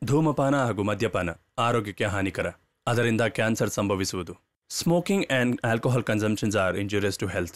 ಧೂಮಪಾನ ಹಾಗೂ ಮದ್ಯಪಾನ ಆರೋಗ್ಯಕ್ಕೆ ಹಾನಿಕರ ಅದರಿಂದ ಕ್ಯಾನ್ಸರ್ ಸಂಭವಿಸುವುದು smoking and alcohol consumptions are injurious to health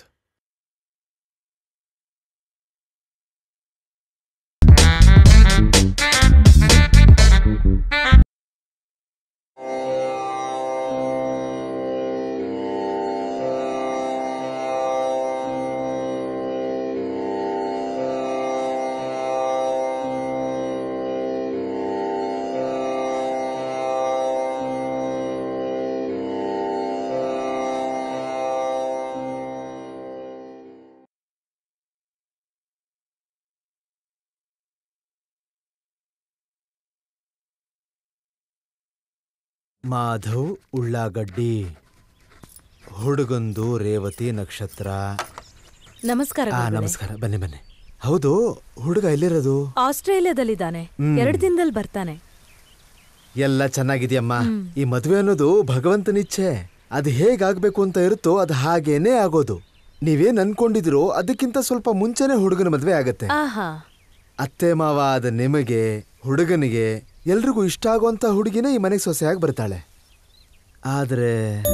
Madhav Ullagaddi ಹುಡುಗಂದು ರೇವತಿ ನಕ್ಷತ್ರ ನಮಸ್ಕಾರ ಆ ಗುರುಗಳೇ. ನಮಸ್ಕಾರ ಬನ್ನಿ ಬನ್ನಿ ಹೌದು ಹುಡುಗ ಎಲ್ಲಿರೋದು ಆಸ್ಟ್ರೇಲಿಯಾದಲ್ಲಿದ್ದಾನೆ ಹ್ಮ್. ಎರಡು ದಿನದಲ್ಲಿ ಬರ್ತಾನೆ ಎಲ್ಲ ಚೆನ್ನಾಗಿದ್ಯಮ್ಮ ಈ ಮದುವೆ ಅನ್ನೋದು ಭಗವಂತನಿಚ್ಛೆ ಅದು ಹೇಗಾಗ್ಬೇಕು ಅಂತ ಇರುತ್ತೋ ಅದು ಹಾಗೇನೇ ಆಗೋದು ನೀವೇನ್ ಅನ್ಕೊಂಡಿದಿರೋ ಅದಕ್ಕಿಂತ ಸ್ವಲ್ಪ ಮುಂಚೆನೆ ಹುಡುಗನ ಮದುವೆ ಆಗತ್ತೆ ಆಹಾ ಅತ್ತೆ ಮಾವ ಆದ ನಿಮಗೆ ಹುಡುಗನಿಗೆ ಎಲ್ರಿಗೂ ಇಷ್ಟ ಆಗುವಂತ ಹುಡುಗಿನೇ ಈ ಮನೆಗೆ ಸೊಸೆಯಾಗಿ ಬರ್ತಾಳೆ ಆದ್ರೆ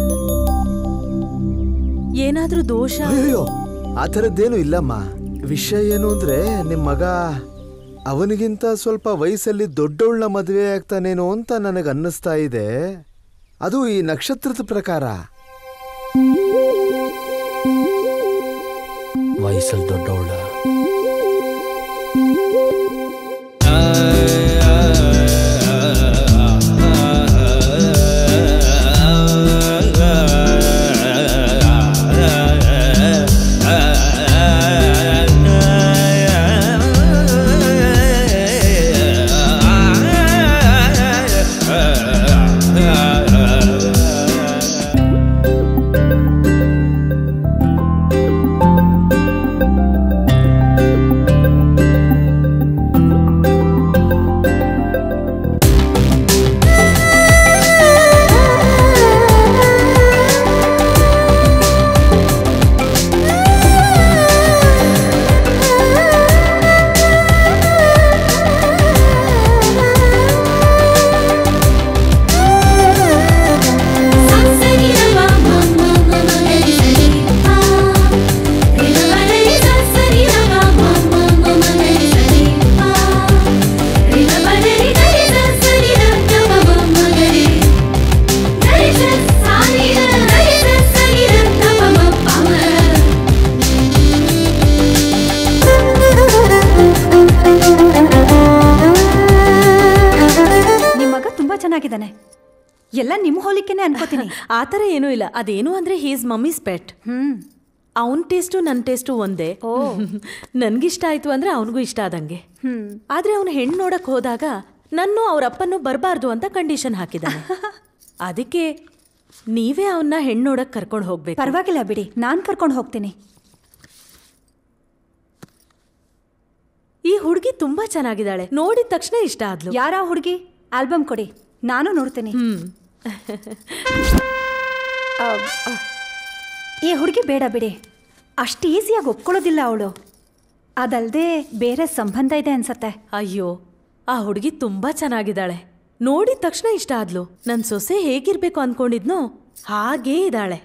ಏನಾದ್ರೂ ದೋಷ ಅಯ್ಯೋ ಆ ಥರದ್ದೇನು ಇಲ್ಲಮ್ಮ ವಿಷಯ ಏನು ಅಂದ್ರೆ ನಿಮ್ ಮಗ ಅವನಿಗಿಂತ ಸ್ವಲ್ಪ ವಯಸ್ಸಲ್ಲಿ ದೊಡ್ಡವಳ ಮದುವೆ ಆಗ್ತಾನೇನೋ ಅಂತ ನನಗೆ ಅನ್ನಿಸ್ತಾ ಇದೆ ಅದು ಈ ನಕ್ಷತ್ರದ ಪ್ರಕಾರ ವಯಸ್ಸಲ್ಲಿ ದೊಡ್ಡವಳ ನಿಮ್ ಮಗ ತುಂಬಾ ಚೆನ್ನಾಗಿದ್ದಾನೆ ಎಲ್ಲ ನಿಮ್ ಹೋಲಿಕೆನೆ ಅನ್ಕೋತೀನಿ ಆತರ ಏನೂ ಇಲ್ಲ ಅದೇನು ಅಂದ್ರೆ ಹೀಸ್ ಮಮ್ಮೀಸ್ ಪೆಟ್ ಹ್ಮ್ ಅವನ್ ಟೇಸ್ಟು ನನ್ನ ಟೇಸ್ಟು ಒಂದೇ ಓ. ನನ್ಗಿಷ್ಟ ಆಯ್ತು ಅಂದ್ರೆ ಅವನಿಗೂ ಇಷ್ಟ ಆದಂಗೆ ಹ್ಮ್ ಆದ್ರೆ ಅವನು ಹೆಣ್ಣು ನೋಡಕ್ ಹೋದಾಗ ನನ್ನು ಅವ್ರ ಅಪ್ಪನ್ನು ಬರಬಾರ್ದು ಅಂತ ಕಂಡೀಷನ್ ಹಾಕಿದ್ದಾನೆ ಅದಕ್ಕೆ ನೀವೇ ಅವನ್ನ ಹೆಣ್ಣು ನೋಡಕ್ ಕರ್ಕೊಂಡು ಹೋಗ್ಬೇಕು ಪರವಾಗಿಲ್ಲ ಬಿಡಿ ನಾನ್ ಕರ್ಕೊಂಡು ಹೋಗ್ತೀನಿ ಈ ಹುಡುಗಿ ತುಂಬಾ ಚೆನ್ನಾಗಿದ್ದಾಳೆ ನೋಡಿದ ತಕ್ಷಣ ಇಷ್ಟ ಆದ್ಲು ಯಾರ ಹುಡುಗಿ ಆಲ್ಬಮ್ ಕೊಡಿ ನಾನು ನೋಡ್ತೀನಿ ಹ್ಮ್ ಆ, ಆ, ಈ ಹುಡುಗಿ ಬೇಡ ಬಿಡಿ ಅಷ್ಟು ಈಸಿಯಾಗಿ ಒಪ್ಕೊಳ್ಳೋದಿಲ್ಲ ಅವಳು ಅದಲ್ದೆ ಬೇರೆ ಸಂಬಂಧ ಇದೆ ಅನ್ಸತ್ತೆ ಅಯ್ಯೋ ಆ ಹುಡುಗಿ ತುಂಬಾ ಚೆನ್ನಾಗಿದ್ದಾಳೆ ನೋಡಿದ ತಕ್ಷಣ ಇಷ್ಟ ಆದ್ಲು ನನ್ ಸೊಸೆ ಹೇಗಿರ್ಬೇಕು ಅನ್ಕೊಂಡಿದ್ನೋ ಹಾಗೇ ಇದ್ದಾಳೆ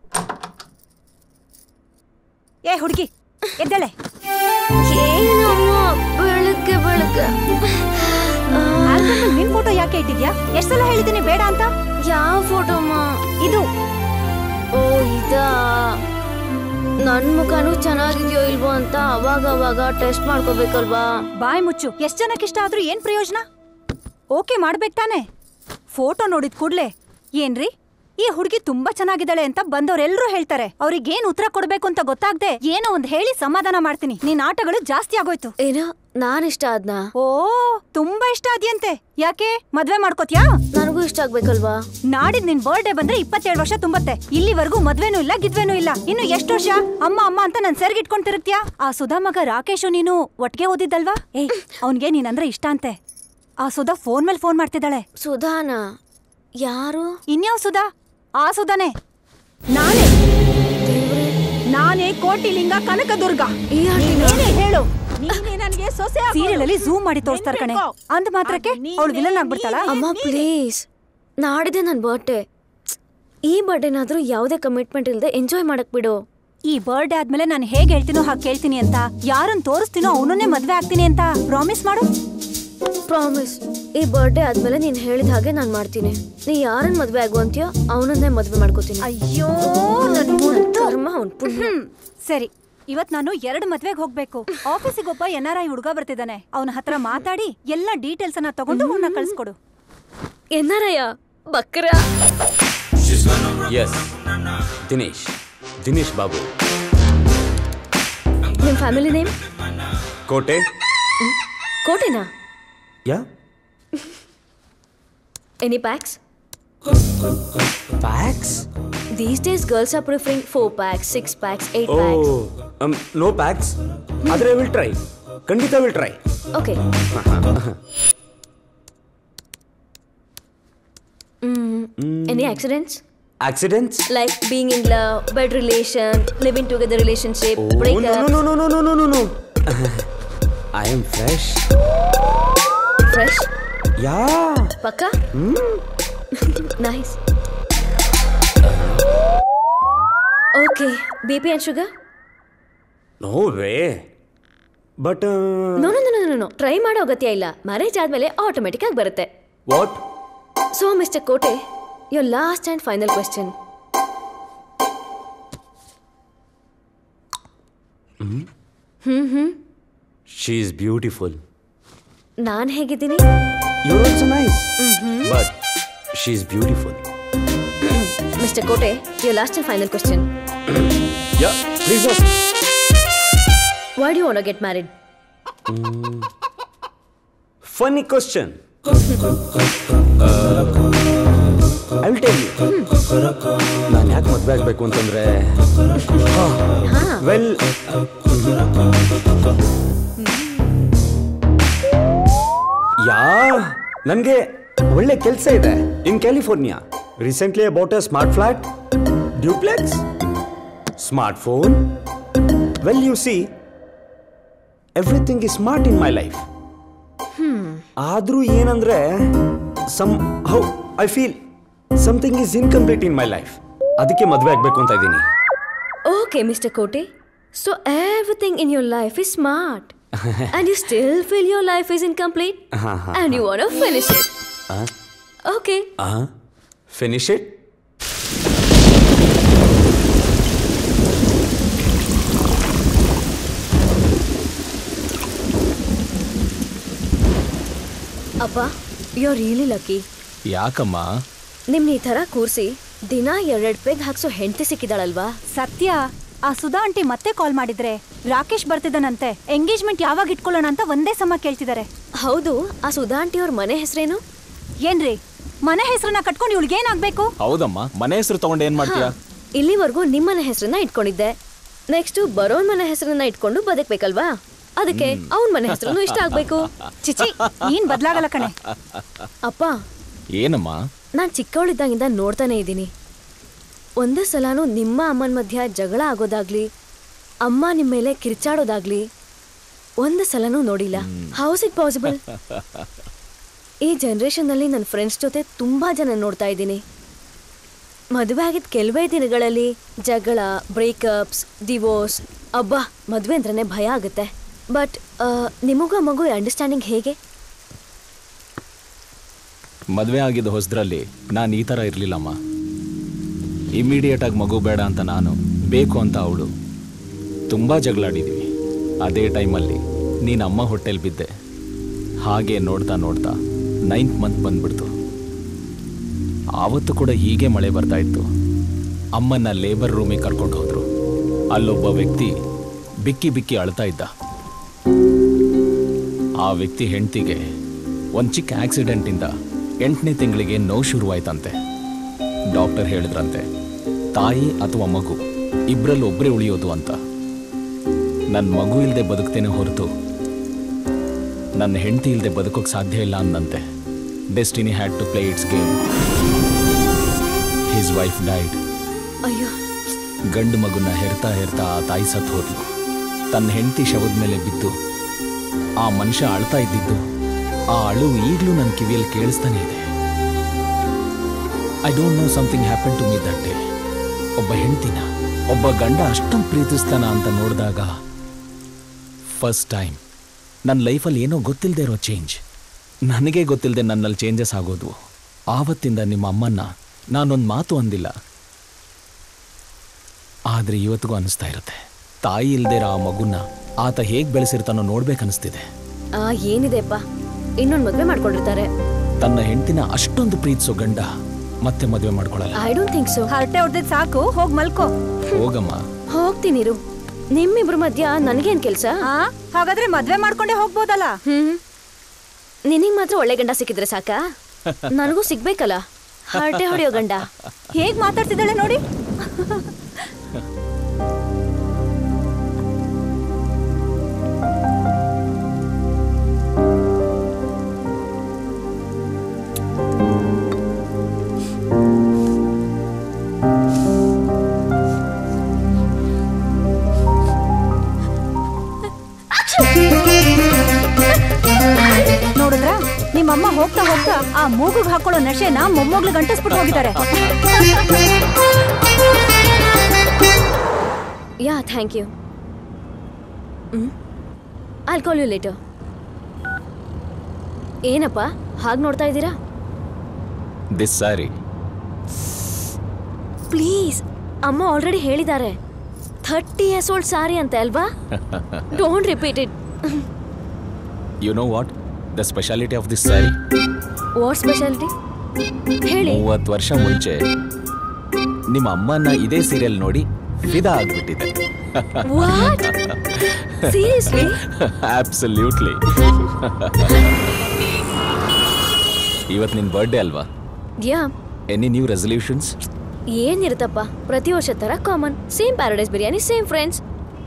ಏ ಹುಡುಗಿ ಎದ್ದೇಳೆ ಏನಮ್ಮ ಬೆಳಗ್ಗೆ ಬೆಳಗ್ಗೆ ಆಲ್ಬಮ್ ನಿನ್ ಫೋಟೋ ಯಾಕೆ ಇಟ್ಟಿದ್ಯಾ ಎಷ್ಟ್ ಸಲ ಹೇಳಿದ್ದೀನಿ ಬೇಡ ಅಂತ ಯಾವ ಫೋಟೋಮ್ಮ ಇದು ಓ ಇದಾ ನನ್ ಮುಖನೂ ಚೆನ್ನಾಗಿದ್ಯೋ ಇಲ್ವೋ ಅಂತ ಅವಾಗ ಅವಾಗ ಟೆಸ್ಟ್ ಮಾಡ್ಕೋಬೇಕಲ್ವಾ ಬಾಯ್ ಮುಚ್ಚು ಎಷ್ಟ್ ಜನಕ್ಕೆ ಇಷ್ಟ ಆದ್ರೂ ಏನ್ ಪ್ರಯೋಜನ ಓಕೆ ಮಾಡ್ಬೇಕು ತಾನೆ ಫೋಟೋ ನೋಡಿದ ಕೂಡ್ಲೆ ಏನ್ರಿ ಈ ಹುಡುಗಿ ತುಂಬಾ ಚೆನ್ನಾಗಿದ್ದಾಳೆ ಅಂತ ಬಂದವರೆಲ್ಲರೂ ಹೇಳ್ತಾರೆ ಅವ್ರಿಗೇನ್ ಉತ್ತರ ಕೊಡ್ಬೇಕು ಅಂತ ಗೊತ್ತಾಗ್ದೆ ಏನೋ ಒಂದ್ ಹೇಳಿ ಸಮಾಧಾನ ಮಾಡ್ತೀನಿ ನಿನ್ ಆಟಗಳು ಜಾಸ್ತಿ ಆಗೋಯ್ತು ಏನ ನಾನ್ ಇಷ್ಟ ಆದ್ನ ಓ ತುಂಬಾ ಇಷ್ಟ ಆದ್ಯಂತೆ ಯಾಕೆ ಮದ್ವೆ ಮಾಡ್ಕೋತ್ಯಾ ನನಗೂ ಇಷ್ಟ ಆಗ್ಬೇಕಲ್ವಾ ನಾಡಿದ್ ನಿನ್ ಬರ್ಡೇ ಬಂದ್ರೆ ಇಪ್ಪತ್ತೇಳು ವರ್ಷ ತುಂಬತ್ತೆ ಇಲ್ಲಿವರೆಗೂ ಮದ್ವೆನೂ ಇಲ್ಲ ಗಿದ್ವೆನೂ ಇಲ್ಲ ಇನ್ನು ಎಷ್ಟು ವರ್ಷ ಅಮ್ಮ ಅಮ್ಮ ಅಂತ ನನ್ ಸೆರ್ಗಿಟ್ಕೊಂಡ್ ತಿರುಗ್ತ್ಯಾ ಆ ಸುಧಾ ಮಗ ರಾಕೇಶು ನೀನು ಒಟ್ಟಿಗೆ ಓದಿದ್ದಲ್ವಾ ಏಯ್ ಅವನ್ಗೆ ನೀನಂದ್ರೆ ಇಷ್ಟ ಅಂತೆ ಆ ಸುಧಾ ಫೋನ್ ಮೇಲೆ ಫೋನ್ ಮಾಡ್ತಿದ್ದಾಳೆ ಸುಧಾನ ಯಾರು ಇನ್ಯಾವ್ ಸುಧಾ ಆ ಸುಧಾನೆ ನಾನೇ ನಾನೇ ಕೋಟಿಲಿಂಗ ಕನಕದುರ್ಗ ಈ ಆಂಟಿನ? ನೀನೇ ಹೇಳು ನೀನೇ ನನ್ಗೆ ಸೀರಿಯಲ್ ಅಲ್ಲಿ ಝೂಮ್ ಮಾಡಿ ತೋರಿಸ್ತಾರೆ ಕಣೆ ಅಂದ ಮಾತ್ರಕ್ಕೆ ಅವಳು ವಿಲನ್ ಆಗ್ಬಿಡ್ತಾಳ ಅಮ್ಮ ಪ್ಲೀಸ್ ನಾಡಿದೆ ನನ್ನ ಬರ್ಡೇ ಈ ಬರ್ಡೇನಾದ್ರೂ ಯಾವುದೇ ಕಮಿಟ್ಮೆಂಟ್ ಇಲ್ಲದೆ ಎಂಜಾಯ್ ಮಾಡಕ್ ಬಿಡು ಈ ಬರ್ಡೇ ಆದ್ಮೇಲೆ ನಾನು ಹೇಗ್ ಹೇಳ್ತೀನೋ ಹಾಗೆ ಕೇಳ್ತೀನಿ ಅಂತ ಯಾರನ್ನ ತೋರಿಸ್ತೀನೋ ಅವನನ್ನೇ ಮದ್ವೆ ಆಗ್ತೀನಿ ಅಂತ ಪ್ರಾಮಿಸ್ ಮಾಡು ಪ್ರಾಮಿಸ್ ಈ ಬರ್ಡೇ ಆದ್ಮೇಲೆ ನೀನ್ ಹೇಳಿದ ಹಾಗೆ ನಾನು ಮಾಡ್ತೀನಿ ನೀ ಯಾರನ್ನ ಮದ್ವೆ ಆಗು ಅಂತೀಯೋ ಅವನನ್ನೇ ಮದ್ವೆ ಮಾಡ್ಕೋತೀನಿ ಅಯ್ಯೋ ನನ್ ಕರ್ಮ ಅವ್ನ್ ಪುಣ್ಯ ಹ್ಮ್ ಸರಿ ಇವತ್ ನಾನು ಎರಡು ಮದ್ವೆಗೆ ಹೋಗ್ಬೇಕು ಆಫೀಸಿಗೆ ಒಬ್ಬ ಎನ್ ಆರ್ ಐ ಹುಡುಗ ಬರ್ತಿದ್ದಾನೆ ಅವನ ಹತ್ರ ಮಾತಾಡಿ ಎಲ್ಲ ಡೀಟೇಲ್ಸ್ ಅನ್ನ ತಗೊಂಡು ಅವನ್ನ ಕಳ್ಸ್ಕೊಡು ಎನ್ನಾರಯ್ಯ ಬಕ್ರ ಎಸ್ ದಿನೇಶ್ ದಿನೇಶ್ ಬಾಬು ನಿಮ್ ಫ್ಯಾಮಿಲಿ ನೇಮ್ ಕೋಟೆ ಕೋಟೆನಾ yeah any packs packs these days girls are preferring four packs six packs eight oh packs no packs ಆದರೆ ವಿಲ್ ಟ್ರೈ ಖಂಡಿತ will try okay any accidents accidents like being in love, bad relation, living together relationship, breakup. No no no no no no no I am fresh Fresh? Yeah Pakka? nice. Okay, BP and sugar? No way but No, no, no, no, no, no. Try ಮಾಡೋ ಅಗತ್ಯ ಇಲ್ಲ marriage ಆದ್ಮೇಲೆ automatic ಆಗಿ ಬರುತ್ತೆ what so mister Kote your last and final question she is beautiful ನಾನ್ ಹೇಗಿದ್ದೀನಿ you also nice but she is beautiful mister Kote your last and final question yeah please Y do want get married funny question I will tell you ನಾನು ಯಾಕೆ ಮದುವೆ ಆಗಬೇಕು ಅಂತಂದ್ರೆ well ಯಾ ನನಗೆ ಒಳ್ಳೆ ಕೆಲಸ ಇದೆ in California recently about a smart flat duplex smart phone well you see everything is smart in my life ಆದ್ರೂ ಏನಂದ್ರೆ somehow I feel something is incomplete in my life ಅದಕ್ಕೆ ಮದುವೆ ಆಗ್ಬೇಕು ಅಂತ ಇದ್ದೀನಿ Okay, Mr. Kote. So everything in your life is smart. and you still feel your life is incomplete? and you want to finish it? Okay. Finish it ಅಪ್ಪ you are really lucky ಯಾಕಮ್ಮ ನಿಮ್ನ ಈ ಥರ ಕೂರಿಸಿ ದಿನ ಎರಡೆರಡು peg ಹಾಕ್ಸೋ ಹೆಂಡತಿ ಸಿಕ್ಕಿದಾಳಲ್ವಾ ಸತ್ಯ ಆ ಸುಧಾ ಆಂಟಿ ಮತ್ತೆ ಕಾಲ್ ಮಾಡಿದ್ರೆ ರಾಕೇಶ್ ಬರ್ತಿದ್ದಾನಂತೆ ಎಂಗೇಜ್ಮೆಂಟ್ ಯಾವಾಗ ಇಟ್ಕೊಳ್ಳೋಣ ಅಂತ ಒಂದೇ ಸಮ ಕೇಳ್ತಿದ್ದಾರೆ ಹೌದು ಆ ಸುಧಾ ಆಂಟಿ ಅವ್ರ ಮನೆ ಹೆಸರೇನು ಏನ್ರಿ ಮನೆ ಹೆಸರನ್ನ ಕಟ್ಕೊಂಡು ಇವಳಿಗೇನಾಗ್ಬೇಕು ಹೌದಮ್ಮ ಮನೆ ಹೆಸರು ತಗೊಂಡು ಏನ್ ಮಾಡ್ತೀಯಾ ಇಲ್ಲಿವರೆಗೂ ನಿಮ್ಮನೆ ಹೆಸರನ್ನ ಇಟ್ಕೊಂಡಿದ್ದೆ ನೆಕ್ಸ್ಟ್ ಬರೋನ್ ಮನೆ ಹೆಸರನ್ನ ಇಟ್ಕೊಂಡು ಬದುಕ್ಬೇಕಲ್ವಾ ಅದಕ್ಕೆ ಅವನ್ ಮನೆ ಹೆಸರನ್ನು ಇಷ್ಟ ಆಗ್ಬೇಕು ಚಿಚಿ ಏನ್ ಬದ್ಲಾಗಲ್ಲ ಕಣೆ ಅಪ್ಪ ಏನಮ್ಮ ನಾನ್ ಚಿಕ್ಕವಳಿದ್ದಾಗಿಂದ ನೋಡ್ತಾನೆ ಇದ್ದೀನಿ ಒಂದೇ ಸಲನೂ ನಿಮ್ಮ ಅಮ್ಮನ ಮಧ್ಯ ಜಗಳ ಆಗೋದಾಗ್ಲಿ ಅಮ್ಮ ನಿಮ್ಮ ಮೇಲೆ ಕಿರ್ಚಾಡೋದಾಗ್ಲಿ ಒಂದು ಸಲನೂ ನೋಡಿಲ್ಲ ಹೌಸ್ ಇಟ್ ಪಾಸಿಬಲ್ ಈ ಜನ್ರೇಷನ್ನಲ್ಲಿ ನನ್ನ ಫ್ರೆಂಡ್ಸ್ ಜೊತೆ ತುಂಬಾ ಜನ ನೋಡ್ತಾ ಇದ್ದೀನಿ ಮದುವೆ ಆಗಿದ್ದ ಕೆಲವೇ ದಿನಗಳಲ್ಲಿ ಜಗಳ ಬ್ರೇಕಪ್ಸ್ ಡಿವೋರ್ಸ್ ಅಬ್ಬಾ ಮದುವೆ ಅಂದ್ರೇ ಭಯ ಆಗುತ್ತೆ ಬಟ್ ನಿಮಗೂ ಮಗು ಅಂಡರ್ಸ್ಟ್ಯಾಂಡಿಂಗ್ ಹೇಗೆ ಮದುವೆ ಆಗಿದ್ದ ಹೊಸದ್ರಲ್ಲಿ ನಾನು ಈ ಥರ ಇರಲಿಲ್ಲಮ್ಮ ಇಮಿಡಿಯೇಟ್ ಆಗಿ ಮಗು ಬೇಡ ಅಂತ ನಾನು ಬೇಕು ಅಂತ ಅವಳು ತುಂಬ ಜಗಳಾಡಿದ್ದೀವಿ ಅದೇ ಟೈಮಲ್ಲಿ ನೀನು ಅಮ್ಮ ಹೊಟ್ಟೆಲ್ ಬಿದ್ದೆ ಹಾಗೆ ನೋಡ್ತಾ ನೋಡ್ತಾ ನೈನ್ತ್ ಮಂತ್ ಬಂದ್ಬಿಡ್ತು ಆವತ್ತು ಕೂಡ ಹೀಗೆ ಮಳೆ ಬರ್ತಾ ಇತ್ತು ಅಮ್ಮನ ಲೇಬರ್ ರೂಮಿಗೆ ಕರ್ಕೊಂಡು ಹೋದ್ರು ಅಲ್ಲೊಬ್ಬ ವ್ಯಕ್ತಿ ಬಿಕ್ಕಿ ಬಿಕ್ಕಿ ಅಳ್ತಾ ಇದ್ದ ಆ ವ್ಯಕ್ತಿ ಹೆಂಡ್ತಿಗೆ ಒಂದು ಚಿಕ್ಕ ಆಕ್ಸಿಡೆಂಟಿಂದ ಎಂಟನೇ ತಿಂಗಳಿಗೆ ನೋವು ಶುರುವಾಯ್ತಂತೆ ಡಾಕ್ಟರ್ ಹೇಳಿದ್ರಂತೆ ತಾಯಿ ಅಥವಾ ಮಗು ಇಬ್ಬರಲ್ಲಿ ಒಬ್ಬರೇ ಉಳಿಯೋದು ಅಂತ ನನ್ನ ಮಗು ಇಲ್ಲದೆ ಬದುಕ್ತೇನೆ ಹೊರತು ನನ್ನ ಹೆಂಡತಿ ಇಲ್ಲದೆ ಬದುಕೋಕೆ ಸಾಧ್ಯ ಇಲ್ಲ ಅಂದಂತೆ destiny had to play its game his wife died ಅಯ್ಯೋ ಗಂಡು ಮಗುನ ಹೆರ್ತಾ ಹೆರ್ತಾ ಆ ತಾಯಿ ಸತ್ತು ಹೋದ್ಲು ತನ್ನ ಹೆಂಡತಿ ಶವದ ಮೇಲೆ ಬಿದ್ದು ಆ ಮನುಷ್ಯ ಅಳ್ತಾ ಇದ್ದಿದ್ದು ಆ ಅಳು ಈಗಲೂ ನನ್ನ ಕಿವಿಯಲ್ಲಿ ಕೇಳಿಸ್ತಾನೆ ಇದೆ I don't know something happen to me that day ಒಬ್ಬ ಹೆಂಡ್ತಿನ ಒಬ್ಬ ಗಂಡ ಅಷ್ಟೊಂದು ಪ್ರೀತಿಸ್ತಾನ ಅಂತ ನೋಡಿದಾಗ ಫಸ್ಟ್ ಟೈಮ್ ನನ್ನ ಲೈಫಲ್ಲಿ ಏನೋ ಗೊತ್ತಿಲ್ಲದೆ ಇರೋ ಚೇಂಜ್ ನನಗೆ ಗೊತ್ತಿಲ್ಲದೆ ನನ್ನಲ್ಲಿ ಚೇಂಜಸ್ ಆಗೋದು ಆವತ್ತಿಂದ ನಿಮ್ಮ ಅಮ್ಮನ್ನ ನಾನೊಂದು ಮಾತು ಅಂದಿಲ್ಲ ಆದರೆ ಇವತ್ತಿಗೂ ಅನಿಸ್ತಾ ಇರುತ್ತೆ ತಾಯಿ ಇಲ್ದೇ ಇರೋ ಆ ಮಗುನ ಆತ ಹೇಗೆ ಬೆಳೆಸಿರ್ತಾನೋ ನೋಡ್ಬೇಕನ್ನಿಸ್ತಿದೆ ಆ ಏನಿದೆಪ್ಪ ಇನ್ನೊಂದು ಮದ್ವೆ ಮಾಡ್ಕೊಂಡಿರ್ತಾರೆ ತನ್ನ ಹೆಂಡತಿನ ಅಷ್ಟೊಂದು ಪ್ರೀತಿಸೋ ಗಂಡ ಮತ್ತೆ ಮದುವೆ ಮಾಡ್ಕೊಳ್ಳಲ್ಲ ಐ ಡೋಂಟ್ ಥಿಂಕ್ ಸೊ ಹರಟೆ ಹೊಡೆದಿದ್ ಸಾಕು ಹೋಗ್ ಮಲ್ಕೋ ಹೋಗಮ್ಮ ಹೋಗ್ತೀನಿರು ನಿಮ್ಮಿಬ್ರ ಮಧ್ಯ ನನಗೇನ್ ಕೆಲ್ಸ ಆ ಹಾಗಾದ್ರೆ ಮದ್ವೆ ಮಾಡ್ಕೊಂಡೆ ಹೋಗ್ಬೋದಲ್ಲ ಹ್ಮ್ ನಿನಗ್ ಮಾತ್ರ ಒಳ್ಳೆ ಗಂಡ ಸಿಕ್ಕಿದ್ರೆ ಸಾಕಾ ನನಗೂ ಸಿಗ್ಬೇಕಲ್ಲ ಹರಟೆ ಹೊಡೆಯೋ ಗಂಡ ಹೇಗ್ ಮಾತಾಡ್ತಿದ್ದಾಳೆ ನೋಡಿ ನೋಡಿದ್ರ ನಿಮ್ಮಮ್ಮ ಹೋಗ್ತಾ ಹೋಗ್ತಾ ಆ ಮೂಗುಗ್ ಹಾಕೊಳ್ಳೋ ನಶೆನ ಮೊಮ್ಮಗ್ಳು ಗಂಟಿಸ್ಬಿಟ್ಟು ಹೋಗಿದ್ದಾರೆ yeah thank you hmm I'll call you later ಏನಪ್ಪ ಹಾಗೆ ನೋಡ್ತಾ ಇದ್ದೀರಾ ದಿಸ್ ಸಾರಿ ಪ್ಲೀಸ್ ಅಮ್ಮ ಆಲ್ರೆಡಿ ಹೇಳಿದ್ದಾರೆ ಥರ್ಟಿ ಇಯರ್ಸ್ ಓಲ್ಡ್ ಸಾರಿ ಅಂತ ಅಲ್ವಾ don't repeat it you know what the speciality of this sari what speciality ಹೇಳಿ ಮೂವತ್ತು ವರ್ಷ ಮುಂಚೆ ನಿಮ್ಮ ಅಮ್ಮನ ಇದೇ ಸೀರಿಯಲ್ ನೋಡಿ ಫಿದಾ ಆಗ್ಬಿಟ್ಟಿದೆ ವಾಟ್ ಸೀರಿಯಸ್ಲಿ ಆಬ್ಸಲ್ಯೂಟ್ಲಿ ಇವತ್ತು ನಿನ್ನ ಬರ್ಡೇ ಅಲ್ವಾ ಯಾ ಎನಿ ನ್ಯೂ ರೆಸಲ್ಯೂಷನ್ಸ್ ಏನಿರುತ್ತಪ್ಪ ಪ್ರತಿ ವರ್ಷ ತರ common same Paradise biryani same friends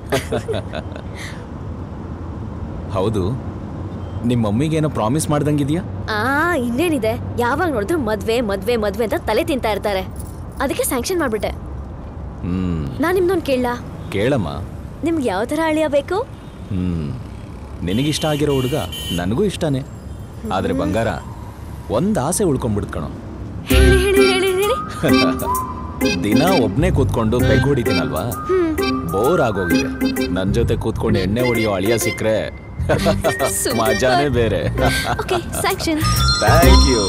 ಹೌದು ನಿಮ್ಮ ಮಮ್ಮಿಗೇನೋ ಪ್ರಾಮಿಸ್ ಮಾಡ್ದಂಗಿದ್ಯಾ ಆ ಇನ್ನೇನಿದೆ ಯಾವಾಗ ನೋಡಿದ್ರು ಮದ್ವೆ ಮದ್ವೆ ಮದ್ವೆ ಅಂತ ತಲೆ ತಿಂತಾ ಇರ್ತಾರೆ ಅದಕ್ಕೆ ಸ್ಯಾಂಕ್ಷನ್ ಮಾಡ್ಬಿಟ್ಟೆ ಹ್ಮ್ ನಾನ್ ನಿಮ್ದೊಂದು ಕೇಳಲಾ ಕೇಳಮ್ಮ ನಿಮ್ಗೆ ಯಾವ ಥರ ಅಳಿಯ ಬೇಕು ಹ್ಮ್ ನಿನಗಿಷ್ಟ ಆಗಿರೋ ಹುಡುಗ ನನಗೂ ಇಷ್ಟನೇ ಆದ್ರೆ ಬಂಗಾರ ಒಂದ್ ಆಸೆ ಉಳ್ಕೊಂಡ್ಬಿಡ್ತ್ ಕಣೋ ಹೇಳಿ ಹೇಳಿ ಹೇಳಿ ಹೇಳಿ ದಿನ ಒಬ್ನೇ ಕೂತ್ಕೊಂಡು ಬೆಗ್ ಹೊಡಿತೀನಲ್ವಾ ಬೋರ್ ಆಗೋಗಿದೆ ನನ್ ಜೊತೆ ಕೂತ್ಕೊಂಡು ಎಣ್ಣೆ ಹೊಡಿಯೋ ಅಳಿಯ ಸಿಕ್ರೆ ಮಜಾನೇ ಬೇರೆ ಓಕೆ ಸ್ಯಾಂಕ್ಷನ್ ಥ್ಯಾಂಕ್ ಯು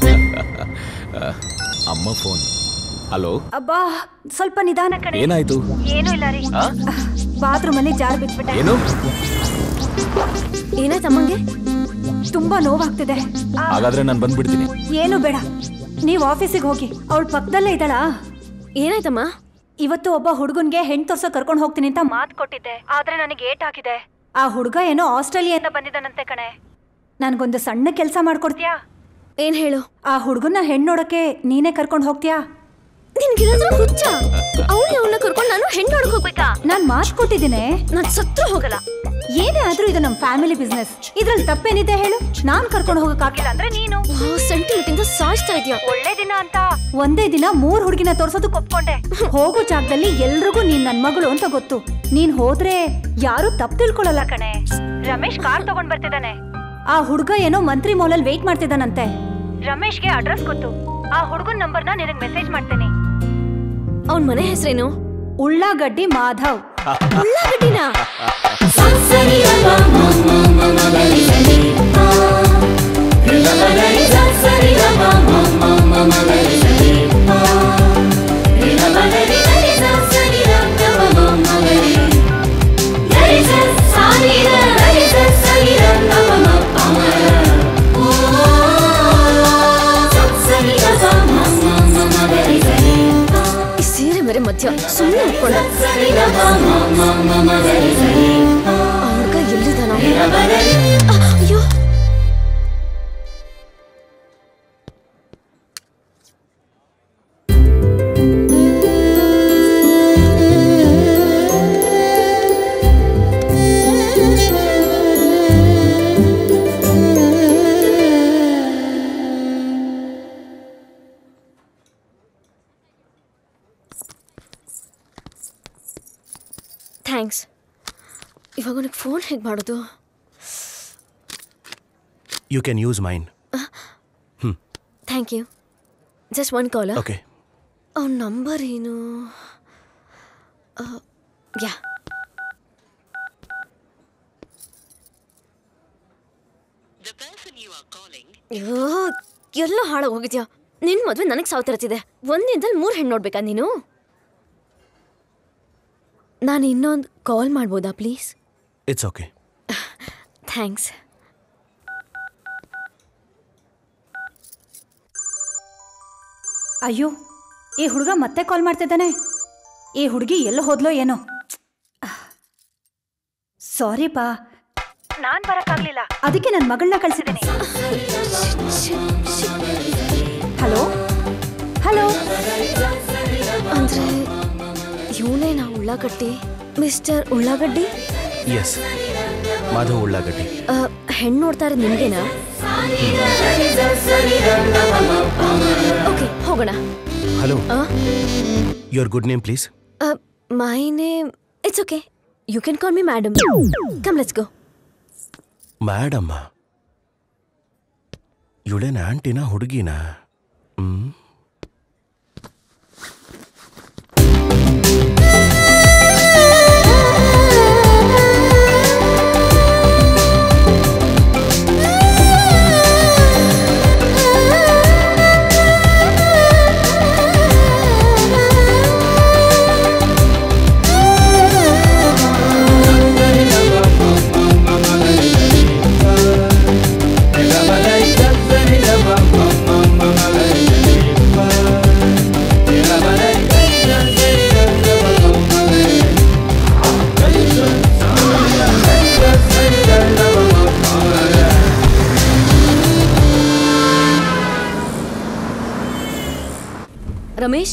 ಅಮ್ಮ ಫೋನ್ ಹಲೋ ಅಬ್ಬಾ ಸ್ವಲ್ಪ ನಿಧಾನ ಕಣೆ ಏನಾಯ್ತು ಏನೂ ಇಲ್ಲ ರೀ ಬಾತ್ರೂಮ್ ಅಲ್ಲಿ ಜಾರ್ ಬಿಟ್ಬಿಟ್ಟೆ ಏನು ಏನಾಯ್ತು ಅಮ್ಮಂಗೆ ತುಂಬಾ ನೋವಾಗ್ತಿದೆ ಹಾಗಾದ್ರೆ ನಾನು ಬಂದ್ಬಿಡ್ತೀನಿ ಏನು ಬೇಡ ನೀವ್ ಆಫೀಸಿಗೆ ಹೋಗಿ ಅವಳ ಪಕ್ಕದಲ್ಲೇ ಇದ್ದಾಳಾ ಏನಾಯ್ತಮ್ಮ ಇವತ್ತು ಒಬ್ಬ ಹುಡುಗನ್ಗೆ ಹೆಣ್ ತೋರ್ಸೋ ಕರ್ಕೊಂಡು ಹೋಗ್ತೀನಿ ಅಂತ ಮಾತ್ ಕೊಟ್ಟಿದ್ದೆ ಆದ್ರೆ ನನಗೆ ಏಟ್ ಆಗಿದೆ ಆ ಹುಡುಗ ಏನೋ ಆಸ್ಟ್ರೇಲಿಯಾದಿಂದ ಬಂದಿದ್ದಾನಂತೆ ಕಣೆ ನನ್ಗೊಂದು ಸಣ್ಣ ಕೆಲಸ ಮಾಡ್ಕೊಡ್ತೀಯಾ ಏನ್ ಹೇಳು ಆ ಹುಡುಗನ್ನ ಹೆಣ್ಣು ನೋಡಕ್ಕೆ ನೀನೇ ಕರ್ಕೊಂಡು ಹೋಗ್ತೀಯಾ ನಿನ್ಗಿರೋದ್ರ ಹುಚ್ಚ ಅವಳು ಅವನ್ನ ಕರ್ಕೊಂಡು ನಾನು ಹೆಣ್ಣು ನೋಡಕ್ ಹೋಗ್ಬೇಕಾ ನಾನ್ ಮಾತ್ ಕೊಟ್ಟಿದ್ದೀನಿ ನಾನ್ ಸತ್ರು ಹೋಗಲ್ಲ ಏನೇ ಆದ್ರೂ ಇದು ನಮ್ ಫ್ಯಾಮಿಲಿ ಬಿಸ್ನೆಸ್ ಇದ್ರಲ್ಲಿ ತಪ್ಪೇನಿದೆ ಹೇಳು ನಾನ್ ಕರ್ಕೊಂಡು ಹೋಗಕ್ಕಾಗಿಲ್ಲ ಅಂದ್ರೆ ನೀನು ಸೆಂಟಿಮೆಂಟ್ ಇಂದ ಸಾಯಿಸ್ತಾ ಇದೀಯ ಒಳ್ಳೆ ದಿನ ಅಂತ ಒಂದೇ ದಿನ ಮೂರ್ ಹುಡುಗಿನ ತೋರ್ಸೋದಕ್ಕೆ ಒಪ್ಕೊಂಡೆ ಹೋಗೋ ಜಾಗದಲ್ಲಿ ಎಲ್ರಿಗೂ ನೀನ್ ನನ್ ಮಗಳು ಅಂತ ಗೊತ್ತು ನೀನ್ ಹೋದ್ರೆ ಯಾರು ತಪ್ಪು ತಿಳ್ಕೊಳಲ್ಲ ಕಣೆ ರಮೇಶ್ ಕಾರ್ ತಗೊಂಡ್ ಬರ್ತಿದ್ದಾನೆ ಆ ಹುಡುಗ ಏನೋ ಮಂತ್ರಿ ಮಾಲಲ್ಲಿ ವೇಟ್ ಮಾಡ್ತಿದ್ದಾನಂತೆ ರಮೇಶ್ಗೆ ಅಡ್ರೆಸ್ ಗೊತ್ತು ಆ ಹುಡುಗನ್ ನಂಬರ್ನ ನಿನಗ್ ಮೆಸೇಜ್ ಮಾಡ್ತೇನೆ ಅವನ್ ಮನೆ ಹೆಸರೇನು ಉಳ್ಳಾಗಡ್ಡಿ ಮಾಧವ್ ಉಳ್ಳಾಗಡ್ಡಿನ ಈ ಸೀರೆ ಮರೆ ಮಧ್ಯ ಸುಮ್ಮನೆ ಉಟ್ಕೊಂಡ ಆ ಹುಡ್ಗ ಎಲ್ಲಿದ್ದಾನ ಅಯ್ಯೋ ಥ್ಯಾಂಕ್ಸ್ ಇವಾಗ ನನಗೆ ಫೋನ್ ಹೇಗೆ ಮಾಡೋದು you can use mine thank you just one call okay ಅವ್ನ ನಂಬರ್ ಏನು ಯಾ ಅಯ್ಯೋ ಎಲ್ಲ ಹಾಳಾಗಿ ಹೋಗಿದ್ಯಾ ನಿನ್ ಮದ್ವೆ ನನಗೆ ಸಾವು ತರ್ತಿದೆ ಒಂದಿನದಲ್ಲಿ ಮೂರು ಹೆಣ್ಣು ನೋಡ್ಬೇಕಾ ನೀನು ನಾನು ಇನ್ನೊಂದು ಕಾಲ್ ಮಾಡ್ಬೋದಾ ಪ್ಲೀಸ್ ಇಟ್ಸ್ ಓಕೆ ಥ್ಯಾಂಕ್ಸ್ ಅಯ್ಯೋ ಈ ಹುಡುಗ ಮತ್ತೆ ಕಾಲ್ ಮಾಡ್ತಿದ್ದಾನೆ ಈ ಹುಡುಗಿ ಎಲ್ಲ ಹೋದ್ಲೋ ಏನೋ ಸಾರಿ ಪಾ ನಾನ್ ಬರಕ್ಕಾಗ್ಲಿಲ್ಲ ಅದಕ್ಕೆ ನನ್ನ ಮಗಳನ್ನ ಕಳ್ಸಿದ್ದೀನಿ ಹಲೋ ಹಲೋ ಅಂದ್ರೆ ಇವನೇ ನಾ ಉಳ್ಳಾಗಡ್ಡಿ ಮಿಸ್ಟರ್ ಉಳ್ಳಾಗಡ್ಡಿ ಎಸ್ ಮಾಧವ್ ಉಳ್ಳಾಗಡ್ಡಿ ಆ, ಹೆಣ್ಣು ನೋಡ್ತಾ ಇರೋದು ನಿಮ್ಗೇನಾ ಓಕೆ ಹೋಗೋಣ ಹಲೋ ಆ? Your good name please my name it's okay you can call me madam come let's go ಮೇಡಮ್ಮ ಇವಳೇನ ಆಂಟಿನ ಹುಡುಗಿನ ಹ್ಮ್ ರಮೇಶ್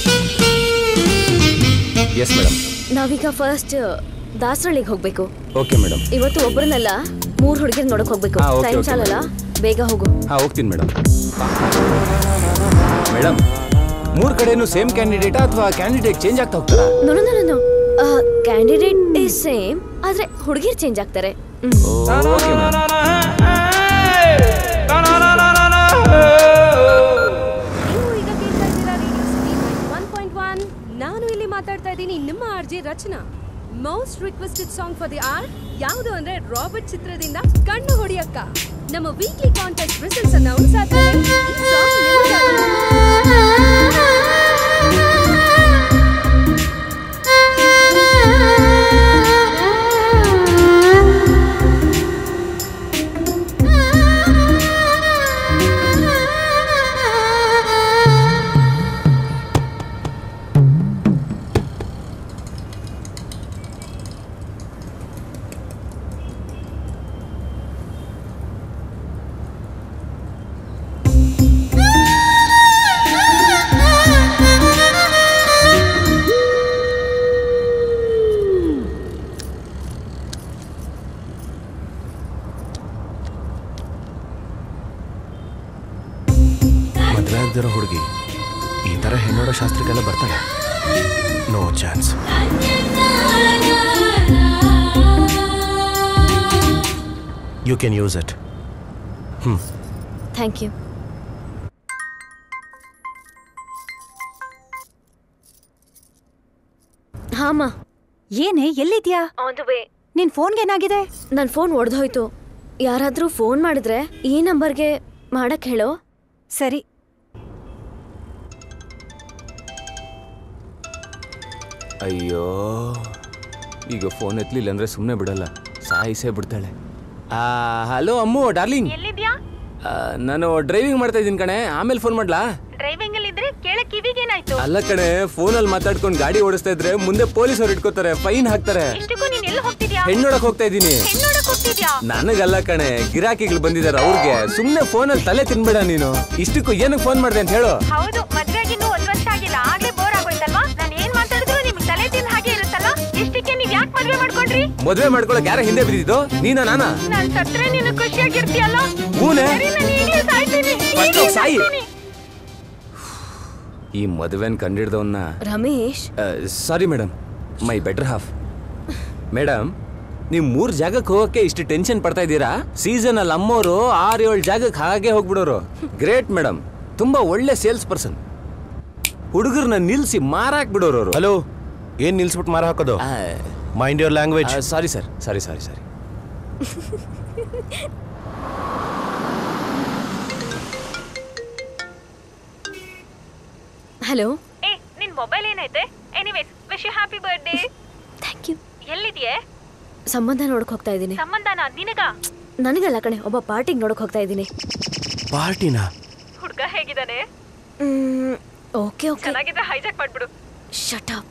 ಎಸ್ ಮೇಡಮ್ ನಾವೀಗ ಫಸ್ಟ್ ದಾಸರಳ್ಳಿಗೆ ಹೋಗ್ಬೇಕು ಓಕೆ ಮೇಡಮ್ ಇವತ್ತು ಒಬ್ಬರನ್ನಲ್ಲ ಮೂರ್ ಹುಡುಗಿರ್ ನೋಡಕ್ ಹೋಗ್ಬೇಕು ಹಾ, okay, ಟೈಮ್ okay, ಸಾಲಲ್ಲ ಬೇಗ ಹೋಗು ಹಾಂ ಹೋಗ್ತೀನಿ ಮೇಡಮ್ ಮೇಡಮ್ ಮೂರು ಕಡೆನೂ ಸೇಮ್ ಕ್ಯಾಂಡಿಡೇಟಾ ಅಥವಾ ಕ್ಯಾಂಡಿಡೇಟ್ ಚೇಂಜ್ ಆಗ್ತಾ ಹೋಗ್ತಾರಾ no no no no candidate is same ಆದ್ರೆ ಹುಡುಗಿರ್ ಚೇಂಜ್ ಆಗ್ತಾರೆ ಹ್ಮ್. ಓಕೆ ನೀವು ಈಗ ಕೇಳ್ತಾ ಇದ್ದೀರಾ radio city one point one ನಾನು ಇಲ್ಲಿ ಮಾತಾಡ್ತಾ ಇದ್ದೀನಿ ನಿಮ್ಮ R J Rachana most requested song for the R ಯಾವುದು ಅಂದ್ರೆ ರಾಬರ್ಟ್ ಚಿತ್ರದಿಂದ ಕಣ್ಣು ಹೊಡಿಯಕ್ಕ ನಮ್ಮ ವೀಕ್ಲಿ ಕಾಂಟೆಸ್ಟ್ ರಿಸಲ್ಟ್ಸ್ ಅನೌನ್ಸ್ ಆಗಿದೆ ಈ ಸಾಂಗ್ ನಿಮಗಾಗಿ. ಮದುವೆ ಆಗದಿರೋ ಹುಡುಗಿ ಈ ಥರ ಹೆಣ್ಣೋಡೋ ಶಾಸ್ತ್ರಕ್ಕೆಲ್ಲ ಬರ್ತಾಳೆ no chance you can use it ಹ್ಞೂ ಥ್ಯಾಂಕ್ ಯು ಹಾಮ ಏನೇ ಎಲ್ಲಿದ್ಯಾ ಆನ್ ದ ವೇ ನಿನ್ ಫೋನ್ಗೆ ಏನಾಗಿದೆ ನನ್ನ ಫೋನ್ ಒಡೆದೋಯ್ತು ಯಾರಾದರೂ ಫೋನ್ ಮಾಡಿದ್ರೆ ಈ ನಂಬರ್ಗೆ ಮಾಡಕ್ ಹೇಳೋ ಸರಿ ಅಯ್ಯೋ ಈಗ ಫೋನ್ ಎತ್ತಲಿಲ್ಲ ಅಂದ್ರೆ ಸುಮ್ಮನೆ ಬಿಡಲ್ಲ ಸಾಯಿಸೇ ಬಿಡ್ತಾಳೆ ಹಲೋ ಅಮ್ಮು ಡಾರ್ಲಿಂಗ್ ಎಲ್ಲಿದ್ಯಾ ನಾನು ಡ್ರೈವಿಂಗ್ ಮಾಡ್ತಾ ಇದ್ದೀನಿ ಕಣೆ ಆಮೇಲೆ ಫೋನ್ ಮಾಡ್ಲಾ ಡ್ರೈವಿಂಗ್ ಅಲ್ಲಿ ಇದ್ರೆ ಕೇಳ ಕಿವಿಗೇನಾಯ್ತು ಅಲ್ಲ ಕಣೆ ಫೋನಲ್ಲಿ ಮಾತಾಡ್ಕೊಂಡು ಗಾಡಿ ಓಡಿಸ್ತಾ ಇದ್ರೆ ಮುಂದೆ ಪೊಲೀಸ್ ಅವ್ರು ಇಟ್ಕೋತಾರೆ ಫೈನ್ ಹಾಕ್ತಾರೆ ಇಷ್ಟಕ್ಕೂ ನೀನ್ ಎಲ್ಲಿ ಹೋಗ್ತಿದ್ಯಾ ಹೆಣ್ಣೋಡಕ್ ಹೋಗ್ತಾ ಇದ್ದೀನಿ ನೋಡಕ್ ಹೋಗ್ತಿದ್ಯಾ ನನಗಲ್ಲ ಕಣೆ ಗಿರಾಕಿಗಳು ಬಂದಿದ್ದಾರೆ ಅವ್ರಿಗೆ ಸುಮ್ಮನೆ ಫೋನಲ್ಲಿ ತಲೆ ತಿನ್ಬೇಡ ನೀನು ಇಷ್ಟಕ್ಕೂ ಏನಕ್ಕೆ ಫೋನ್ ಮಾಡಿದೆ ಅಂತ ಹೇಳು ಹೌದು ಮದ್ವೆ ಆಗಿನ್ನೂ ಒಂದ್ ವರ್ಷ ಆಗಿಲ್ಲ ಆಗ್ಲೇ ಬೋರ್ ಆಗೋಯ್ತಲ್ವಾ ನಾನ್ ಏನ್ ಮಾತಾಡಿದ್ರು ನಿಮ್ಗೆ ತಲೆ ತಿನ್ ಹಾಗೆ ಇರುತ್ತಲ್ಲ ಇಷ್ಟಕ್ಕೆ ನೀವ್ ಯಾಕೆ ಮದ್ವೆ ಮಾಡ್ಕೊಂಡ್ರಿ ಮದ್ವೆ ಮಾಡ್ಕೊಳಕ್ ಯಾರ ಹಿಂದೆ ಬಿದ್ದಿದ್ದು ನೀನ ನಾನಾ ನಾನ್ ಸತ್ರೆ ನೀನು ಖುಷಿಯಾಗಿರ್ತೀಯಲ್ಲ ಹೂನೆ ಸರಿ ನಾನು ಈಗ್ಲೇ ಸಾಯ್ತೀನಿ First ಹೋಗ್ ಸಾಯಿ. ಸಾಯ್ತೀನಿ. ಈ ಮದುವೆನ್ ಕಂಡಿಡ್ದವನ್ನ Ramesh sorry madam my better half madam ನೀವು ಮೂರ್ ಜಾಗಕ್ಕೆ ಹೋಗಕ್ಕೆ ಇಷ್ಟು ಟೆನ್ಷನ್ ಪಡ್ತಾ ಇದ್ದೀರಾ ಸೀಸನ್ ಅಲ್ಲಿ ಅಮ್ಮೋರು ಆರ್ ಏಳು ಜಾಗಕ್ಕೆ ಹಾಗೆ ಹೋಗ್ಬಿಡೋರು ಗ್ರೇಟ್ ಮೇಡಮ್ ತುಂಬಾ ಒಳ್ಳೆ ಸೇಲ್ಸ್ ಪರ್ಸನ್ ಹುಡುಗರನ್ನ ನಿಲ್ಸಿ ಮಾರಾಕ್ ಬಿಡೋರು ಅವರು ಹಲೋ ಏನ್ ನಿಲ್ಸ್ಬಿಟ್ಟು ಮಾರ ಹಾಕೋದು mind your language sorry sir sorry sorry sorry hello ಏ ನಿನ್ ಮೊಬೈಲ್ ಏನೈತೆ anyways wish you happy birthday thank you ಎಲ್ಲಿದ್ಯೆ ಸಂಬಂಧ ನೋಡಕ್ ಹೋಗ್ತಾ ಇದ್ದೀನಿ ಸಂಬಂಧನ ನಿನಗ ನನಗಲ್ಲ ಕಣೆ ಒಬ್ಬ ಪಾರ್ಟಿಗೆ ನೋಡಕ್ ಹೋಗ್ತಾ ಇದ್ದೀನಿ ಪಾರ್ಟಿನ ಹುಡ್ಗ ಹೇಗಿದಾನೆ ಓಕೆ ಓಕೆ ಚೆನ್ನಾಗಿದ್ರೆ ಹೈಜಾಕ್ ಮಾಡ್ಬಿಡು shut up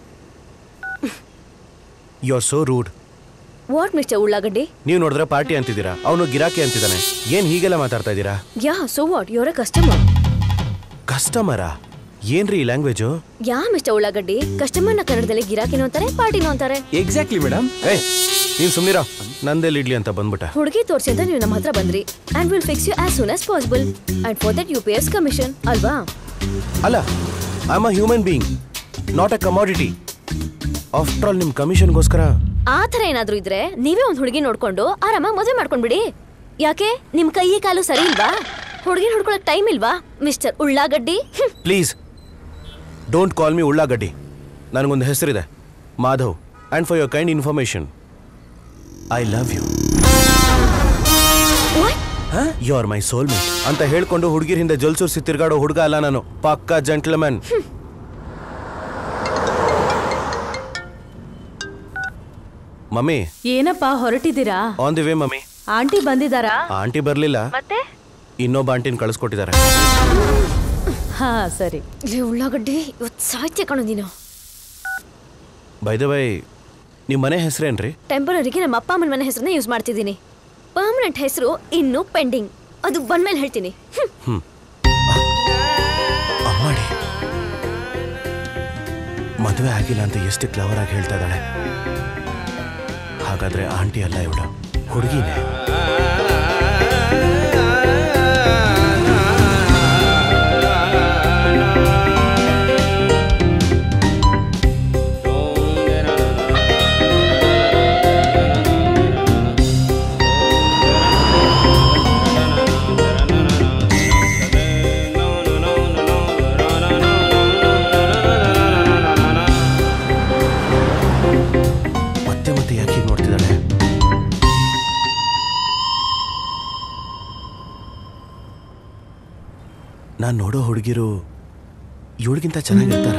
you are so rude what mister Ullagaddi ನೀವು ನೋಡಿದ್ರೆ ಪಾರ್ಟಿ ಅಂತಿದ್ದೀರಾ ಅವನು ಗಿರಾಕಿ ಅಂತಿದ್ದಾನೆ ಏನ್ ಹೀಗೆಲ್ಲ ಮಾತಾಡ್ತಾ ಇದ್ದೀರಾ yeah so what you're a customer ಕಸ್ಟಮರಾ ಏನ್ರಿ ಈ ಲ್ಯಾಂಗ್ವೇಜು ಯಾ ಮಿಸ್ಟರ್ ಉಳ್ಳಾಗಡ್ಡಿ ಕಸ್ಟಮರ್ನ ಕನ್ನಡದಲ್ಲಿ ಗಿರಾಕಿನೂ ಅಂತಾರೆ ಪಾರ್ಟಿನೂ ಅಂತಾರೆ ಎಕ್ಸಾಕ್ಟ್ಲಿ ಮೇಡಮ್ ಏ ನೀನ್ ಸುಮ್ನಿರೋ ನಂದೆಲ್ಲಿ ಇಡ್ಲಿ ಅಂತ ಬಂದ್ಬಿಟ್ಟ ಹುಡುಗಿ ತೋರಿಸಿ ಅಂತ ನೀವು ನಮ್ಮ ಹತ್ರ ಬಂದ್ರಿ and will fix you as soon as possible and for that you pay us commission ಅಲ್ವಾ ಅಲ್ಲ I am a human being not a commodity after all ನಿಮ್ ಕಮಿಷನ್ಗೋಸ್ಕರ ಆ ಥರ ಏನಾದ್ರೂ ಇದ್ರೆ ನೀವೇ ಒಂದು ಹುಡುಗಿ ನೋಡ್ಕೊಂಡು ಆರಾಮಾಗಿ ಮದುವೆ ಮಾಡ್ಕೊಂಡ್ಬಿಡಿ ಯಾಕೆ ನಿಮ್ ಕೈ ಕಾಲು ಸರಿ ಇಲ್ವಾ ಹುಡುಗಿನ ಹುಡ್ಕೊಳಕ್ ಟೈಮ್ ಇಲ್ವಾ ಮಿಸ್ಟರ್ ಉಳ್ಳಾಗಡ್ಡಿ ಹ್ಮ್. ಪ್ಲೀಸ್ ಡೋಂಟ್ ಕಾಲ್ ಮಿ ಉಳ್ಳಾಗಡ್ಡಿ ನನಗೊಂದು ಹೆಸರಿದೆ Madhav and for your kind information I love you you are my soulmate ಅಂತ ಹೇಳ್ಕೊಂಡು ಹುಡುಗಿರ ಹಿಂದೆ ಜಲ್ಸೂರ್ಸಿ ತಿರ್ಗಾಡೋ ಹುಡುಗ ಅಲ್ಲ ನಾನು ಪಕ್ಕಾ ಜಂಟ್ಲ್ಮನ್ ಮಮ್ಮಿ ಏನಪ್ಪ ಹೊರಟಿದ್ದೀರಾ on the way mummy aunty ಬಂದಿದ್ದಾರಾ ಆಂಟಿ ಬರ್ಲಿಲ್ಲ ಮತ್ತೆ ಇನ್ನೊಬ್ಬ ಆಂಟಿನ ಕಳಿಸ್ಕೊಟ್ಟಿದ್ದಾರೆ ಹಾ ಸರಿ ಲೇ ಉಳ್ಳಾಗಡ್ಡಿ ಇವತ್ತು ಸಾಹಿತ್ಯ ಕಾಣೋ ನೀನು ಬೈ ದ ಬೈ ನಿಮ್ಮ ಮನೆ ಹೆಸರೇನ್ರಿ ಟೆಂಪರರಿಗೆ ನಮ್ಮ ಅಪ್ಪ ಅಮ್ಮನ ಮನೆ ಹೆಸರನ್ನ ಯೂಸ್ ಮಾಡ್ತಿದ್ದೀನಿ ಪರ್ಮನೆಂಟ್ ಹೆಸರು ಇನ್ನು ಪೆಂಡಿಂಗ್ ಅದು ಬಂದ್ಮೇಲೆ ಹೇಳ್ತೀನಿ ಹ್ಮ್. ಹ್ಮ್ ಅಮ್ಮಾಡಿ ಮದುವೆ ಆಗಿಲ್ಲ ಅಂತ ಎಷ್ಟು ಕ್ಲವರ್ ಆಗಿ ಹೇಳ್ತಾ ಇದ್ದಾಳೆ ಹಾಗಾದ್ರೆ ಆಂಟಿ ಅಲ್ಲ ಇವಳು ಹುಡುಗಿನೇ ಮತ್ತೆ ಮತ್ತೆ ಯಾಕೆ ಹೀಗೆ ನೋಡ್ತಿದ್ದಾಳೆ ನಾನು ನೋಡೋ ಹುಡುಗಿರು ಇವಳಿಗಿಂತ ಚೆನ್ನಾಗಿರ್ತಾರ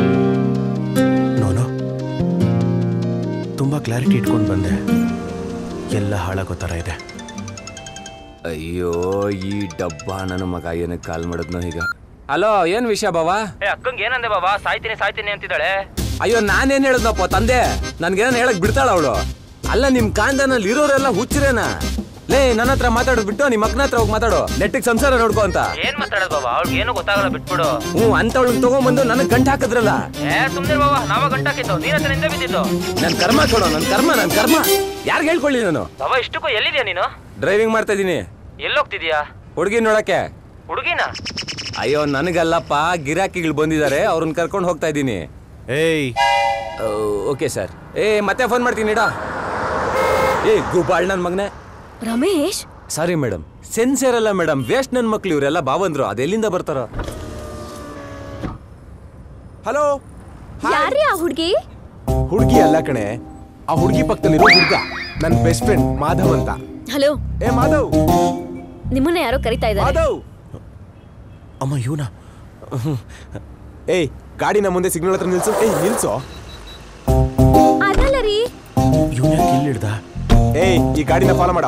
ನೋನೋ ತುಂಬಾ ಕ್ಲಾರಿಟಿ ಇಟ್ಕೊಂಡು ಬಂದೆ ಎಲ್ಲ ಹಾಳಾಗೋ ಥರ ಇದೆ ಅಯ್ಯೋ ಈ ಡಬ್ಬ ನನ್ನ ಮಗ ಏನಕ್ಕೆ ಕಾಲ್ ಮಾಡಿದ್ನೋ ಈಗ ಹಲೋ ಏನ್ ವಿಷಯ ಬಾವಾ ಏ ಅಕ್ಕಂಗೆ ಏನಂದೆ ಬಾಬಾ ಸಾಯ್ತೀನಿ ಸಾಯ್ತೀನಿ ಅಂತಿದ್ದಾಳೆ ಅಯ್ಯೋ ನಾನೇನ್ ಹೇಳಿದ್ನಪ್ಪ ತಂದೆ ನನ್ಗೇನ ಹೇಳಕ್ ಬಿಡ್ತಾಳ ಅವಳು ಅಲ್ಲ ನಿಮ್ ಕಾಂದನಲ್ಲಿ ಇರೋರೆಲ್ಲ ಹುಚ್ಚರೇನ ಲೇ ನನ್ನ ಹತ್ರ ಮಾತಾಡೋದ್ ಬಿಟ್ಟು ನಿಮ್ಮ ಅಕ್ಕನ ಹತ್ರ ಹೋಗಿ ಮಾತಾಡು ನೆಟ್ಟಿಗೆ ಸಂಸಾರ ನೋಡ್ಕೋ ಅಂತ ಏನ್ ಮಾತಾಡೋದು ಬಾಬಾ ಅವ್ಳಿಗೆ ಏನು ಗೊತ್ತಾಗಲ್ಲ ಬಿಟ್ಬಿಡು ಹ್ಞೂ ಅಂತವಳನ್ನ ತಗೊಂಬಂದು ನನಗ್ ಗಂಟ ಹಾಕಿದ್ರಲ್ಲ ಏ ಸುಮ್ನಿರ್ ಬಾಬಾ ನಾವ ಗಂಟಾಕಿತ್ತು ನೀನ್ ಹತ್ರ ನಿಂದೆ ಬಿದ್ದಿತ್ತು ನನ್ ಕರ್ಮ ಕೊಡೋ ನನ್ ಕರ್ಮ ನನ್ ಕರ್ಮ ಯಾರ್ಗ್ ಹೇಳ್ಕೊಳ್ಳಿ ನಾನು ಬಾಬಾ ಇಷ್ಟಕ್ಕೂ ಎಲ್ಲಿದ್ಯಾ ನೀನು ಡ್ರೈವಿಂಗ್ ಮಾಡ್ತಾ ಇದೀನಿ ಎಲ್ಲೋಗ್ತಿದ್ಯಾ ಹುಡುಗಿ ನೋಡಕ್ಕೆ ಹುಡುಗಿನ ಅಯ್ಯೋ ನನಗಲ್ಲಪ್ಪ ಗಿರಾಕಿಗಳು ಬಂದಿದ್ದಾರೆ ಅವ್ರನ್ನ ಕರ್ಕೊಂಡು ಹೋಗ್ತಾ ಇದ್ದೀನಿ ಏಯ್ ಓಕೆ ಸರ್ ಏ ಮತ್ತೆ ಫೋನ್ ಮಾಡ್ತೀನಿ ಇಡ ಏ ಗುಬಾಳ್ ನನ್ ಮಗನೇ ರಮೇಶ್ ಸಾರಿ ಮೇಡಮ್ ಸೆನ್ಸರ್ ಅಲ್ಲ ಮೇಡಮ್ ವೇಸ್ಟ್ ನನ್ ಮಕ್ಳು ಇವರೆಲ್ಲ ಬಾವಂದ್ರು ಅದೆಲ್ಲಿಂದ ಬರ್ತಾರ ಹಲೋ ಯಾರ್ರೀ ಆ ಹುಡುಗಿ ಹುಡುಗಿ ಅಲ್ಲ ಕಣೆ ಆ ಹುಡುಗಿ ಪಕ್ಕದಲ್ಲಿರೋ ಹುಡುಗ ನನ್ನ ಬೆಸ್ಟ್ ಫ್ರೆಂಡ್ ಮಾಧವ್ ಅಂತ ಹಲೋ ಏ ಮಾಧವ್ ನಿಮ್ಮನ್ನ ಯಾರೋ ಕರಿತಾ ಇದ್ದಾರೆ ಮಾಧವ್ ಅಮ್ಮ ಇವನ ಏಯ್ ಗಾಡಿನ ಮುಂದೆ ಸಿಗ್ನಲ್ ಹತ್ರ ನಿಲ್ಸು ಏಯ್ ನಿಲ್ಸು ಅದಲ್ಲ ರೀ ಇವನ ಯಾಕೆ ಹಿಡ್ದ ಏಯ್ ಈ ಗಾಡಿನ ಫಾಲೋ ಮಾಡ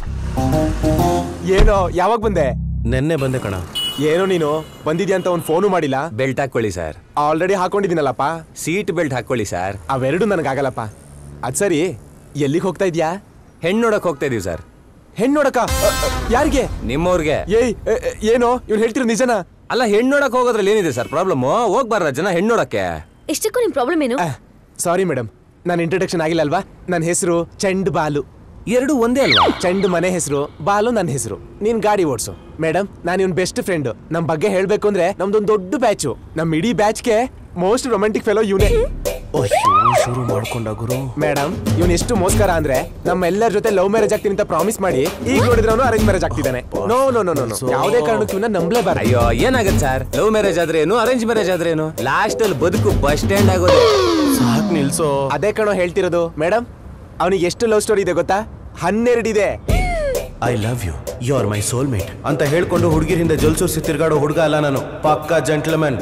ಏನೋ ಯಾವಾಗ ಬಂದೆ ನೆನ್ನೆ ಬಂದೆ ಕಣ ಏನೋ ನೀನು ಬಂದಿದ್ಯಾ ಅಂತ ಒಂದು ಫೋನು ಮಾಡಿಲ್ಲ ಬೆಲ್ಟ್ ಹಾಕೊಳ್ಳಿ ಸರ್ ಆಲ್ರೆಡಿ ಹಾಕೊಂಡಿದ್ದೀನಲ್ಲಪ್ಪ ಸೀಟ್ ಬೆಲ್ಟ್ ಹಾಕೊಳ್ಳಿ ಸರ್ ಅವೆರಡು ನನಗಾಗಲ್ಲಪ್ಪ ಅದ್ ಸರಿ ಎಲ್ಲಿಗೆ ಹೋಗ್ತಾ ಇದ್ಯಾ ಹೆಣ್ಣು ನೋಡಕ್ ಹೋಗ್ತಾ ಇದೀವಿ ಸರ್ ಹೆಣ್ಣು ನೋಡಕ ಯಾರಿಗೆ ನಿಮ್ಮವ್ರಿಗೆ ಏಯ್ ಎ- ಎ- ಏನೋ ಇವ್ನು ಹೇಳ್ತಿರೋ ನಿಜನಾ ಅಲ್ಲ ಹೆಣ್ಣು ನೋಡಕ್ ಹೋಗೋದ್ರಲ್ಲಿ ಏನಿದೆ ಸರ್ ಪ್ರಾಬ್ಲಮ್ ಹೋಗ್ಬಾರ್ದ ಜನ ಹೆಣ್ಣು ನೋಡಕ್ಕೆ ಇಷ್ಟಕ್ಕೂ ನಿಮ್ ಪ್ರಾಬ್ಲಮ್ ಏನು ಸಾರಿ ಮೇಡಮ್ ನನ್ನ ಇಂಟ್ರೊಡಕ್ಷನ್ ಆಗಿಲ್ಲ ಅಲ್ವಾ ನನ್ನ ಹೆಸರು ಚಂಡ್ ಬಾಲು ಎರಡು ಒಂದೇ ಅಲ್ವಾ ಚಂಡ್ ಮನೆ ಹೆಸರು ಬಾಲು ನನ್ನ ಹೆಸರು ನೀನ್ ಗಾಡಿ ಓಡಿಸು ಮೇಡಮ್ ನಾನು ಇವ್ನ ಬೆಸ್ಟ್ ಫ್ರೆಂಡ್ ನಮ್ ಬಗ್ಗೆ ಹೇಳ್ಬೇಕು ಅಂದ್ರೆ ನಮ್ದೊಂದು ದೊಡ್ಡ ಬ್ಯಾಚು ನಮ್ ಇಡೀ ಬ್ಯಾಚ್ಗೆ ಮೋಸ್ಟ್ ರೊಮ್ಯಾಂಟಿಕ್ ಫೆಲೋ ಇವನೇ ಅಯ್ಯೋ ಶುರು ಮಾಡ್ಕೊಂಡ ಗುರು ಮೇಡಮ್ ಇವನ್ ಎಷ್ಟು ಮೋಸ್ಕರ ಅಂದ್ರೆ ನಮ್ಮೆಲ್ಲರ ಜೊತೆ ಲವ್ ಮ್ಯಾರೇಜ್ ಆಗ್ತೀನಿ ಅಂತ ಪ್ರಾಮಿಸ್ ಮಾಡಿ ಈಗ ನೋಡಿದ್ರೆ ಅವನು ಅರೇಂಜ್ ಮ್ಯಾರೇಜ್ ಆಗ್ತಿದ್ದಾನೆ ನೋ ನೋ ನೋ ನೋ ಯಾವುದೇ ಕಾರಣಕ್ಕೂ ಇವನ್ನ ನಂಬಲೇಬಾರ್ದು ಅಯ್ಯೋ ಏನಾಗತ್ತೆ ಸರ್ ಲವ್ ಮ್ಯಾರೇಜ್ ಆದ್ರೆ ಏನು ಅರೇಂಜ್ ಮ್ಯಾರೇಜ್ ಆದ್ರೆ ಏನು ಲಾಸ್ಟ್ ಅಲ್ಲಿ ಬದುಕು ಬಸ್ ಸ್ಟ್ಯಾಂಡ್ ಆಗೋದು ಸಾಕ್ ನಿಲ್ಸೋ ಅದೇ ಕಣೋ ಹೇಳ್ತಿರೋದು ಮೇಡಮ್ ಅವನಿಗೆ ಎಷ್ಟು ಲವ್ ಸ್ಟೋರಿ ಇದೆ ಗೊತ್ತಾ ಹನ್ನೆರಡಿದೆ I love you you are my soulmate ಅಂತ ಹೇಳ್ಕೊಂಡು ಹುಡುಗಿರ ಹಿಂದೆ ಜಲ್ಸೂರ್ಸಿ ತಿರ್ಗಾಡೋ ಹುಡುಗ ಅಲ್ಲ ನಾನು ಪಕ್ಕಾ ಜೆಂಟ್ಲ್ಮನ್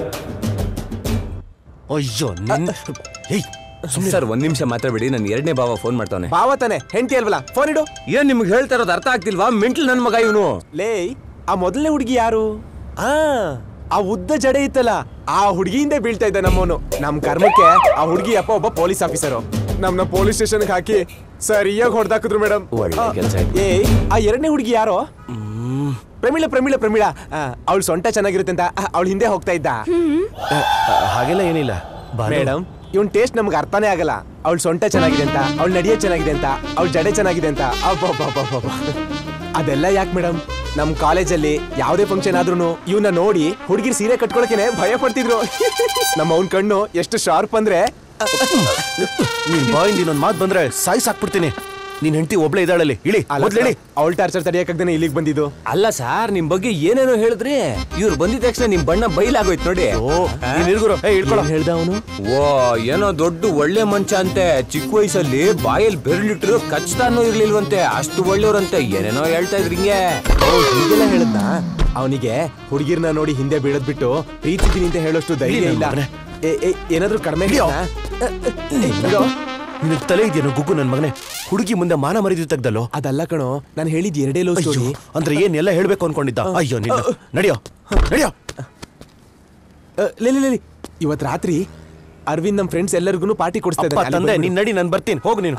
ಅಯ್ಯೋ ನಿನ್ನ ಏಯ್ ಸರ್ ಒಂದ್ ನಿಮಿಷ ಮಾತಾಡ್ಬೇಡಿ ನನ್ನ ಎರಡನೇ ಭಾವ ಫೋನ್ ಮಾಡ್ತಾನೆ ಭಾವ ತಾನೆ ಹೆಂಡತಿ ಅಲ್ವಲ್ಲ ಫೋನ್ ಇಡು ಏನ್ ನಿಮ್ಗೆ ಹೇಳ್ತಾ ಇರೋದು ಅರ್ಥ ಆಗ್ತಿಲ್ವಾ ಮೆಂಟ್ಲ್ ನನ್ ಮಗ ಇವನು ಲೇ ಆ ಮೊದಲನೇ ಹುಡುಗಿ ಯಾರು ಆ ಆ ಉದ್ದ ಜಡೆ ಇತ್ತಲ್ಲ ಆ ಹುಡುಗಿಯಿಂದ ಬೀಳ್ತಾ ಇದ್ದ ನಮ್ಮವನು ನಮ್ ಕರ್ಮಕ್ಕೆ ಆ ಹುಡುಗಿ ಅಪ್ಪ ಒಬ್ಬ ಪೊಲೀಸ್ ಆಫೀಸರು ನಮ್ನ ಪೊಲೀಸ್ ಸ್ಟೇಷನ್ಗೆ ಹಾಕಿ ಸರಿಯಾಗಿ ಹೊಡೆದಾಕಿದ್ರು ಮೇಡಮ್ ಒಳ್ಳೆ ಕೆಲ್ಸ ಆಯ್ತು. ಏ ಆ ಎರಡನೇ ಹುಡುಗಿ ಯಾರೋ ಪ್ರಮೀಳ ಪ್ರಮೀಳ ಪ್ರಮೀಳ ಅವಳು ಸೊಂಟ ಚೆನ್ನಾಗಿರುತ್ತೆ ಅಂತ ಅವಳು ಹಿಂದೆ ಹೋಗ್ತಾ ಇದ್ದ ಹಾಗೆಲ್ಲ ಏನಿಲ್ಲ ಬಾಲು. ಮೇಡಮ್ ಇವನ್ ಟೇಸ್ಟ್ ನಮ್ಗೆ ಅರ್ಥನೇ ಆಗಲ್ಲ ಅವಳ ಸೊಂಟ ಚೆನ್ನಾಗಿದೆ ಅಂತ ಅವಳ ನಡಿಯೋ ಚೆನ್ನಾಗಿದೆ ಅಂತ ಅವಳ ಜಡೆ ಚೆನ್ನಾಗಿದೆ ಅಂತ ಅಬ್ಬಬ್ಬಬ್ಬಬ್ಬ. ಅದೆಲ್ಲ ಯಾಕೆ ಮೇಡಮ್ ನಮ್ ಕಾಲೇಜಲ್ಲಿ ಯಾವುದೇ ಫಂಕ್ಷನ್ ಆದ್ರೂ ಇವನ್ನ ನೋಡಿ ಹುಡುಗಿರ್ ಸೀರೆ ಕಟ್ಕೊಳಕೆನೆ ಭಯ ಪಡ್ತಿದ್ರು ನಮ್ಮ ಅವ್ನ್ ಕಣ್ಣು ಎಷ್ಟು ಶಾರ್ಪ್ ಅಂದ್ರೆ ನಿನ್ ಬಾಯಿಂದ ಇನ್ನೊಂದ್ ಮಾತು ಬಂದ್ರೆ ಸಾಯಿ ಸಾಕ್ಬಿಡ್ತೀನಿ ನಿನ್ ಹೆಂಡತಿ ಒಬ್ಳೆ ಇದ್ದಾಳಲ್ಲಿ ಇಳಿ ಮೊದ್ಲು ಇಳಿ ಅವಳ ಟಾರ್ಚರ್ ತಡೆಯಕ್ಕಾಗ್ದೇನೆ ಇಲ್ಲಿಗೆ ಬಂದಿದ್ದು ಅಲ್ಲ ಸರ್ ನಿಮ್ ಬಗ್ಗೆ ಏನೇನೋ ಹೇಳಿದ್ರಿ ಇವ್ರು ಬಂದಿದ ತಕ್ಷಣ ನಿಮ್ ಬಣ್ಣ ಬೈಲಾಗೋಯ್ತು ನೋಡಿ ನೀನ್ ಇಳ್ಗುರು ಏ ಇಳ್ಕೊಳ ಹೇಳ್ದ ಅವನು ಓ ಏನೋ ದೊಡ್ಡ ಒಳ್ಳೆ ಮಂಚ ಅಂತೆ ಚಿಕ್ಕ ವಯಸ್ಸಲ್ಲಿ ಬಾಯಲ್ಲಿ ಬೆರಳಿಟ್ರು ಕಚ್ತಾನೂ ಇರ್ಲಿಲ್ವಂತೆ ಅಷ್ಟು ಒಳ್ಳೆಯವ್ರಂತೆ ಏನೇನೋ ಹೇಳ್ತಾ ಇದ್ರಿ ಹಿಂಗೆ ಹೀಗೆಲ್ಲ ಹೇಳದ್ನ ಅವನಿಗೆ ಹುಡುಗಿರ್ನ ನೋಡಿ ಹಿಂದೆ ಬೀಳದ್ ಬಿಟ್ಟು ಪ್ರೀತಿದ್ದೀನಿ ಅಂತ ಹೇಳೋಷ್ಟು ಧೈರ್ಯ ಇಲ್ಲ ಏ, ಏ, ಏನಾದ್ರೂ ಕಡಿಮೆ ನಿನ್ ತಲೆ ಇದೆಯೇನೋ ಗುಗ್ಗು ನನ್ ಮಗನೇ ಹುಡುಗಿ ಮುಂದೆ ಮಾನ ಮರಿದಿ ತೆಗ್ದಲ್ಲೋ ಅದಲ್ಲ ಕಣೋ ನಾನು ಹೇಳಿದ್ ಎರಡೇ ಲವ್ ಸ್ಟೋರಿ ಅಂದ್ರೆ ಏನ್ ಎಲ್ಲ ಹೇಳ್ಬೇಕು ಅನ್ಕೊಂಡಿದ್ದ ಅಯ್ಯೋ ನಿನ್ನ ನಡಿಯೋ ನಡಿಯೋ ಇವತ್ ರಾತ್ರಿ ಅರವಿಂದ್ ನಮ್ ಫ್ರೆಂಡ್ಸ್ ಎಲ್ಲರಿಗೂ ಪಾರ್ಟಿ ಕೊಡಿಸ್ತಾ ಅಪ್ಪ ತಂದೆ ನೀನ್ ನಡಿ ನಾನು ಬರ್ತೀನಿ ಹೋಗು ನೀನು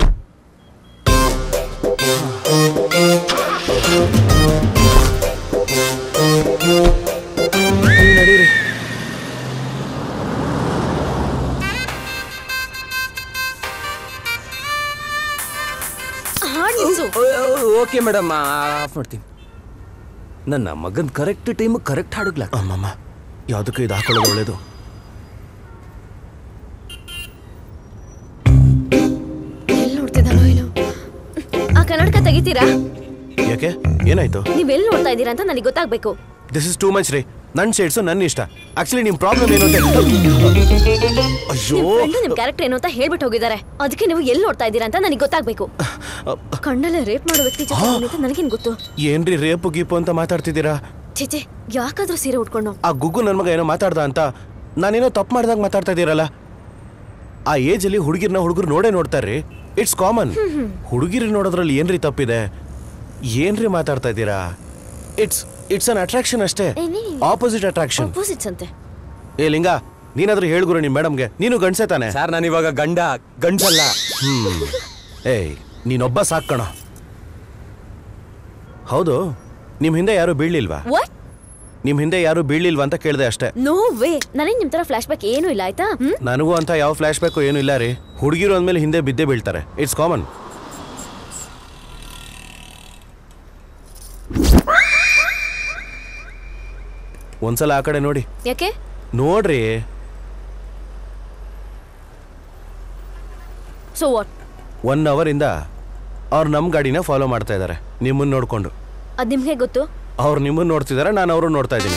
ನಡೀರಿ ಹಾಡ್ ನಿಲ್ಸು ಓಕೆ ಮೇಡಮ್ ಆಫ್ ಮಾಡ್ತೀನಿ ನನ್ನ ಮಗನ್ ಕರೆಕ್ಟ್ ಟೈಮ್ ಕರೆಕ್ಟ್ ಹಾಡುಗ್ಲ ಅಮ್ಮಮ್ಮ ಯಾವ್ದಕ್ಕೂ ಇದು ಹಾಕೊಳ್ಳೋದು ಒಳ್ಳೇದು ಎಲ್ಲಿ ನೋಡ್ತಿದ್ದಾನೋ ಏನೋ ಆ ಕನ್ನಡಕ ತೆಗಿತೀರಾ ಯಾಕೆ ಏನಾಯ್ತು ನೀವ್ ಎಲ್ಲಿ ನೋಡ್ತಾ ಇದ್ದೀರಾ ಅಂತ ನನಗೆ ಗೊತ್ತಾಗ್ಬೇಕು ದಿಸ್ ಇಸ್ ಟೂ ಮಚ್ ರೀ ನನ್ನ ಶೇಡ್ಸು ನನ್ನ ಇಷ್ಟ ಆಕ್ಚುಲಿ ನಿಮ್ ಪ್ರಾಬ್ಲಮ್ ಏನು ಅಂತ ಅಯ್ಯೋ ನಿಮ್ ಫ್ರೆಂಡ್ ನಿಮ್ ಕ್ಯಾರೆಕ್ಟರ್ ಏನು ಅಂತ ಹೇಳ್ಬಿಟ್ಟು ಹೋಗಿದ್ದಾರೆ ಅದಕ್ಕೆ ನೀವು ಎಲ್ಲಿ ನೋಡ್ತಾ ಇದ್ದೀರಾ ಅಂತ ನನಗೆ ಗೊತ್ತಾಗ್ಬೇಕು ಕಣ್ಣಲ್ಲೇ ರೇಪ್ ಮಾಡೋ ವ್ಯಕ್ತಿ ಜೊತೆ ಇವ್ನು ಅಂತ ನನಗೇನ್ ಗೊತ್ತು ಏನ್ರಿ ರೇಪು ಗೀಪು ಅಂತ ಮಾತಾಡ್ತಿದ್ದೀರಾ ಚೇಚೆ ಯಾಕಾದ್ರೂ ಸೀರೆ ಉಟ್ಕೊಂಡು ಆ ಗುಗ್ಗು ನನ್ನ ಮಗ ಏನೋ ಮಾತಾಡ್ದ ಅಂತ ನಾನೇನೋ ತಪ್ಪು ಮಾಡ್ದಾಗ ಮಾತಾಡ್ತಾ ಇದ್ದೀರಲ್ಲ ಆ ಏಜಲ್ಲಿ ಹುಡುಗಿರ್ನ ಹುಡುಗರು ನೋಡೇ ನೋಡ್ತಾರ್ರಿ ಇಟ್ಸ್ ಕಾಮನ್ ಹುಡುಗಿರು ನೋಡೋದ್ರಲ್ಲಿ ಏನ್ರಿ ತಪ್ಪಿದೆ ಏನ್ರಿ ಮಾತಾಡ್ತಾ ಇದ್ದೀರಾ ಇಟ್ಸ್ ಇಟ್ಸ್ ಅನ್ ಅಟ್ರಾಕ್ಷನ್ ಅಷ್ಟೇ ಆಪೋಸಿಟ್ ಅಟ್ರಾಕ್ಷನ್ ಅಪೋಸಿಟ್ಸ್ ಅಂತೆ ಏ ಲಿಂಗ ನೀನಾದ್ರೂ ಹೇಳ್ಗುರು ನಿಮ್ ಮೇಡಮ್ಗೆ ನೀನು ಗಂಡ್ಸೆ ತಾನೆ ಸರ್ ನಾನು ಇವಾಗ ಗಂಡ ಗಂಡಲ್ಲ ಹ್ಮ್ ಏಯ್ ನೀನೊಬ್ಬ ಸಾಕ್ಕಣ ಹೌದು ನಿಮ್ ಹಿಂದೆ ಯಾರು ಬೀಳ್ಲಿಲ್ವಾ ವಾಟ್ ನಿಮ್ ಹಿಂದೆ ಯಾರು ಬೀಳ್ಲಿಲ್ವಾ ಅಂತ ಕೇಳಿದೆ ಅಷ್ಟೇ ನೋ ವೇ ನನಗೆ ನಿಮ್ ತರ ಫ್ಲಾಶ್ ಬ್ಯಾಕ್ ಏನೂ ಇಲ್ಲ ಆಯ್ತಾ ಹ್ಮ್ ನನಗೂ ಅಂತ ಯಾವ ಫ್ಲಾಶ್ ಬ್ಯಾಕು ಏನು ಇಲ್ಲ ರೀ ಹುಡುಗಿರು ಅಂದ್ಮೇಲೆ ಹಿಂದೆ ಬಿದ್ದೇ ಬೀಳ್ತಾರೆ ಇಟ್ಸ್ ಕಾಮನ್ ಒಂದ್ಸಲ ಆ ಕಡೆ ನೋಡಿ ಯಾಕೆ ನೋಡ್ರಿ ಸೊ ವಾಟ್ ಒನ್ ಅವರಿಂದ ಅವ್ರು ನಮ್ಮ ಗಾಡಿನ ಫಾಲೋ ಮಾಡ್ತಾ ಇದ್ದಾರೆ ನಿಮ್ಮನ್ನ ನೋಡ್ಕೊಂಡು ಅದ್ ನಿಮ್ಗೆ ಗೊತ್ತು ಅವ್ರು ನಿಮ್ಮನ್ನ ನೋಡ್ತಿದ್ದಾರೆ ನಾನು ಅವರು ನೋಡ್ತಾ ಇದ್ದೀನಿ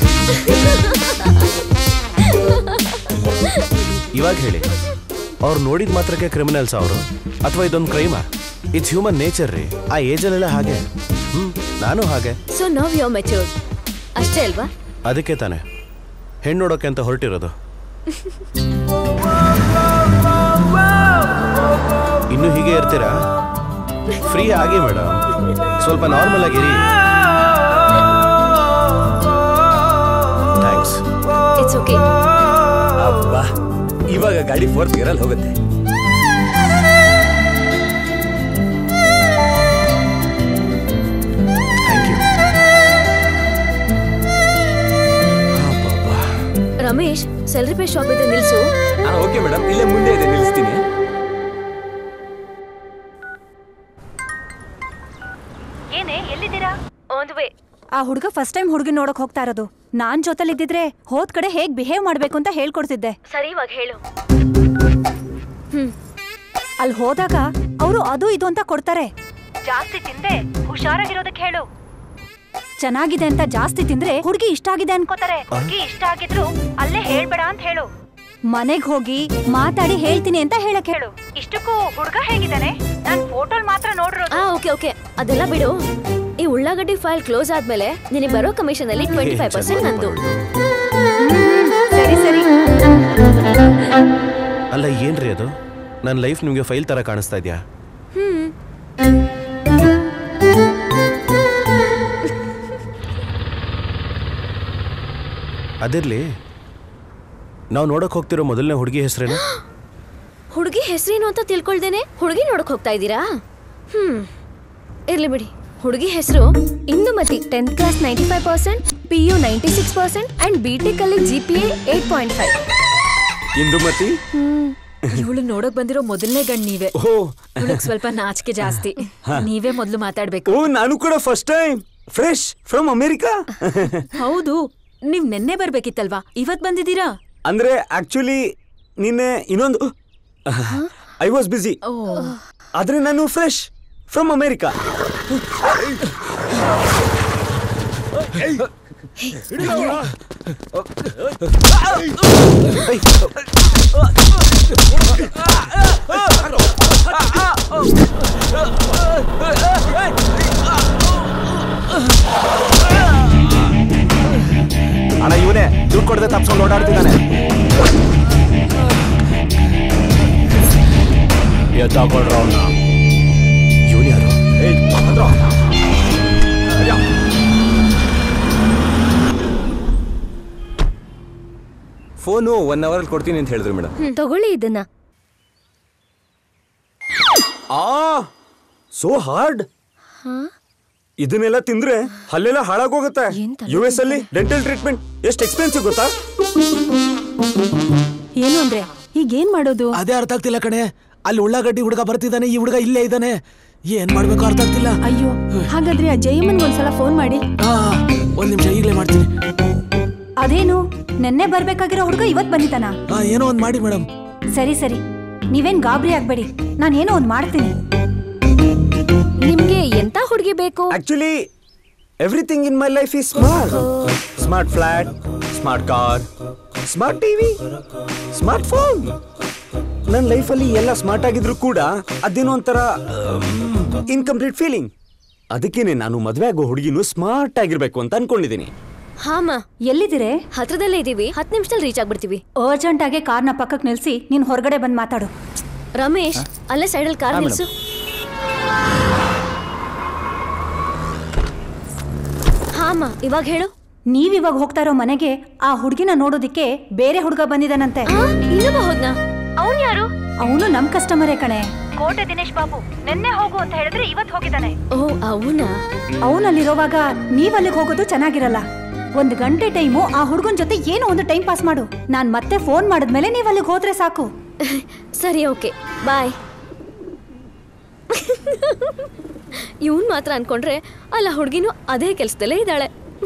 ಇವಾಗ ಹೇಳಿ ಅವ್ರು ನೋಡಿದ ಮಾತ್ರಕ್ಕೆ ಕ್ರಿಮಿನಲ್ಸ್ ಅವರು ಅಥವಾ ಇದೊಂದು ಕ್ರೈಮಾ ಇಟ್ಸ್ ಹ್ಯೂಮನ್ ನೇಚರ್ ರೀ ಆ ಏಜಲ್ಲೆಲ್ಲ ಹಾಗೆ ಹ್ಮ್ ನಾನು ಹಾಗೆ ಸೊ ನವ್ ಯೋ ಮೆಚೂರ್ ಅಷ್ಟೇ ಅಲ್ವಾ ಅದಕ್ಕೆ ತಾನೆ ಹೆಣ್ಣು ನೋಡೋಕೆ ಅಂತ ಹೊರಟಿರೋದು ಇನ್ನು ಹೀಗೆ ಇರ್ತೀರಾ ಫ್ರೀ ಆಗಿ ಮೇಡಮ್ ಸ್ವಲ್ಪ ನಾರ್ಮಲ್ ಆಗಿರಿ ಥ್ಯಾಂಕ್ಸ್ ಇಟ್ಸ್ ಓಕೆ ಅಬ್ಬಾ ಇವಾಗ ಗಾಡಿ ಫೋರ್ತ್ ಗೇರಲ್ಲಿ ಹೋಗುತ್ತೆ ಥ್ಯಾಂಕ್ ಯು ರಮೇಶ್ ಸೆಲ್ರಿ ಪೇ ಶಾಪ್ ಇದೆ ನಿಲ್ಸು ಹಾ ಓಕೆ ಮೇಡಮ್ ಇಲ್ಲೇ ಮುಂದೆ ಇದೆ ನಿಲ್ಲಿಸ್ತೀನಿ ಏನೇ ಎಲ್ಲಿದ್ದೀರಾ ಆನ್ ವೇ ಆ ಹುಡುಗ ಫಸ್ಟ್ ಟೈಮ್ ಹುಡುಗಿ ನೋಡಕ್ ಹೋಗ್ತಾ ಇರೋದು ನಾನ್ ಜೊತೆಲಿದ್ದಿದ್ರೆ ಹೋದ್ ಕಡೆ ಹೇಗ್ ಬಿಹೇವ್ ಮಾಡ್ಬೇಕು ಅಂತ ಹೇಳ್ಕೊಡ್ತಿದ್ದೆ ಸರಿ ಇವಾಗ ಹೇಳು ಅಲ್ಲಿ ಹೋದಾಗ ಅವರು ಅದು ಇದು ಅಂತ ಕೊಡ್ತಾರೆ ಜಾಸ್ತಿ ತಿಂದೆ ಹುಷಾರಾಗಿರೋದಕ್ಕೆ ಹೇಳು ಚೆನ್ನಾಗಿದೆ ಅಂತ ಜಾಸ್ತಿ ತಿಂದ್ರೆ ಹುಡುಗಿ ಇಷ್ಟ ಆಗಿದೆ ಅನ್ಕೋತಾರೆ ಹುಡುಗಿ ಇಷ್ಟ ಆಗಿದ್ರು ಅಲ್ಲೇ ಹೇಳ್ಬೇಡ ಅಂತ ಹೇಳು ಮನೆಗ್ ಹೋಗಿ ಮಾತಾಡಿ ಹೇಳ್ತೀನಿ ಅಂತ ಹೇಳಕ್ ಹೇಳು ಇಷ್ಟಕ್ಕೂ ಹುಡುಗ ಹೇಗಿದ್ದಾನೆ ನಾನ್ ಫೋಟೋಲ್ ಮಾತ್ರ ನೋಡಿರೋದು ಆ ಓಕೆ ಓಕೆ ಅದೆಲ್ಲ ಬಿಡು ಈ ಉಳ್ಳಾಗಡ್ಡಿ ಫೈಲ್ ಕ್ಲೋಸ್ ಆದ್ಮೇಲೆ ನಿನಗೆ ಬರೋ ಕಮಿಷನ್ ಅಲ್ಲಿ ಟ್ವೆಂಟಿ ಫೈವ್ ಪರ್ಸೆಂಟ್ ನಂದು ಸರಿ ಸರಿ ಅಲ್ಲ ಏನ್ರಿ ಅದು ನನ್ನ ಲೈಫ್ ನಿಮಗೆ ಫೈಲ್ ತರ ಕಾಣಿಸ್ತಾ ಇದೆಯಾ ಹ್ಮ್ ಅದಿರ್ಲಿ ನಾವು ನೋಡಕ್ ಹೋಗ್ತಿರೋ ಮೊದಲನೇ ಹುಡುಗಿ ಹೆಸರೇನು ಹುಡುಗಿ ಹೆಸರೇನು ಅಂತ ತಿಳ್ಕೊಳ್ದೇನೆ ಹುಡುಗಿ ನೋಡಕ್ ಹೋಗ್ತಾ ಇದ್ದೀರಾ ಹ್ಮ್ ಇರ್ಲಿ ಬಿಡಿ ಹುಡುಗಿ ಹೆಸರು Indumathi tenth class ninety five percent P U ninety six percent and B tech ಅಲ್ಲಿ G P A eight point five Indumathi ಇವಳು ನೋಡಕ್ ಬಂದಿರೋ ಮೊದಲನೇ ಗಂಡ್ ನೀವೇ ಓ ಇವಳಿಗೆ ಸ್ವಲ್ಪ ನಾಚಿಕೆ ಜಾಸ್ತಿ ಹಾ. ನೀವೇ ಮೊದಲು ಮಾತಾಡ್ಬೇಕು ಓ ನಾನು ಕೂಡ first time fresh from America ಹೌದು ನೀವ್ ನೆನ್ನೆ ಬರ್ಬೇಕಿತ್ತಲ್ವಾ ಇವತ್ ಬಂದಿದ್ದೀರಾ ಅಂದ್ರೆ ಆಕ್ಚುಲಿ ನಿನ್ನೆ ಇನ್ನೊಂದು ಐ ವಾಸ್ ಬಿಸಿ ಆದ್ರೆ ನಾನು ಫ್ರೆಶ್ ಫ್ರಮ್ ಅಮೆರಿಕಾ ಅಣ್ಣ ಇವನೇ ದುಡ್ಡು ಕೊಡದೆ ತಪ್ಸ್ಕೊಂಡು ಓಡಾಡ್ತಿದ್ದಾನೆ ಎತ್ತಾಕೊಳ್ರ ಅವನ್ನ ಇವನು ಯಾರು ಫೋನು ಒನ್ ಅವರ್ ಕೊಡ್ತೀನಿ ಅಂತ ಹೇಳಿದ್ರು ಮೇಡಮ್ ತಗೊಳ್ಳಿ ಇದನ್ನ ಆ ಸೋ ಹಾರ್ಡ್ ಇದನ್ನೆಲ್ಲ ತಿಂದ್ರೆ ಹಲ್ಲೆಲ್ಲ ಹಾಳಾಗೋಗುತ್ತೆ ಯು ಎಸ್ ಅಲ್ಲಿ ಡೆಂಟಲ್ ಟ್ರೀಟ್ಮೆಂಟ್ ಎಷ್ಟು ಎಕ್ಸ್ಪೆನ್ಸಿವ್ ಗೊತ್ತಾ ಏನು ಅಂದ್ರೆ ಈಗ ಏನ್ ಮಾಡೋದು ಅದೇ ಅರ್ಥ ಆಗ್ತಿಲ್ಲ ಕಣೆ ಅಲ್ಲಿ ಉಳ್ಳಾಗಡ್ಡಿ ಹುಡುಗ ಬರ್ತಿದ್ದಾನೆ ಈ ಹುಡುಗ ಇಲ್ಲೇ ಇದ್ದಾನೆ ಏನ್ ಮಾಡ್ಬೇಕು ಅರ್ಥ ಆಗ್ತಿಲ್ಲ ಅಯ್ಯೋ ಹಾಗಾದ್ರೆ ಆ ಜಯಮ್ಮನ್ಗೆ ಒಂದ್ಸಲ ಫೋನ್ ಮಾಡಿ ಆ, ಒಂದ್ ನಿಮಿಷ ಈಗಲೇ ಮಾಡ್ತೀನಿ ಅದೇನು ನೆನ್ನೆ ಬರ್ಬೇಕಾಗಿರೋ ಹುಡುಗ ಇವತ್ ಬಂದಿದ್ದಾನ ಆ, ಏನೋ ಒಂದ್ ಮಾಡಿ ಮೇಡಮ್ ಸರಿ ಸರಿ ನೀವೇನ್ ಗಾಬರಿ ಆಗ್ಬೇಡಿ ನಾನು ಏನೋ ಒಂದ್ ಮಾಡ್ತೀನಿ ನಿಮ್ಗೆ ಎಂತ ಹುಡುಗಿ ಬೇಕು actually everything in my life is smart smart flat smart car smart TV smart phone ನನ್ನ ಲೈಫಲ್ಲಿ ಎಲ್ಲ ಸ್ಮಾರ್ಟ್ ಆಗಿದ್ರು ಕೂಡ ಅದೇನೋ ಒಂಥರ ಇನ್ಕಂಪ್ಲೀಟ್ ಫೀಲಿಂಗ್ ಅದಕ್ಕೇನೆ ನಾನು ಮದುವೆ ಆಗೋ ಹುಡುಗಿನೂ ಸ್ಮಾರ್ಟ್ ಆಗಿರ್ಬೇಕು ಅಂತ ಅನ್ಕೊಂಡಿದ್ದೀನಿ ಹಾಮ ಎಲ್ಲಿದ್ದೀರೆ ಹತ್ರದಲ್ಲೇ ಇದೀವಿ ಹತ್ತು ನಿಮಿಷದಲ್ಲಿ ರೀಚ್ ಆಗ್ಬಿಡ್ತೀವಿ ಅರ್ಜೆಂಟ್ ಆಗಿ ಕಾರ್ನ ಪಕ್ಕಕ್ಕೆ ನಿಲ್ಸಿ ನೀನ್ ಹೊರಗಡೆ ಬಂದ್ ಮಾತಾಡು ರಮೇಶ್ ಅಲ್ಲೇ ಸೈಡಲ್ಲಿ ಕಾರ್ ಹಾ, ನಿಲ್ಸು ಹಾಮ ಇವಾಗ ಹೇಳು ನೀವ್ ಇವಾಗ ಹೋಗ್ತಾ ಇರೋ ಮನೆಗೆ ಆ ಹುಡುಗಿನ ನೋಡೋದಿಕ್ಕೆ ಬೇರೆ ಹುಡುಗ ಬಂದಿದ್ದಾನಂತೆ ಇನ್ನೊಬ್ಬ ಹೋದ್ನಾ ಅವನ್ ಯಾರು ಅವನು ನಮ್ ಕಸ್ಟಮರೇ ಕಣೆ ಕೋಟೆ ದಿನೇಶ್ ಬಾಬು ನಿನ್ನೆ ಹೋಗು ಅಂತ ಹೇಳಿದ್ರೆ ಇವತ್ ಹೋಗಿದ್ದಾನೆ ಓ ಅವನಾ ಅವನಲ್ಲಿರೋವಾಗ ನೀವ್ ಅಲ್ಲಿಗೆ ಹೋಗೋದು ಚೆನ್ನಾಗಿರಲ್ಲ ಒಂದ್ ಗಂಟೆ ಟೈಮು ಆ ಹುಡುಗನ್ ಜೊತೆ ಏನೋ ಒಂದು ಟೈಮ್ ಪಾಸ್ ಮಾಡು ನಾನ್ ಮತ್ತೆ ಫೋನ್ ಮಾಡಿದ್ಮೇಲೆ ನೀವ್ ಅಲ್ಲಿಗೆ ಹೋದ್ರೆ ಸಾಕು ಸರಿ ಓಕೆ ಬಾಯ್ ಇವನ್ ಮಾತ್ರ ಅನ್ಕೊಂಡ್ರೆ ಅಲ್ಲ ಹುಡುಗಿನೂ ಅದೇ ಕೆಲ್ಸದಲ್ಲೇ ಇದ್ದಾಳೆ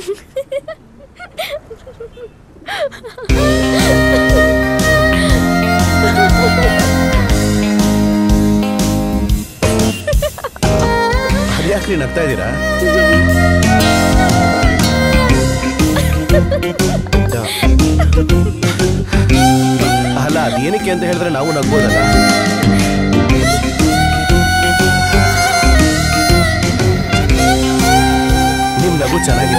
ಅದ್ಯಾಕ್ರಿ ನಗ್ತಾ ಇದ್ದೀರಾ ಅಲ್ಲ ಅದೇನಕ್ಕೆ ಅಂತ ಹೇಳಿದ್ರೆ ನಾವು ನಗ್ಬೋದಲ್ಲ ನಿಮ್ ನಗು ಚೆನ್ನಾಗಿದೆ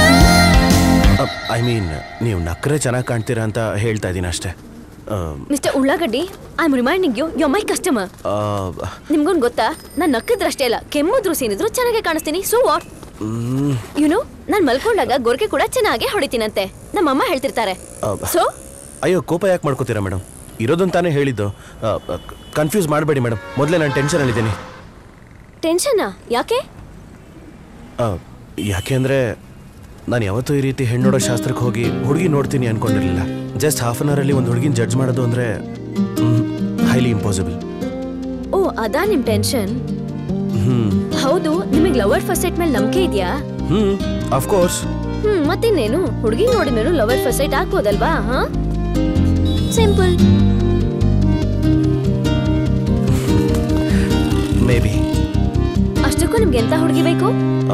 ಐ ಮೀನ್ ನೀವು ನಕ್ರೆ ಚೆನ್ನಾಗಿ ಕಾಣ್ತೀರಾ ಅಂತ ಹೇಳ್ತಾ ಇದ್ದೀನಿ ಅಷ್ಟೇ ಆ, mister Ullagaddi I am reminding you you my customer ಆ, ನಿಮ್ಗೊಂದು ಗೊತ್ತಾ ನಾನು ನಕ್ಕದ್ರಷ್ಟೇ ಅಲ್ಲ ಕೆಮ್ಮುದ್ರು ಸೀನಿದ್ರು ಚೆನ್ನಾಗೆ ಕಾಣಿಸ್ತೀನಿ ಸೊ ವಾಟ್ ಮ್, ಯುನೋ ನಾನು ಮಲ್ಕೊಂಡಾಗ ಗೊರಕೆ ಕೂಡ ಚೆನ್ನಾಗೆ ಹೊಡಿತೀನಂತೆ ನಮ್ಮಮ್ಮ ಹೇಳ್ತಿರ್ತಾರೆ ಆ, ಸೊ ಅಯ್ಯೋ ಕೋಪ ಯಾಕೆ ಮಾಡ್ಕೋತೀರಾ ಮೇಡಮ್ ಇರೋದಂತಾನೆ ಹೇಳಿದ್ದು ಕನ್ಫ್ಯೂಸ್ ಮಾಡಬೇಡಿ ಮೇಡಮ್ ಮೊದಲೇ ನಾನು ಟೆನ್ಷನಲ್ಲಿದ್ದೀನಿ ಟೆನ್ಷನ್ನಾ ಯಾಕೆ ಯಾಕೆ ಅಂದರೆ ನಾನು ಯಾವತ್ತೂ ಈ ರೀತಿ ಹೆಣ್ಣೋಡೋ ಶಾಸ್ತ್ರಕ್ಕೆ ಹೋಗಿ ಹುಡುಗಿ ನೋಡ್ತೀನಿ ಅನ್ಕೊಂಡಿರಲಿಲ್ಲ ಜಸ್ಟ್ ಹಾಫ್ ಅನ್ ಅವರಲ್ಲಿ ಒಂದು ಹುಡುಗಿನ ಜಡ್ಜ್ ಮಾಡೋದು ಅಂದರೆ ಹೈಲಿ ಇಂಪಾಸಿಬಲ್ ಓ ಅದಾ ನಿಮ್ ಟೆನ್ಷನ್ ಹ್ಞೂ ಹೌದು ನಿಮಗೆ ಲವರ್ ಫಸ್ಟ್ ಸೈಟ್ ಮೇಲೆ ನಂಬಿಕೆ ಇದೆಯಾ ಹ್ಞೂ ಅಫ್ಕೋರ್ಸ್ ಹ್ಮ್ ಮತ್ತಿನ್ನೇನು ಹುಡುಗಿ ನೋಡಿ ಮೇಲೆ ಲವರ್ ಫಸ್ಟ್ ಸೈಟ್ ಹಾಕ್ಬೋದಲ್ವಾ ಹಾ ಸಿಂಪಲ್ ಮೇ ಬಿ ಅಷ್ಟಕ್ಕೂ ನಿಮ್ಗೆ ಎಂತ ಹುಡುಗಿ ಬೇಕು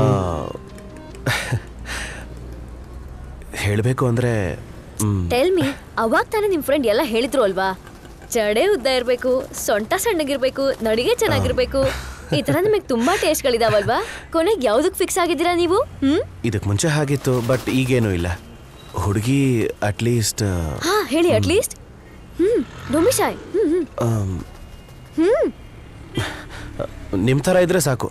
ಹೇಳಬೇಕು ಅಂದರೆ ಟೆಲ್ ಮಿ ಅವಾಗ ತಾನೇ ನಿಮ್ ಫ್ರೆಂಡ್ ಎಲ್ಲ ಹೇಳಿದ್ರು ಅಲ್ವಾ ಜಡೆ ಉದ್ದ ಇರ್ಬೇಕು ಸೊಂಟ ಸಣ್ಣಗಿರ್ಬೇಕು ನಡಿಗೆ ಚೆನ್ನಾಗಿರ್ಬೇಕು ಈ ತರ ನಿಮಗೆ ತುಂಬಾ ಟೇಸ್ಟ್ಗಳಿದಾವಲ್ವಾ ಕೊನೆಗೆ ಯಾವ್ದಕ್ ಫಿಕ್ಸ್ ಆಗಿದ್ದೀರಾ ನೀವು ಹ್ಮ್ ಇದಕ್ಕೆ ಮುಂಚೆ ಹಾಗಿತ್ತು ಬಟ್ ಈಗೇನೂ ಇಲ್ಲ ಹುಡುಗಿ ಅಟ್ಲೀಸ್ಟ್ ಹಾ ಹೇಳಿ ಅಟ್ಲೀಸ್ಟ್ ಹ್ಮ್ ಡೊಮಿಶಾಯ್ ಹ್ಮ್ ಹ್ಮ್ ಹ್ಮ್ ನಿಮ್ಮ ಥರ ಇದ್ರೆ ಸಾಕು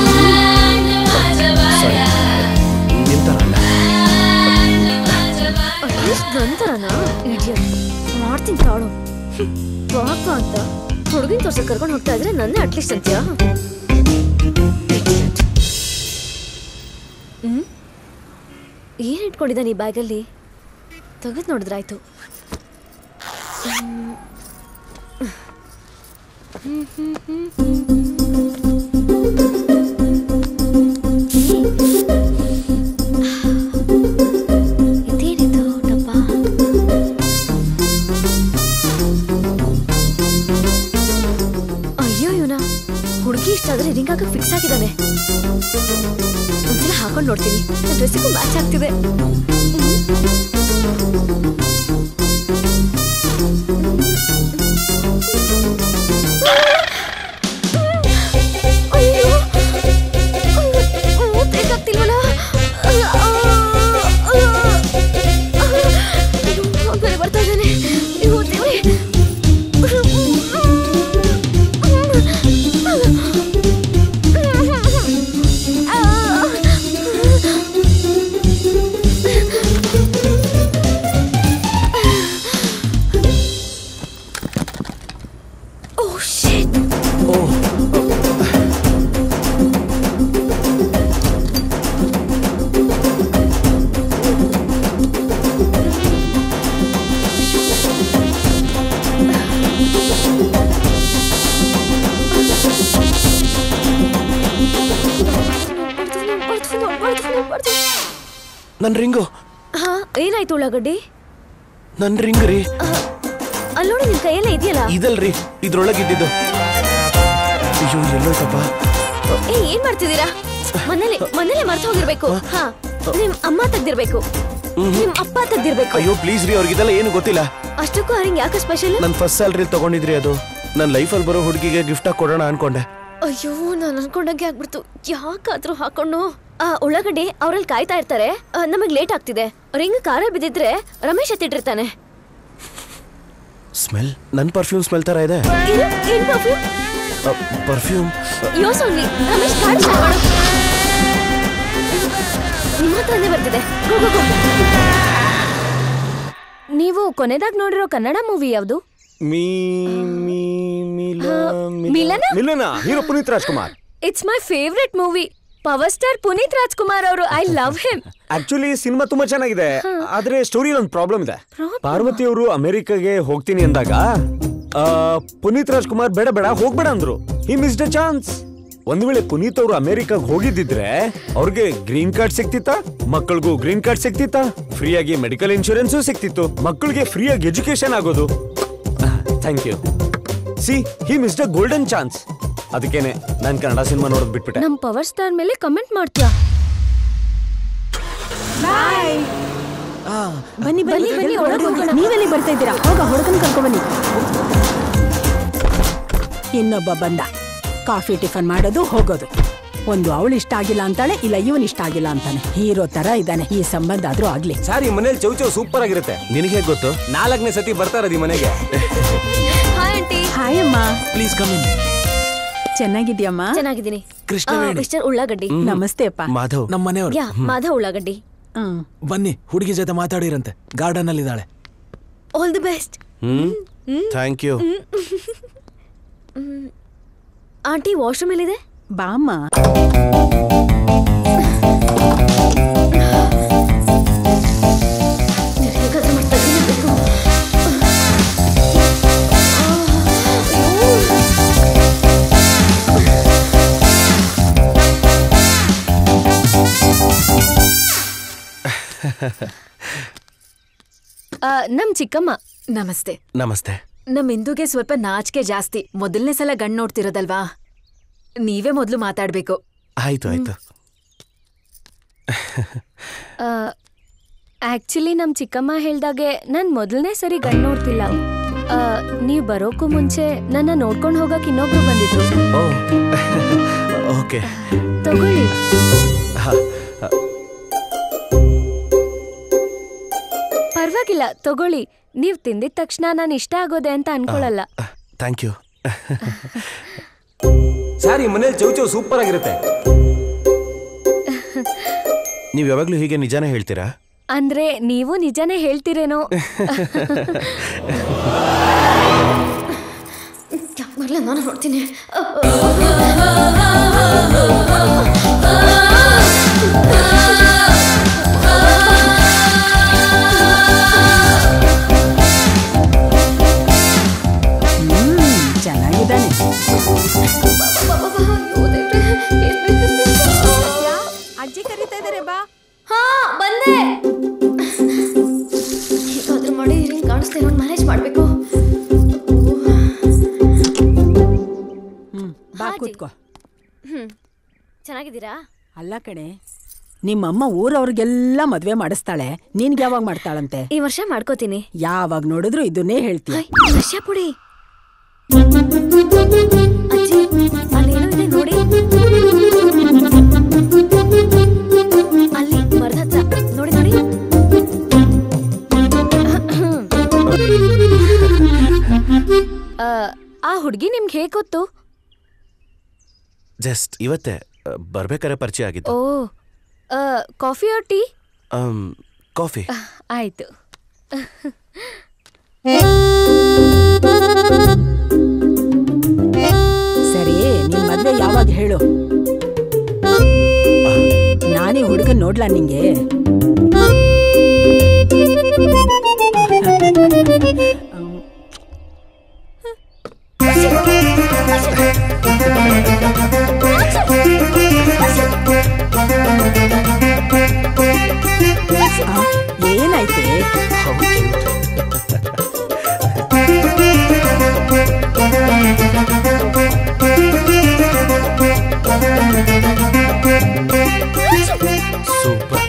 Sorry. ನಿಮ್ ಥರ ಅಲ್ಲ ಅಟ್ಲೀಸ್ಟ್ ನಂತರನಾ ಇಡಿಯಟ್ ಮಾಡ್ತೀನಿ ತಾಳು ಪಾಪ ಅಂತ ಹುಡುಗಿನ ತೋರ್ಸಕ್ ಕರ್ಕೊಂಡು ಹೋಗ್ತಾ ಇದ್ರೆ ನನ್ನೇ ಅಟ್ಲೀಸ್ಟ್ ಅಂತ್ಯಾ ಹ್ಮ್ ಏನ್ ಇಟ್ಕೊಂಡಿದ್ದಾನೆ ಈ ಬ್ಯಾಗಲ್ಲಿ ತೆಗೆದು ನೋಡಿದ್ರಾಯ್ತು ಹ್ಮ್. ಹ್ಮ್, ಹ್ಮ್, ಹ್ಮ್, ಹ್ಮ್. ಇದೇನಿದು ಡಬ್ಬ ಅಯ್ಯೋ ಇವನ ಹುಡುಗಿ ಇಷ್ಟ ಆದ್ರೆ ರಿಂಗ್ ಹಾಕಕ್ ಫಿಕ್ಸ್ ಆಗಿದ್ದಾನೆ ಒಂದ್ಸಲ ಹಾಕೊಂಡ್ ನೋಡ್ತೀನಿ ಡ್ರೆಸ್ಸಿಗೂ ಮ್ಯಾಚ್ ಆಗ್ತಿದೆ ಅಯ್ಯೋ ಗೊತ್ತಾಗ್ತಿಲ್ವಲ್ಲ ಬೇರೆ ಬರ್ತಾ ಇದ್ದಾನೆ ಅಯ್ಯೋ ದೇವ್ರೇ Oh shit! ನನ್ನ ರಿಂಗು ಹಾ ಏನಾಯ್ತು ಉಳ್ಳಾಗಡ್ಡಿ ನನ್ನ ರಿಂಗ್ ರೀ ಅಲ್ಲಿ ನೋಡಿ ನಿನ್ ಕೈಯಲ್ಲೇ ಇದೆಯಲ್ಲ ಇದಲ್ರಿ ಇದ್ರೊಳಗಿದ್ದಿದ್ದು ಅಯ್ಯೋ ಎಲ್ಲೋಯ್ತಪ್ಪ ಏ ಏನ್ ಮಾಡ್ತಿದ್ದೀರಾ ಮನೇಲಿ ಮನೇಲೆ ಮರ್ತು ಹೋಗಿರ್ಬೇಕು ಹಾ ನಿಮ್ ಅಮ್ಮ ತೆಗ್ದಿರ್ಬೇಕು ನಿಮ್ ಅಪ್ಪ ತೆಗ್ದಿರ್ಬೇಕು ಅಯ್ಯೋ ಪ್ಲೀಸ್ ರೀ ಅವ್ರಿಗಿದೆಲ್ಲ ಏನು ಗೊತ್ತಿಲ್ಲ ಅಷ್ಟಕ್ಕೂ ಅವ್ರಿಂಗ್ ಯಾಕೆ ಸ್ಪೆಷಲ್ ನನ್ನ ಫಸ್ಟ್ ಸ್ಯಾಲ್ರಿ ತಗೊಂಡಿದ್ರಿ ಅದು ನನ್ನ ಲೈಫಲ್ಲಿ ಬರೋ ಹುಡುಗಿಗೆ ಗಿಫ್ಟ್ ಆಗಿ ಕೊಡೋಣ ಅನ್ಕೊಂಡೆ ಅಯ್ಯೋ ನಾನು ಅನ್ಕೊಂಡಂಗೆ ಆಗ್ಬಿಡ್ತು ಯಾಕಾದ್ರೂ ಹಾಕೊಂಡು ಆ ಉಳ್ಳಾಗಡ್ಡಿ ಅವ್ರಲ್ಲಿ ಕಾಯ್ತಾ ಇರ್ತಾರೆ ಆ, ನಮಗ್ ಲೇಟ್ ಆಗ್ತಿದೆ ರಿಂಗ್ ಕಾರ ಬಿದ್ದಿದ್ರೆ ರಮೇಶ್ ಎತ್ತಿಟ್ಟಿರ್ತಾನೆ ಸ್ಮೆಲ್ ನನ್ನ ಪರ್ಫ್ಯೂಮ್ ಸ್ಮೆಲ್ ಥರ ಇದೆ ಏನು? ಏನ್ perfume? Perfume yours only Ramesh ಗಾಡಿ ಸ್ಟಾರ್ಟ್ ಮಾಡು ನಿಮ್ಮ ಹತ್ರನೇ ಬರ್ತಿದೆ ಗೋ ಗೋ ಗೋ ನೀವು ಕೊನೆದಾಗ್ ನೋಡಿರೋ ಕನ್ನಡ ಮೂವಿ ಯಾವುದು ಮೀ ಮೀ ಮಿಲ Milana? Milana hero Puneeth Rajkumar it's my favourite movie power star Puneeth Rajkumar ಅವರು ಐ ಲವ್ ಹಿಮ್ ಆಕ್ಚುಲಿ ಸಿನಿಮಾ ತುಂಬಾ ಚೆನ್ನಾಗಿದೆ ಆದ್ರೆ ಸ್ಟೋರಿ ಒಂದು ಪ್ರಾಬ್ಲಮ್ ಇದೆ ಪಾರ್ವತಿ ಅವರು ಅಮೆರಿಕಾಗೆ ಹೋಗ್ತೀನಿ ಅಂದಾಗ ಆ, ಪುನೀತ್ ರಾಜ್ಕುಮಾರ್ ಬೇಡ ಬೇಡ ಹೋಗ್ಬೇಡ ಅಂದ್ರು ಹಿ ಮಿಸ್ಡ್ ಅ ಚಾನ್ಸ್ ಒಂದ್ ವೇಳೆ ಪುನೀತ್ ಅವರು ಅಮೆರಿಕಾಗ್ ಹೋಗಿದ್ದಿದ್ರೆ ಅವ್ರಿಗೆ ಗ್ರೀನ್ ಕಾರ್ಡ್ ಸಿಕ್ತಿತ್ತ ಮಕ್ಕಳಿಗೂ ಗ್ರೀನ್ ಕಾರ್ಡ್ ಸಿಕ್ತಿತ್ತ ಫ್ರೀಯಾಗಿ ಮೆಡಿಕಲ್ ಇನ್ಶೂರೆನ್ಸು ಸಿಕ್ತಿತ್ತು ಮಕ್ಕಳಿಗೆ ಫ್ರೀಯಾಗಿ ಎಜುಕೇಶನ್ ಆಗೋದು thank you see he missed a golden chance ಅದಕ್ಕೇನೆ ನಾನ್ ಕನ್ನಡ ಸಿನಿಮಾ ನೋಡೋದ್ ಬಿಟ್ಬಿಟ್ಟೆ ನಮ್ ಪವರ್ ಸ್ಟಾರ್ ಮೇಲೆ ಕಮೆಂಟ್ ಮಾಡ್ತೀಯಾ ಬನ್ನಿ ಬನ್ನಿ, ಬನ್ನಿ, ಒಳಗ್ ಹೋಗೋಣ. ನೀವೆಲ್ಲಿ ಬರ್ತಾ ಇದ್ದೀರಾ ಹೋಗ ಹುಡುಗನ್ ಕರ್ಕೊ ಬನ್ನಿ ಇನ್ನೊಬ್ಬ ಬಂದ ಕಾಫಿ ಟಿಫನ್ ಮಾಡೋದು ಹೋಗೋದು ಒಂದು ಅವಳು ಇಷ್ಟ ಆಗಿಲ್ಲ ಅಂತಾಳೆ ಇಲ್ಲ ಇವನ್ ಇಷ್ಟ ಆಗಿಲ್ಲ ಅಂತಾನೆ ಹೀರೋ ತರ ಇದ್ದಾನೆ ಈ ಸಂಬಂಧ ಆದ್ರೂ ಆಗ್ಲಿ ಸರ್ ಈ ಮನೇಲಿ ಚೌಚೌ ಸೂಪರ್ ಆಗಿರುತ್ತೆ ನಿನಗೆ ಗೊತ್ತು ನಾಲ್ಕನೇ ಸತಿ ಬರ್ತಾ ಇರೋದು ಈ ಮನೆಗೆ ಹಾಯ್ ಆಂಟಿ ಹಾಯ್ ಅಮ್ಮ ಪ್ಲೀಸ್ ಕಮ್ ಇನ್ ಚೆನ್ನಾಗಿದ್ಯಮ್ಮ ಚೆನ್ನಾಗಿದ್ದೀನಿ ಕೃಷ್ಣವೇಣಿ. ಮಿಸ್ಟರ್ ಉಳ್ಳಾಗಡ್ಡಿ ನಮಸ್ತೆ ಅಪ್ಪ ಮಾಧವ್ ನಮ್ಮ ಮನೆಯವರು ಯಾ ಮಾಧವ್ ಉಳ್ಳಾಗಡ್ಡಿ ಹ್ಮ್ ಬನ್ನಿ ಹುಡುಗಿ ಜೊತೆ ಮಾತಾಡಿರಂತೆ ಗಾರ್ಡನ್ ಅಲ್ಲಿ ಇದ್ದಾಳೆ all the best hmm thank you aunty washroom ಎಲ್ಲಿದೆ ಬಾಮ್ಮ ಹೇಗಾದ್ರೂ ಮಾಡಿ ತೆಗೀಲೇಬೇಕು. ಆ, ನಮ್ ಚಿಕ್ಕಮ್ಮ ನಮಸ್ತೆ ನಮಸ್ತೆ ನಮ್ ಇಂದುಗೆ ಸ್ವಲ್ಪ ನಾಚಿಕೆ ಜಾಸ್ತಿ ಮೊದಲನೇ ಸಲ ಗಂಡ್ ನೋಡ್ತಿರೋದಲ್ವಾ ನೀವೇ ಮೊದಲು ಮಾತಾಡ್ಬೇಕು ಆಯ್ತು ಆಯ್ತು ಆಕ್ಚುಲಿ ನಮ್ಮ ಚಿಕ್ಕಮ್ಮ ಹೇಳ್ದಾಗೆ ನಾನು ಮೊದಲನೇ ಸರಿ ಗಂಡು ನೋಡ್ತಿಲ್ಲ ನೀವು ಬರೋಕ್ಕೂ ಮುಂಚೆ ನನ್ನ ನೋಡ್ಕೊಂಡು ಹೋಗಕ್ಕೆ ಇನ್ನೊಬ್ರು ಬಂದಿದ್ರು ಓ ಓಕೆ ತಗೊಳ್ಳಿ ಹಾ ಪರವಾಗಿಲ್ಲ ತಗೊಳ್ಳಿ ನೀವು ತಿಂದಿದ ತಕ್ಷಣ ನಾನು ಇಷ್ಟ ಆಗೋದೆ ಅಂತ ಅನ್ಕೊಳಲ್ಲ ಥ್ಯಾಂಕ್ ಯು ಸರ್ ಈ ಮನೇಲಿ ಚೌಚೌ ಸೂಪರ್ ಆಗಿರುತ್ತೆ ನೀವು ಯಾವಾಗಲೂ ಹೀಗೆ ನಿಜಾನೇ ಹೇಳ್ತೀರಾ ಅಂದ್ರೆ ನೀವು ನಿಜನೇ ಹೇಳ್ತೀರೇನೋ ಬರ್ಲ ನಾನು ನೋಡ್ತೀನಿ ಚೆನ್ನಾಗಿದ್ದಾನೆ ಅಜ್ಜಿ ಕರೀತಾ ಇದಾರೆ ಬಾ ಹಾ ಬಂದೆ ಹೇಗಾದ್ರೂ ಮಾಡಿ ಹಿಂಗ್ ಕಾಣಿಸ್ತಾ ಇರೋ ಮ್ಯಾನೇಜ್ ಮಾಡ್ಬೇಕು ಬಾ ಕೂತ್ಕೋ ಹ್ಮ್ ಚೆನ್ನಾಗಿದ್ದೀರಾ ಅಲ್ಲ ಕಣೆ ನಿಮ್ಮಮ್ಮ ಊರವ್ರಿಗೆಲ್ಲ ಮದ್ವೆ ಮಾಡಿಸ್ತಾಳೆ ನಿನ್ಗೆ ಯಾವಾಗ ಮಾಡ್ತಾಳಂತೆ ಈ ವರ್ಷ ಮಾಡ್ಕೋತೀನಿ ಯಾವಾಗ ನೋಡಿದ್ರು ಇದನ್ನೇ ಹೇಳ್ತೀಯ ವರ್ಷ ಪುಡಿ ಅಜ್ಜಿ ಅಲ್ಲೇನೋ ಇದೆ ನೋಡಿ ಅಲ್ಲಿ ಮರದ ಹತ್ರ ನೋಡಿ ನೋಡಿ ಆ, ಆ ಹುಡುಗಿ ನಿಮ್ಗೆ ಹೇಗ್ ಗೊತ್ತು ಜಸ್ಟ್ ಇವತ್ತೇ ಆ, ಬರ್ಬೇಕಾದ್ರೆ ಪರಿಚಯ ಆಗಿದ್ದು ಓ ಆ, coffee or tea um, coffee ಆಯ್ತು ಸರಿ ನಿನ್ ಮದ್ವೆ ಯಾವಾಗ ಹೇಳು ನಾನೇ ಹುಡುಗನ್ ನೋಡ್ಲಾ ನಿಂಗೆ ಆ, ಏನಾಯ್ತೆ ಸೂಪರ್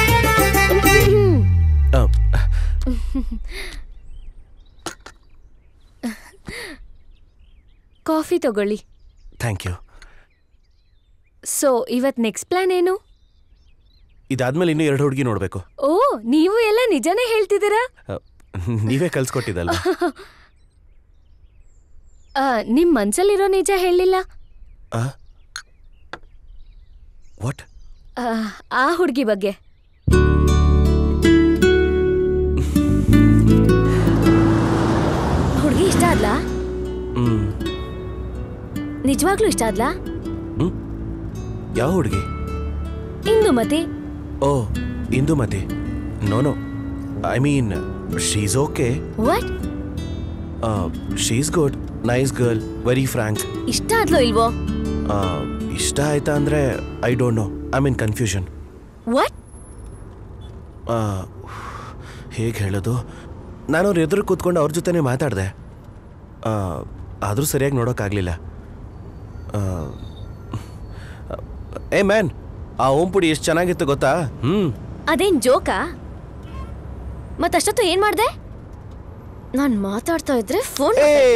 ಕಾಫಿ ತಗೊಳ್ಳಿ ಥ್ಯಾಂಕ್ ಯು ಸೊ ಇವತ್ ನೆಕ್ಸ್ಟ್ ಪ್ಲಾನ್ ಏನು ಇದಾದ್ಮೇಲೆ ಇನ್ನೂ ಎರಡು ಹುಡುಗಿ ನೋಡಬೇಕು ಓ ನೀವು ಎಲ್ಲ ನಿಜನೇ ಹೇಳ್ತಿದ್ದೀರಾ ನೀವೇ ಕಲ್ಸ್ಕೊಟ್ಟಿದ್ದಲ್ಲ ಆ, ನಿಮ್ ಮನ್ಸಲ್ಲಿರೋ ನಿಜ ಹೇಳಿಲ್ಲ ವಾಟ್ ಆ, ಆ ಹುಡುಗಿ ಬಗ್ಗೆ ಹುಡುಗಿ ಇಷ್ಟ ಆದ್ಲಾ ಹ್ಮ್ ನಿಜವಾಗ್ಲೂ ಇಷ್ಟ ಆದ್ಲಾ ಯಾವ ಹುಡುಗಿ ಇಂದುಮತಿ ಓ Indumati no no I mean she's okay what she's good nice girl very frank ಇಷ್ಟ ಆದ್ಲೋ ಇಲ್ವೋ ಇಷ್ಟ ಆಯ್ತಾ ಅಂದ್ರೆ I don't know I mean confusion what ಹೇಗೆ ಹೇಳೋದು ನಾನು ಅವ್ರ ಎದುರು ಕೂತ್ಕೊಂಡು ಅವ್ರ ಜೊತೆನೇ ಮಾತಾಡಿದೆ ಆದರೂ ಸರಿಯಾಗಿ ನೋಡೋಕ್ಕಾಗಲಿಲ್ಲ ಏ ಮ್ಯಾನ್ ಆ ಓಂಪುಡಿ ಎಷ್ಟು ಚೆನ್ನಾಗಿತ್ತು ಗೊತ್ತಾ ಹ್ಞೂ ಅದೇನ್ ಜೋಕಾ ಮತ್ತಷ್ಟೊತ್ತು ಏನ್ ಮಾಡ್ದೆ ನಾನ್ ಮಾತಾಡ್ತಾ ಇದ್ರೆ ಫೋನ್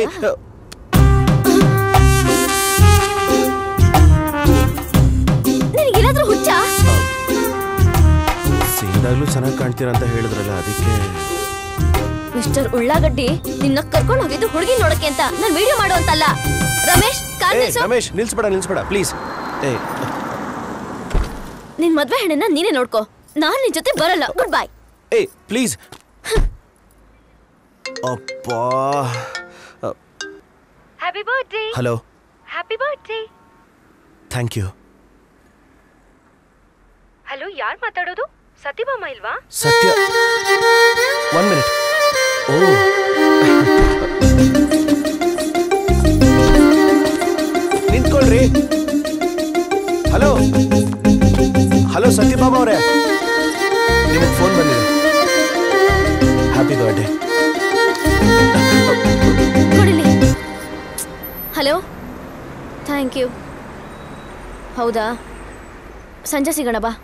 ನಿನಗೇನಾದ್ರೂ ಹುಚ್ಚ ಸೀದಾಗ್ಲೂ ಚೆನ್ನಾಗಿ ಕಾಣ್ತೀರ ಅಂತ ಹೇಳಿದ್ರಲ್ಲ ಅದಕ್ಕೆ ಮಿಸ್ಟರ್ ಉಳ್ಳಾಗಡ್ಡಿ ನಿನ್ನ ಕರ್ಕೊಂಡು ಹೋಗಿದ್ದು ಹುಡುಗಿ ನೋಡಕ್ಕೆ ಅಂತ ನಾನ್ ವಿಡಿಯೋ ಮಾಡು ಅಂತಲ್ಲ ರಮೇಶ್ ಕಾರ್ ಏ ನಿಲ್ಸು. ರಮೇಶ್ ನಿಲ್ಸ್ಬೇಡ ನಿಲ್ಸ್ಬೇಡ ಪ್ಲೀಸ್ ಏ ನಿನ್ ಮದ್ವೆ ಹೆಣ್ಣನ್ನ ನೀನೇ ನೋಡ್ಕೋ ನಾನ್ ನಿನ್ ಜೊತೆ ಬರಲ್ಲ ಗುಡ್ ಬೈ ಏ ಪ್ಲೀಸ್ ಅಪ್ಪಾ happy birthday hello happy birthday thank you hello ಯಾರು ಮಾತಾಡೋದು ಸತ್ಯಭಾಮ ಇಲ್ವಾ ಸತ್ಯ ಒನ್ ಮಿನಿಟ್ ಓ ನಿಂತ್ಕೊಳ್ರಿ ಹಲೋ ಹಲೋ ಸತ್ಯಭಾಮ ಅವರೇ ನಿಮಗೆ ಫೋನ್ ಬಂದಿದೆ ಹ್ಯಾಪಿ ಬರ್ಡೇ ಕೊಡಿಲಿ ಹಲೋ ಥ್ಯಾಂಕ್ ಯು ಹೌದಾ ಸಂಜೆ ಸಿಗೋಣ ಬಾ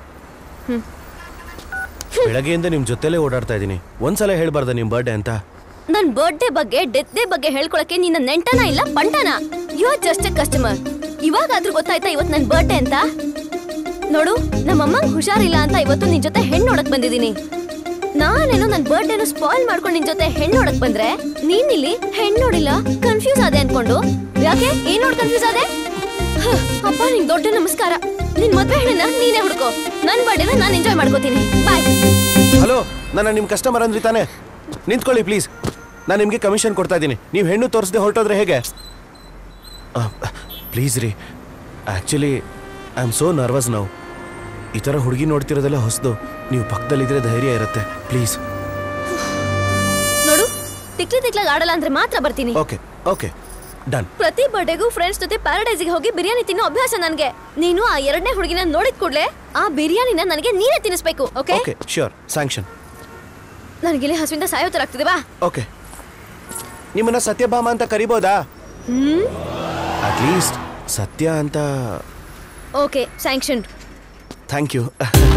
ಬೆಳಗ್ಗೆಯಿಂದ ನಿಮ್ ಜೊತೆಲೇ ಓಡಾಡ್ತಾ ಇದ್ದೀನಿ ಒಂದ್ಸಲ ಹೇಳ್ಬಾರ್ದ ನಿಮ್ ಬರ್ಡೇ ಅಂತ ನನ್ ಬರ್ಡೇ ಬಗ್ಗೆ ಡೆತ್ ಡೇ ಬಗ್ಗೆ ಹೇಳ್ಕೊಳಕ್ಕೆ ನಿನ್ನ ನೆಂಟನ ಇಲ್ಲ ಬಂಟನ you are just a customer ಇವಾಗಾದ್ರೂ ಗೊತ್ತಾಯ್ತಾ ಇವತ್ತು ನನ್ ಬರ್ಡೇ ಅಂತ ನೋಡು ನಮ್ಮಮ್ಮಂಗ್ ಹುಷಾರಿಲ್ಲ ಅಂತ ಇವತ್ತು ನಿನ್ ಜೊತೆ ಹೆಣ್ಣು ನೋಡಕ್ ಬಂದಿದ್ದೀನಿ ನಾನೇನೋ ನನ್ ಬರ್ಡೇನು ಸ್ಪಾಯ್ಲ್ ಮಾಡ್ಕೊಂಡು ನಿನ್ ಜೊತೆ ಹೆಣ್ಣು ನೋಡಕ್ ಬಂದ್ರೆ ನೀನ್ ಇಲ್ಲಿ ಹೆಣ್ಣು ನೋಡಿಲ್ಲ ಕನ್ಫ್ಯೂಸ್ ಆದೆ ಅನ್ಕೊಂಡು ಯಾಕೆ ಏನ್ ನೋಡ್ ಕನ್ಫ್ಯೂಸ್ ಆದೆ ಹ, ಅಪ್ಪ ನಿಂಗ್ ದೊಡ್ಡ ನಮಸ್ಕಾರ ನಿನ್ ಮದ್ವೆ ಹೆಣ್ಣನ್ನ ನೀನೇ ಹುಡ್ಕೋ ನನ್ ಬರ್ಡೇನ ನಾನ್ ಎಂಜಾಯ್ ಮಾಡ್ಕೋತೀನಿ ಬಾಯ್ ಹಲೋ ನನ್ನ ನಿಮ್ ಕಸ್ಟಮರ್ ಅಂದ್ರಿ ತಾನೆ ನಿಂತ್ಕೊಳ್ಳಿ ಪ್ಲೀಸ್ ನಾನು ನಿಮಗೆ ಕಮಿಷನ್ ಕೊಡ್ತಾ ಇದ್ದೀನಿ ನೀವು ಹೆಣ್ಣು ತೋರಿಸದೆ ಹೊರಟೋದ್ರೆ ಹೇಗೆ ಪ್ಲೀಸ್ ರೀ actually I am so nervous ನಾವು ಈ ಥರ ಹುಡುಗಿ ನೋಡ್ತಿರೋದೆಲ್ಲ ಹೊಸದು ನೀವು ಪಕ್ಕದಲ್ಲಿದ್ರೆ ಧೈರ್ಯ ಇರುತ್ತೆ ಪ್ಲೀಸ್ ನೋಡು ತಿಕ್ಲಿ ತಿಕ್ಲಾಗ ಆಡಲ್ಲ ಅಂದ್ರೆ ಮಾತ್ರ ಬರ್ತೀನಿ ಓಕೆ ಓಕೆ ಡನ್ ಪ್ರತಿ ಬರ್ಡೇಗೂ ಫ್ರೆಂಡ್ಸ್ ಜೊತೆ ಪ್ಯಾರಡೈಸ್ಗೆ ಹೋಗಿ ಬಿರಿಯಾನಿ ತಿನ್ನೋ ಅಭ್ಯಾಸ ನನ್ಗೆ ನೀನು ಆ ಎರಡನೇ ಹುಡುಗಿನ ನೋಡಿದ ಕೂಡಲೇ ಆ ಬಿರಿಯಾನಿನ ನನಗೆ ನೀನೇ ತಿನ್ನಿಸ್ಬೇಕು ಓಕೆ ಓಕೆ ಶ್ಯೂರ್ ಸ್ಯಾಂಕ್ಷನ್ ನನಗಿಲ್ಲಿ ಹಸುವಿಂದ ಸಾಯೋ ತರ ಆಗ್ತಿದೆ ಬಾ ಓಕೆ ನಿಮ್ಮನ್ನ ಸತ್ಯಭಾಮ ಅಂತ ಕರಿಬೋದಾ ಹ್ಮ್ ಅಟ್ಲೀಸ್ಟ್ ಸತ್ಯ ಅಂತ okay sanction thank you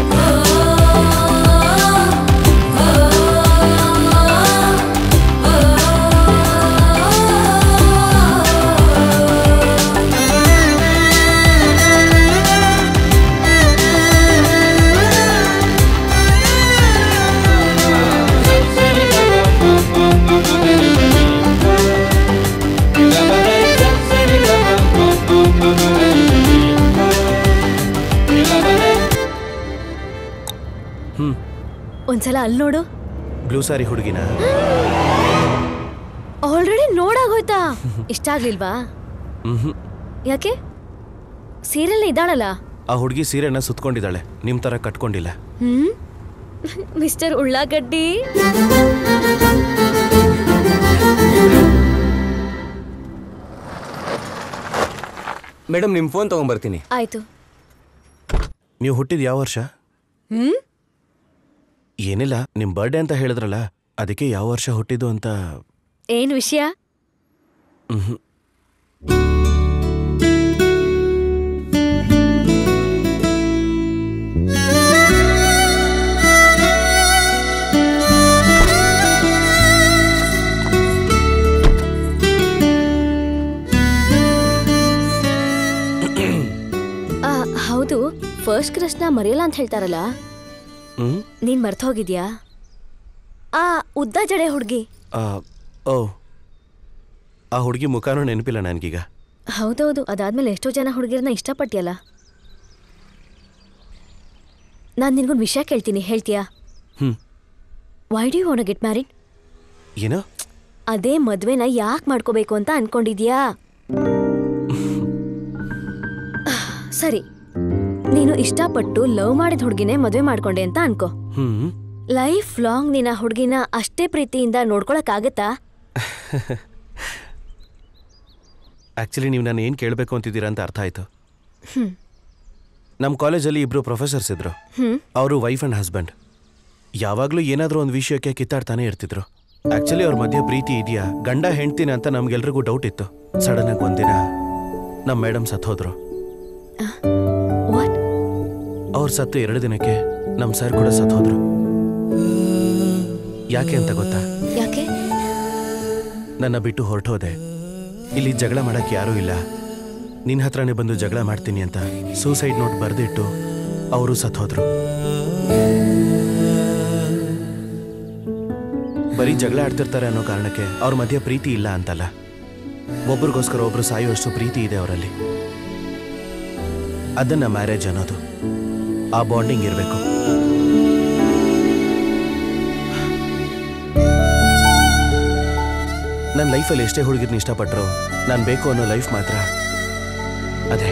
hmm ಒಂದ್ಸಲ ಅಲ್ಲಿ ನೋಡು ಬ್ಲೂ ಸಾರಿ ಹುಡುಗಿನ ಆಲ್ರೆಡಿ ನೋಡಾಗೋಯ್ತಾ ಇಷ್ಟ ಆಗ್ಲಿಲ್ವಾ ಹ್ಮ್ ಯಾಕೆ ಸೀರಿಯಲ್ ಇದ್ದಾಳಲ್ಲ ಆ ಹುಡುಗಿ ಸೀರೆನ ಸುತ್ಕೊಂಡಿದ್ದಾಳೆ ನಿಮ್ ತರ ಕಟ್ಕೊಂಡಿಲ್ಲ ಹ್ಮ್ ಮಿಸ್ಟರ್ ಉಳ್ಳಾಗಡ್ಡಿ ಮೇಡಮ್ ನಿಮ್ಮ ಫೋನ್ ತಗೊಂಬರ್ತೀನಿ ಆಯ್ತು ನೀವು ಹುಟ್ಟಿದ ಯಾವ ವರ್ಷ ಹ್ಮ್ ಏನಿಲ್ಲ ನಿಮ್ ಬರ್ಡೇ ಅಂತ ಹೇಳಿದ್ರಲ್ಲ ಅದಕ್ಕೆ ಯಾವ ವರ್ಷ ಹುಟ್ಟಿದ್ದು ಅಂತ ಏನ್ ವಿಷಯ ಮ್ಹೂ. ಆ, ಹೌದು ಫಸ್ಟ್ ಕ್ರಶ್ನ ಮರೆಯಲ್ಲ ಅಂತ ಹೇಳ್ತಾರಲ್ಲ ಹ್ಮ್ ನೀನ್ ಮರ್ತ ಹೋಗಿದ್ಯಾ ಆ ಉದ್ದ ಜಡೆ ಹುಡ್ಗಿ ಆ, ಓ ಆ ಹುಡುಗಿ ಮುಖಾನೂ ನೆನಪಿಲ್ಲ ನನಗೀಗ ಹೌದೌದು ಅದಾದ್ಮೇಲೆ ಎಷ್ಟೋ ಜನ ಹುಡುಗಿರನ್ನ ಇಷ್ಟಪಟ್ಟಿಯಲ್ಲ ನಾನ್ ನಿನ್ಗೊಂದು ವಿಷಯ ಕೇಳ್ತೀನಿ ಹೇಳ್ತೀಯಾ hmm why do want get married ಏನೋ ಅದೇ ಮದ್ವೆನ ಯಾಕೆ ಮಾಡ್ಕೋಬೇಕು ಅಂತ ಅನ್ಕೊಂಡಿದ್ಯಾ ಸರಿ ನೀನು ಇಷ್ಟಪಟ್ಟು ಲವ್ ಮಾಡಿದ ಹುಡುಗಿನೇ ಮದ್ವೆ ಮಾಡ್ಕೊಂಡೆ ಅಂತ ಅನ್ಕೋ ಹ್ಮ್ ಲೈಫ್ ಲಾಂಗ್ ನಿನ್ನ ಹುಡುಗಿನ ಅಷ್ಟೇ ಪ್ರೀತಿಯಿಂದ ನೋಡ್ಕೊಳಕ್ಕಾಗತ್ತಾ ಆಕ್ಚುಲಿ ನೀವು ನಾನು ಏನು ಕೇಳಬೇಕು ಅಂತಿದ್ದೀರಾ ಅಂತ ಅರ್ಥ ಆಯ್ತು ಹ್ಮ್ ನಮ್ಮ ಕಾಲೇಜಲ್ಲಿ ಇಬ್ರು ಪ್ರೊಫೆಸರ್ಸ್ ಇದ್ರು ಹ್ಮ್ ಅವರು ವೈಫ್ ಅಂಡ್ ಹಸ್ಬೆಂಡ್ ಯಾವಾಗಲೂ ಏನಾದರೂ ಒಂದು ವಿಷಯಕ್ಕೆ ಕಿತ್ತಾಡ್ತಾನೆ ಇರ್ತಿದ್ರು ಆಕ್ಚುಲಿ ಅವ್ರ ಮಧ್ಯೆ ಪ್ರೀತಿ ಇದೆಯಾ ಗಂಡ ಹೆಂಡ್ತಿನ ಅಂತ ನಮ್ಗೆಲ್ರಿಗೂ ಡೌಟ್ ಇತ್ತು ಸಡನ್ ಆಗಿ ಒಂದಿನ ನಮ್ಮ ಮೇಡಮ್ ಸತ್ತೋದ್ರು ಅವ್ರು ಸತ್ತು ಎರಡು ದಿನಕ್ಕೆ ನಮ್ಮ ಸರ್ ಕೂಡ ಸತ್ತೋದ್ರು ಯಾಕೆ ಅಂತ ಗೊತ್ತಾ ಯಾಕೆ ನನ್ನ ಬಿಟ್ಟು ಹೊರಟೋದೆ ಇಲ್ಲಿ ಜಗಳ ಮಾಡಕ್ಕೆ ಯಾರೂ ಇಲ್ಲ ನಿನ್ನ ಹತ್ರನೇ ಬಂದು ಜಗಳ ಮಾಡ್ತೀನಿ ಅಂತ ಸೂಸೈಡ್ ನೋಟ್ ಬರೆದಿಟ್ಟು ಅವರು ಸತ್ತೋದ್ರು ಬರೀ ಜಗಳ ಆಡ್ತಿರ್ತಾರೆ ಅನ್ನೋ ಕಾರಣಕ್ಕೆ ಅವ್ರ ಮಧ್ಯೆ ಪ್ರೀತಿ ಇಲ್ಲ ಅಂತಲ್ಲ ಒಬ್ರಿಗೋಸ್ಕರ ಒಬ್ರು ಸಾಯುವಷ್ಟು ಪ್ರೀತಿ ಇದೆ ಅವರಲ್ಲಿ ಅದನ್ನ ಮ್ಯಾರೇಜ್ ಅನ್ನೋದು ಆ ಬಾಂಡಿಂಗ್ ಇರಬೇಕು ನನ್ನ ಲೈಫಲ್ಲಿ ಎಷ್ಟೇ ಹುಡುಗಿರ್ನ ಇಷ್ಟಪಟ್ಟರು ನಾನು ಬೇಕು ಅನ್ನೋ ಲೈಫ್ ಮಾತ್ರ ಅದೇ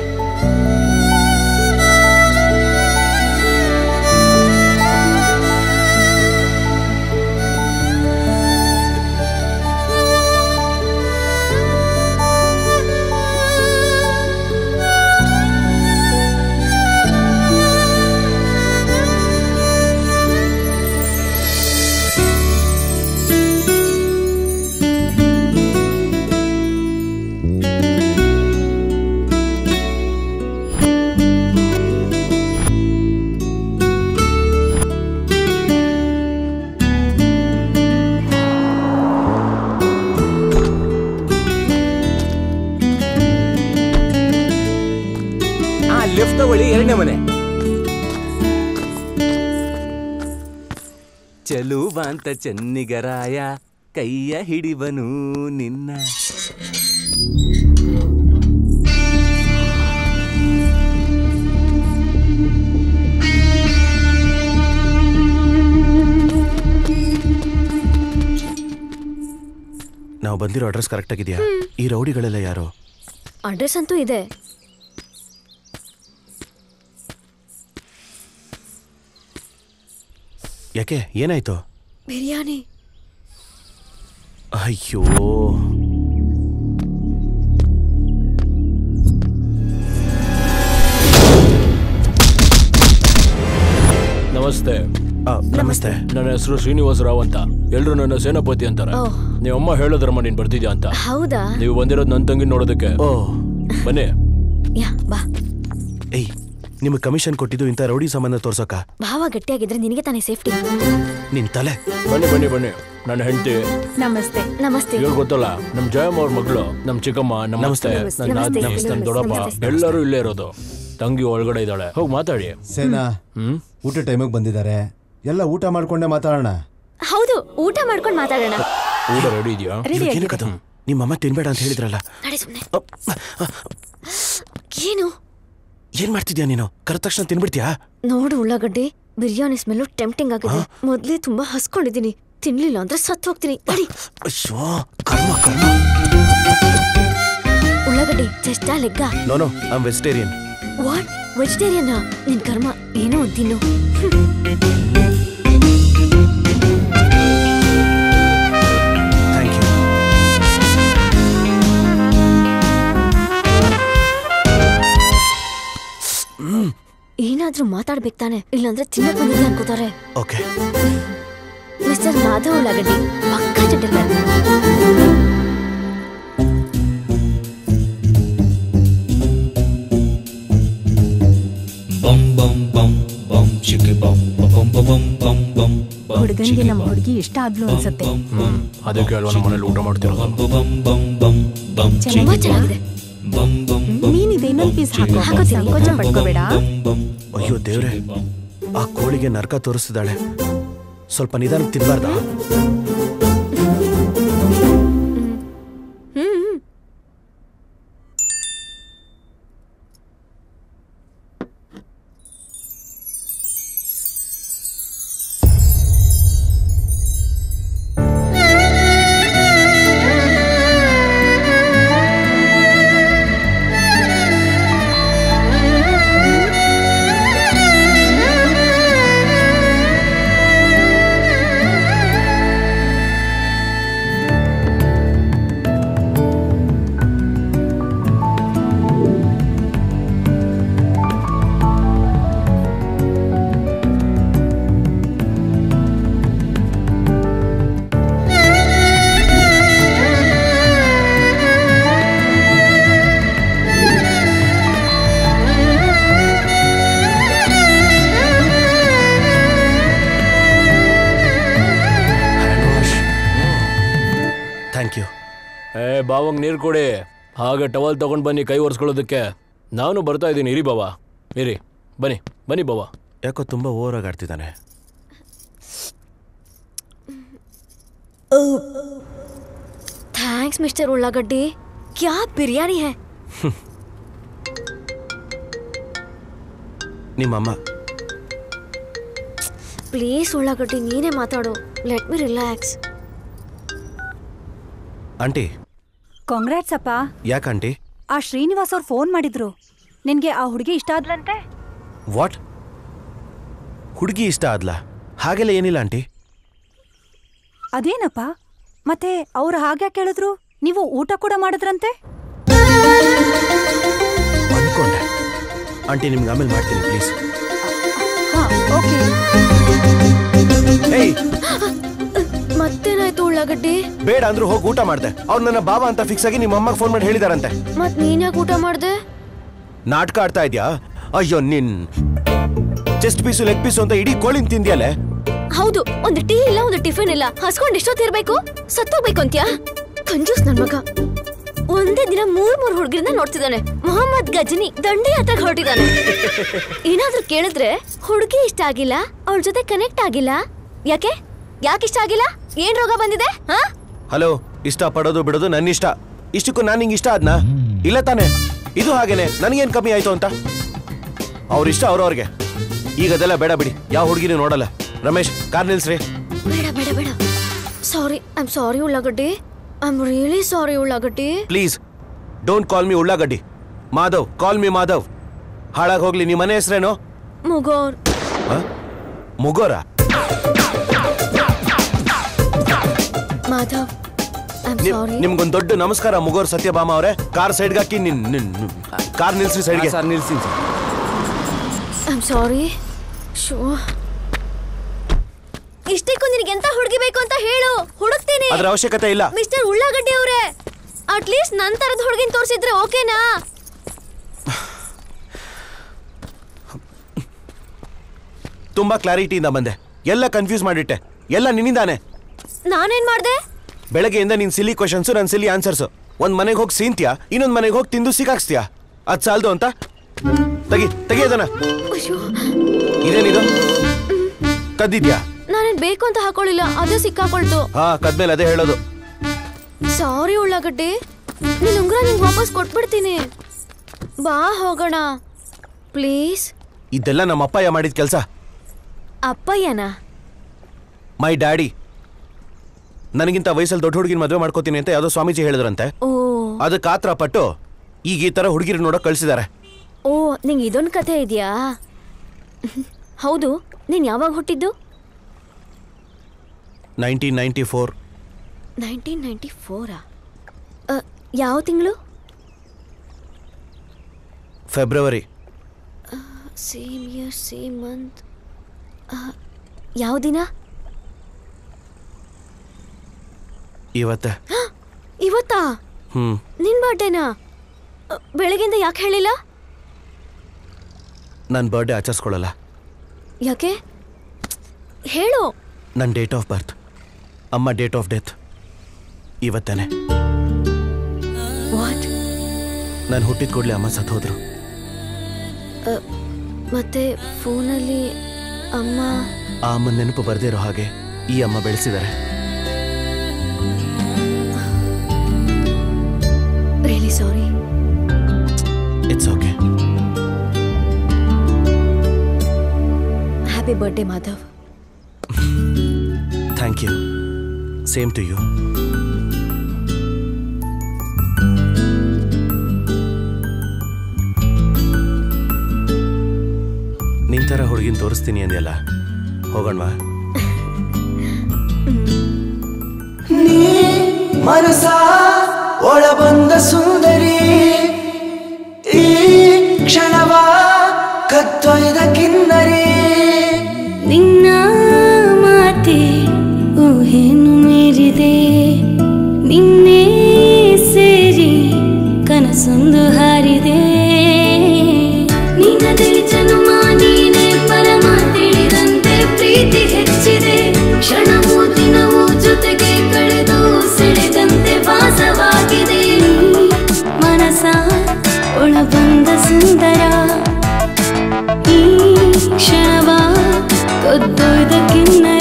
ಚೆಲುವಾಂತ ಚೆನ್ನಿಗರಾಯ ಕೈಯ ಹಿಡಿವನು ನಿನ್ನ ನಾವು ಬಂದಿರೋ ಅಡ್ರೆಸ್ ಕರೆಕ್ಟ್ ಆಗಿದೆಯಾ ಈ ರೌಡಿಗಳೆಲ್ಲ ಯಾರು ಅಡ್ರೆಸ್ ಅಂತೂ ಇದೆ ಯಾಕೆ ಏನಾಯ್ತು ಬಿರಿಯಾನಿ ಅಯ್ಯೋ ನಮಸ್ತೆ ನಮಸ್ತೆ ನನ್ನ ಹೆಸರು ಶ್ರೀನಿವಾಸ ರಾವ್ ಅಂತ ಎಲ್ರು ನನ್ನ ಸೇನಾಪತಿ ಅಂತಾರೆ ಓಹ್. ನೀವು ಅಮ್ಮ ಹೇಳೋದ್ರಮ್ಮ ನೀನ್ ಬರ್ತಿದ್ಯಾ ಅಂತ ಹೌದಾ ನೀವು ಬಂದಿರೋದು ನನ್ನ ತಂಗಿ ನೋಡೋದಕ್ಕೆ ಬನ್ನಿ ಯಾ ಬಾ ಏಯ್ ನಿಮಗೆ ಕಮಿಷನ್ ಕೊಟ್ಟಿದ್ದು ಇಂಥ ರೌಡಿ ಸಂಬಂಧ ತೋರ್ಸೋಕ ಭಾವ ಗಟ್ಟಿಯಾಗಿದ್ರೆ ನಿನಗೆ ತಾನೇ ಸೇಫ್ಟಿ ನಿನ್ ತಲೆ ಬನ್ನಿ ಬನ್ನಿ ಬನ್ನಿ ನನ್ನ ಹೆಂಡತಿ ನಮಸ್ತೆ ನಮಸ್ತೆ ಇವ್ರು ಗೊತ್ತಲ್ಲ ನಮ್ ಜಯಮ್ಮ ಅವ್ರ ಮಗಳು ನಮ್ ಚಿಕ್ಕಮ್ಮ ನಮಸ್ತೆ ನಮಸ್ತೆ. ನನ್ನ ನಮಸ್ತೆ. ನಾದ್ನಿ, ನನ್ನ ದೊಡ್ಡಪ್ಪ ನಮಸ್ತೆ. ಎಲ್ಲರೂ ಇಲ್ಲೇ ಇರೋದು ತಂಗಿ ಒಳಗಡೆ ಇದ್ದಾಳೆ ಹೋಗಿ ಮಾತಾಡಿ ಸೇನಾ ಹ್ಮ್ ಊಟ ಟೈಮಿಗೆ ಬಂದಿದ್ದಾರೆ ಎಲ್ಲ ಊಟ ಮಾಡ್ಕೊಂಡೆ ಮಾತಾಡೋಣ ಹೌದು ಊಟ ಮಾಡ್ಕೊಂಡು ಮಾತಾಡೋಣ ಊಟ ರೆಡಿ ಇದೆಯಾ ಏನಕ್ಕದು ನಿಮ್ಮಮ್ಮ ತಿನ್ಬೇಡ ಅಂತ ಹೇಳಿದ್ರಲ್ಲ ನಡಿ ಸುಮ್ನೆ ಏನು ಏನ್ ಮಾಡ್ತಿದ್ಯಾ ನೀನು ಕರೆದ ತಕ್ಷಣ ತಿನ್ಬಿಡ್ತೀಯಾ ನೋಡು ಉಳ್ಳಾಗಡ್ಡಿ ಬಿರಿಯಾನಿ ಸ್ಮೆಲ್ಲು ಟೆಂಪ್ಟಿಂಗ್ ಆಗಿದೆ ಮೊದ್ಲೇ ತುಂಬಾ ಹಸ್ಕೊಂಡಿದ್ದೀನಿ ತಿನ್ಲಿಲ್ಲ ಅಂದ್ರೆ ಸತ್ತು ಹೋಗ್ತೀನಿ ನಡಿ ಅಯ್ಯೋ ಕರ್ಮ ಕರ್ಮ ಉಳ್ಳಾಗಡ್ಡಿ ಚೆಸ್ಟಾ ಲೆಗ್ಗ no no I'm vegetarian what vegetarian ನಿನ್ ಕರ್ಮ ಏನೋ ಒಂದ್ ತಿನ್ನು ಥ್ಯಾಂಕ್ ಯು ಏನಾದ್ರೂ ಮಾತಾಡ್ಬೇಕು ತಾನೆ ಇಲ್ಲಾಂದ್ರೆ ತಿನ್ನಕ್ ಬಂದಿದ್ದೆ ಅನ್ಕೋತಾರೆ ಓಕೆ ಮಿಸ್ಟರ್ ಮಾಧವ್ ಉಳ್ಳಾಗಡ್ಡಿ ಪಕ್ಕ gentleman bum bum bum bum chicka bum bum bum bum bum bum bum ಹುಡುಗನ್ಗೆ ನಮ್ಮ ಹುಡುಗಿ ಇಷ್ಟ ಆದ್ಲು ಅನ್ಸತ್ತೆ ಹ್ಮ್ ಅದಕ್ಕೆ ಅಲ್ವಾ ನಮ್ಮ ಮನೇಲಿ ಊಟ ಮಾಡ್ತಿರೋದು ತುಂಬಾ ಚೆನ್ನಾಗಿದೆ ನೀನಿದೆ ಇನ್ನೊಂದು ಪೀಸ್ ಹಾಕೋ ಹಾಕೋತೀನಿ. ಸಂಕೋಚ ಪಡ್ಕೋಬೇಡ ಅಯ್ಯೋ ದೇವ್ರೆ ಆ ಕೋಳಿಗೆ ನರ್ಕ ತೋರಿಸ್ತಿದ್ದಾಳೆ ಸ್ವಲ್ಪ ನಿಧಾನ ತಿನ್ಬಾರ್ದಾ ಹ್ಮ್ ಥ್ಯಾಂಕ್ ಯು ಏ ಬಾವಂಗ್ ನೀರು ಕೊಡಿ ಹಾಗೆ ಟವಲ್ ತಗೊಂಡ್ ಬನ್ನಿ ಕೈ ಒರೆಸ್ಕೊಳ್ಳೋದಕ್ಕೆ ನಾನು ಬರ್ತಾ ಇದ್ದೀನಿ ಇರಿ ಬಾವ ಇರಿ ಬನ್ನಿ ಬನ್ನಿ ಬಾವ ಯಾಕೋ ತುಂಬಾ ಓವರ್ ಆಗಿ ಆಡ್ತಿದ್ದಾನೆ थैंक्स मिस्टर उल्लागड्डी क्या बिरयानी है ನಿಮ್ಮಮ್ಮ ಪ್ಲೀಸ್ ಉಳ್ಳಾಗಡ್ಡಿ ನೀನೇ ಮಾತಾಡು let me relax aunty congrats ಅಪ್ಪ ಯಾಕೆ ಆಂಟಿ ಆ ಶ್ರೀನಿವಾಸ್ ಅವ್ರು ಫೋನ್ ಮಾಡಿದ್ರು ನಿನ್ಗೆ ಆ ಹುಡುಗಿ ಇಷ್ಟ ಆದ್ಲಂತೆ ವಾಟ್ ಹುಡುಗಿ ಇಷ್ಟ ಆದ್ಲಾ ಹಾಗೆಲ್ಲ ಏನಿಲ್ಲ ಆಂಟಿ ಅದೇನಪ್ಪ ಮತ್ತೆ ಅವ್ರು ಹಾಗೆ ಕೇಳಿದ್ರು ನೀವು ಊಟ ಕೂಡ ಮಾಡಿದ್ರಂತೆ ಅನ್ಕೊಂಡೆ ಆಂಟಿ ನಿಮ್ಗೆ ಆಮೇಲೆ ಮಾಡ್ತೀನಿ ಪ್ಲೀಸ್ ಹಾ ಓಕೆ ಏಯ್ ಮತ್ತೇನಾಯ್ತು ಉಳ್ಳಾಗಡ್ಡಿ ಬೇಡ ಅಂದ್ರೂ ಹೋಗಿ ಊಟ ಮಾಡ್ದೆ ಅವ್ರು ನನ್ನ ಬಾಬಾ ಅಂತ ಫಿಕ್ಸ್ ಆಗಿ ನಿಮ್ಮ ಅಮ್ಮಗೆ ಫೋನ್ ಮಾಡಿ ಹೇಳಿದಾರಂತೆ ಮತ್ ನೀನ್ ಯಾಕೆ ಊಟ ಮಾಡ್ದೆ ನಾಟಕ ಆಡ್ತಾ ಇದ್ಯಾ ಅಯ್ಯೋ ನಿನ್ ಚೆಸ್ಟ್ ಪೀಸು ಲೆಗ್ ಪೀಸು ಅಂತ ಇಡೀ ಕೋಳಿನ ತಿಂದ್ಯಲೆ ಹೌದು ಒಂದು ಟೀ ಇಲ್ಲ ಒಂದು ಟಿಫಿನ್ ಇಲ್ಲ ಹಸ್ಕೊಂಡ್ ಎಷ್ಟೊತ್ತಿರ್ಬೇಕು ಸತ್ತೋಗ್ಬೇಕು ಅಂತ್ಯಾ ಕಂಜೂಸ್ ನನ್ ಮಗ ಒಂದೇ ದಿನ ಮೂರ್ ಮೂರ್ ಹುಡುಗಿರನ್ನ ನೋಡ್ತಿದ್ದಾನೆ ಮೊಹಮ್ಮದ್ ಗಜನಿ ದಂಡಿ ಹತ್ರ ಹೊರಟಿದ್ದಾನೆ ಏನಾದ್ರೂ ಕೇಳಿದ್ರೆ ಹುಡುಗಿ ಇಷ್ಟ ಆಗಿಲ್ಲ ಅವಳ ಜೊತೆ ಕನೆಕ್ಟ್ ಆಗಿಲ್ಲ ಯಾಕೆ ಯಾಕೆ ಇಷ್ಟ ಆಗಿಲ್ಲ ಏನ್ ರೋಗ ಬಂದಿದೆ ಹಾ ಹಲೋ ಇಷ್ಟ ಪಡೋದು ಬಿಡೋದು ನನ್ನ ಇಷ್ಟ ಇಷ್ಟಕ್ಕೂ ನಾನು ನಿಂಗೆ ಇಷ್ಟ ಆದ್ನಾ ಇಲ್ಲ ತಾನೆ ಇದು ಹಾಗೇನೆ ನನಗೇನು ಕಮ್ಮಿ ಆಯ್ತು ಅಂತ ಅವ್ರ ಇಷ್ಟ ಅವ್ರವ್ರಿಗೆ ಈಗ ಅದೆಲ್ಲ ಬೇಡ ಬಿಡಿ ಯಾವ ಹುಡುಗಿನೂ ನೋಡಲ್ಲ ರಮೇಶ್ ಕಾರ್ ನಿಲ್ಸ್ರಿ ಬೇಡ ಬೇಡ ಬೇಡ ಸಾರಿ ಐ ಆಮ್ ಸಾರಿ ಉಳ್ಳಾಗಡ್ಡಿ ಐ ಆಮ್ ರಿಯಲಿ ಸಾರಿ ಉಳ್ಳಾಗಡ್ಡಿ ಪ್ಲೀಸ್ ಡೋಂಟ್ ಕಾಲ್ ಮಿ ಉಳ್ಳಾಗಡ್ಡಿ ಮಾಧವ್ ಕಾಲ್ ಮಿ ಮಾಧವ್ ಹಾಳಾಗಿ ಹೋಗ್ಲಿ ನಿಮ್ಮ ಮನೆ ಹೆಸರೇನು ಮುಗೋರ್ ಮುಗೋರ ಮಾಧವ್ ಐ ಆಮ್ ನಿಮ್- ಸಾರಿ ನಿಮ್ಗೊಂದ್ ದೊಡ್ಡ ನಮಸ್ಕಾರ ಮುಗೋರ್ ಸತ್ಯಭಾಮ ಅವರೇ ಕಾರ್ ಸೈಡ್ಗೆ ಹಾಕಿ ನಿನ್ ನಿನ್- ಕಾರ್ ನಿಲ್ಸ್ರಿ ಸೈಡ್ಗೆ ಸರ್ ನಿಲ್ಸಿ ಐ ಆಮ್ ಸಾರಿ ಶೋ ಇಷ್ಟಕ್ಕೂ ನಿನಗೆ ಎಂತ ಹುಡುಗಿ ಬೇಕು ಅಂತ ಹೇಳು ಹುಡುಕ್ತೀನಿ ಅದ್ರ ಅವಶ್ಯಕತೆ ಇಲ್ಲ ಮಿಸ್ಟರ್ ಉಳ್ಳಾಗಡ್ಡಿ ಅವರೇ ಅಟ್ಲೀಸ್ಟ್ ನನ್ ತರದ ಹುಡುಗಿನ ತೋರಿಸಿದ್ರೆ ಓಕೆನಾ ತುಂಬಾ ಕ್ಲಾರಿಟಿಯಿಂದ ಬಂದೆ ಎಲ್ಲ ಕನ್ಫ್ಯೂಸ್ ಮಾಡಿಟ್ಟೆ ಎಲ್ಲ ನಿನ್ನಿಂದಾನೆ ನಾನೇನ್ ಮಾಡ್ದೆ ಬೆಳಗ್ಗೆಯಿಂದ ನಿನ್ ಸಿಲಿ ಕ್ವಶನ್ಸು ನನ್ನ ಸಿಲಿ ಆನ್ಸರ್ಸು ಒಂದ್ ಮನೆಗೆ ಹೋಗಿ ಸೀಂತ್ಯಾ ಇನ್ನೊಂದ್ ಮನೆಗೆ ಹೋಗಿ ತಿಂದು ಸಿಕ್ಕಾಕ್ಸ್ತೀಯಾ ಅದ್ ಸಾಲ್ದು ಅಂತ ತೆಗಿ ತೆಗಿ ಅದನ್ನ ಇದೇನಿದು ಕದ್ದಿದ್ಯಾ ನಾನೇನ್ ಬೇಕು ಅಂತ ಹಾಕೊಳ್ಳಿಲ್ಲ ಅದೇ ಸಿಕ್ಕಾಕೊಳ್ತು ಹಾ ಕದ್ಮೇಲೆ ಅದೇ ಹೇಳೋದು ಸಾರಿ ಉಳ್ಳಾಗಡ್ಡಿ ನಿನ್ ಉಂಗ್ರ ನಿಂಗೆ ವಾಪಸ್ ಕೊಟ್ಬಿಡ್ತೀನಿ ಬಾ ಹೋಗೋಣ ಪ್ಲೀಸ್ ಇದೆಲ್ಲ ನಮ್ಮ ಅಪ್ಪಯ್ಯ ಮಾಡಿದ ಕೆಲಸ ಅಪ್ಪಯ್ಯನಾ ಮೈ ಡ್ಯಾಡಿ ನನಗಿಂತ ವಯಸ್ಸಲ್ಲಿ ದೊಡ್ಡ ಹುಡುಗಿನ ಮದುವೆ ಮಾಡ್ಕೋತೀನಿ ಅಂತ ಯಾವುದೋ ಸ್ವಾಮೀಜಿ ಹೇಳಿದ್ರಂತೆ ಓ ಅದಕ್ಕೆ ಆತ್ರ ಪಟ್ಟು ಈಗ ಈ ತರ ಹುಡುಗಿರು ನೋಡಕ್ ಕಳ್ಸಿದ್ದಾರೆ ಓ ನಿಂಗೆ ಇದೊಂದು ಕಥೆ ಇದೆಯಾ ಹೌದು ನೀನ್ ಯಾವಾಗ ಹುಟ್ಟಿದ್ದು nineteen ninety four nineteen ninety ಫೋರಾ ಯಾವ ತಿಂಗಳು February same year same month ಯಾವ ದಿನ ಇವತ್ತೆ ಇವತ್ತಾ ಹ್ಮ್ ನಿನ್ ಬರ್ಡೇನಾ ಅ, ಬೆಳಗ್ಗೆಯಿಂದ ಯಾಕೆ ಹೇಳಿಲ್ಲ ನನ್ನ ಬರ್ಡೇ ಆಚರಿಸ್ಕೊಳ್ಳಲ್ಲ ಯಾಕೆ ಹೇಳು ನನ್ನ ಡೇಟ್ ಆಫ್ ಬರ್ತ್ ಅಮ್ಮ ಡೇಟ್ ಆಫ್ ಡೆತ್ ಇವತ್ತೇನೆ ವಾಟ್ ನಾನು ಹುಟ್ಟಿದ ಕೂಡಲೇ ಅಮ್ಮ ಸತ್ತು ಹೋದ್ರು ಮತ್ತೆ ಫೋನಲ್ಲಿ ಅಮ್ಮ ಆ ಅಮ್ಮನ ನೆನಪು ಬರ್ದೇ ಇರೋ ಹಾಗೆ ಈ ಅಮ್ಮ ಬೆಳೆಸಿದ್ದಾರೆ really sorry it's okay happy birthday Madhav thank you same to you ನಿನ್ ಥರ ಹುಡುಗಿನ ತೋರಿಸ್ತೀನಿ ಅಂದ್ಯಲ್ಲ ಹೋಗೋಣವಾ ಮನಸ ಒಳ ಬಂದ ಸುಂದರಿ ಈ ಕ್ಷಣವ ಕತ್ತೊಯ್ದ ಕಿನ್ನರಿ ನಿನ್ನ ಮಾತೆ ಊಹೆನು ಮೀರಿದೆ ನಿನ್ನೆ ಸೇರಿ ಕನಸೊಂದು ಹಾರಿದೆ ನಿನ್ನದೇ ಜನುಮ ನೀನೆ ಪರಮ ತಿಳಿದಂತೆ ಪ್ರೀತಿ ಹೆಚ್ಚಿದೆ ಕ್ಷಣವೂ ದಿನವೂ ಜೊತೆಗೆ ಕಳೆದು ಸೆಳೆದಂತೆ ವಾಸವಾಗಿದೆ ಮನಸ ಒಳಬಂದ ಸುಂದರ ಈ ಕ್ಷಣವ ಕೊದ್ದೊಯ್ದ ಕಿನ್ನರ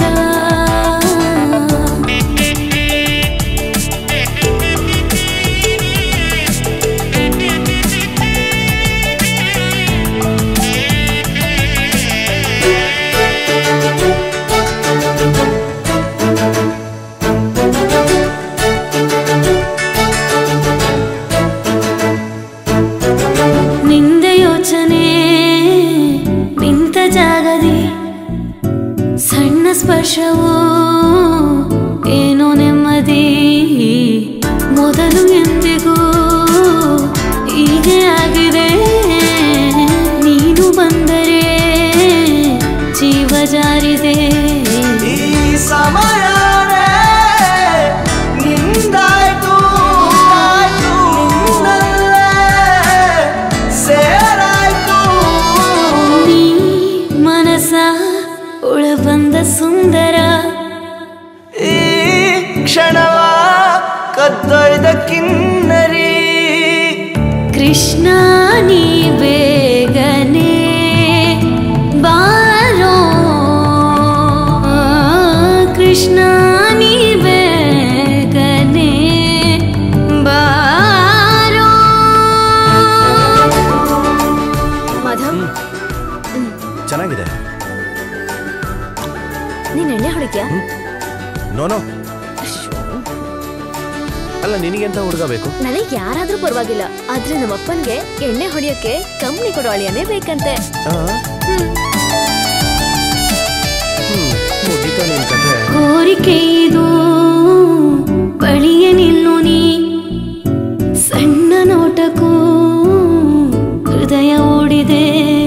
ನಿಂದ ಯೋಚನೆ ನಿಂತ ಜಾಗದಿ ಸಣ್ಣ ಸ್ಪರ್ಶವೋ ಏನೋ ನೆಮ್ಮದಿ ಮೊದಲು ಎಂದಿಗೂ ಹೀಗೆ ಆಗಿದೆ ನೀನು ಬಂದರೆ ಜೀವ ಜಾರಿದೆ ಈ ಸಮಯನೇ ನಿಂದಾಯ್ತು ನಿನ್ನಲ್ಲೇ ಸೇರಾಯ್ತು ನೀ ಮನಸ ಉಳಬಂದ ಸುಂದರ ಈ ಕ್ಷಣವ ಕದ್ದೊಯ್ದ ಕಿನ್ನರಿ ಕೃಷ್ಣ ನೀ ಬೇಗನೆ ಬಾರೋ ಕೃಷ್ಣ ಅಲ್ಲ ನಿನಗೆಂತ ಹುಡುಗ ಬೇಕು ನನಗ್ ಯಾರಾದ್ರೂ ಪರವಾಗಿಲ್ಲ ಆದ್ರೆ ನಮ್ಮಪ್ಪನ್ಗೆ ಎಣ್ಣೆ ಹೊಡಿಯೋಕೆ ಕಂಪ್ನಿ ಕೊಡೋ ಅಳಿಯನೇ ಬೇಕಂತೆ ಮುಗೀತಾ ನಿನ್ ಕಥೆ ಕೋರಿಕೆ ಇದು ಬಳಿಯ ನಿಲ್ಲು ನೀ ಸಣ್ಣ ನೋಟಕ್ಕೂ ಹೃದಯ ಓಡಿದೆ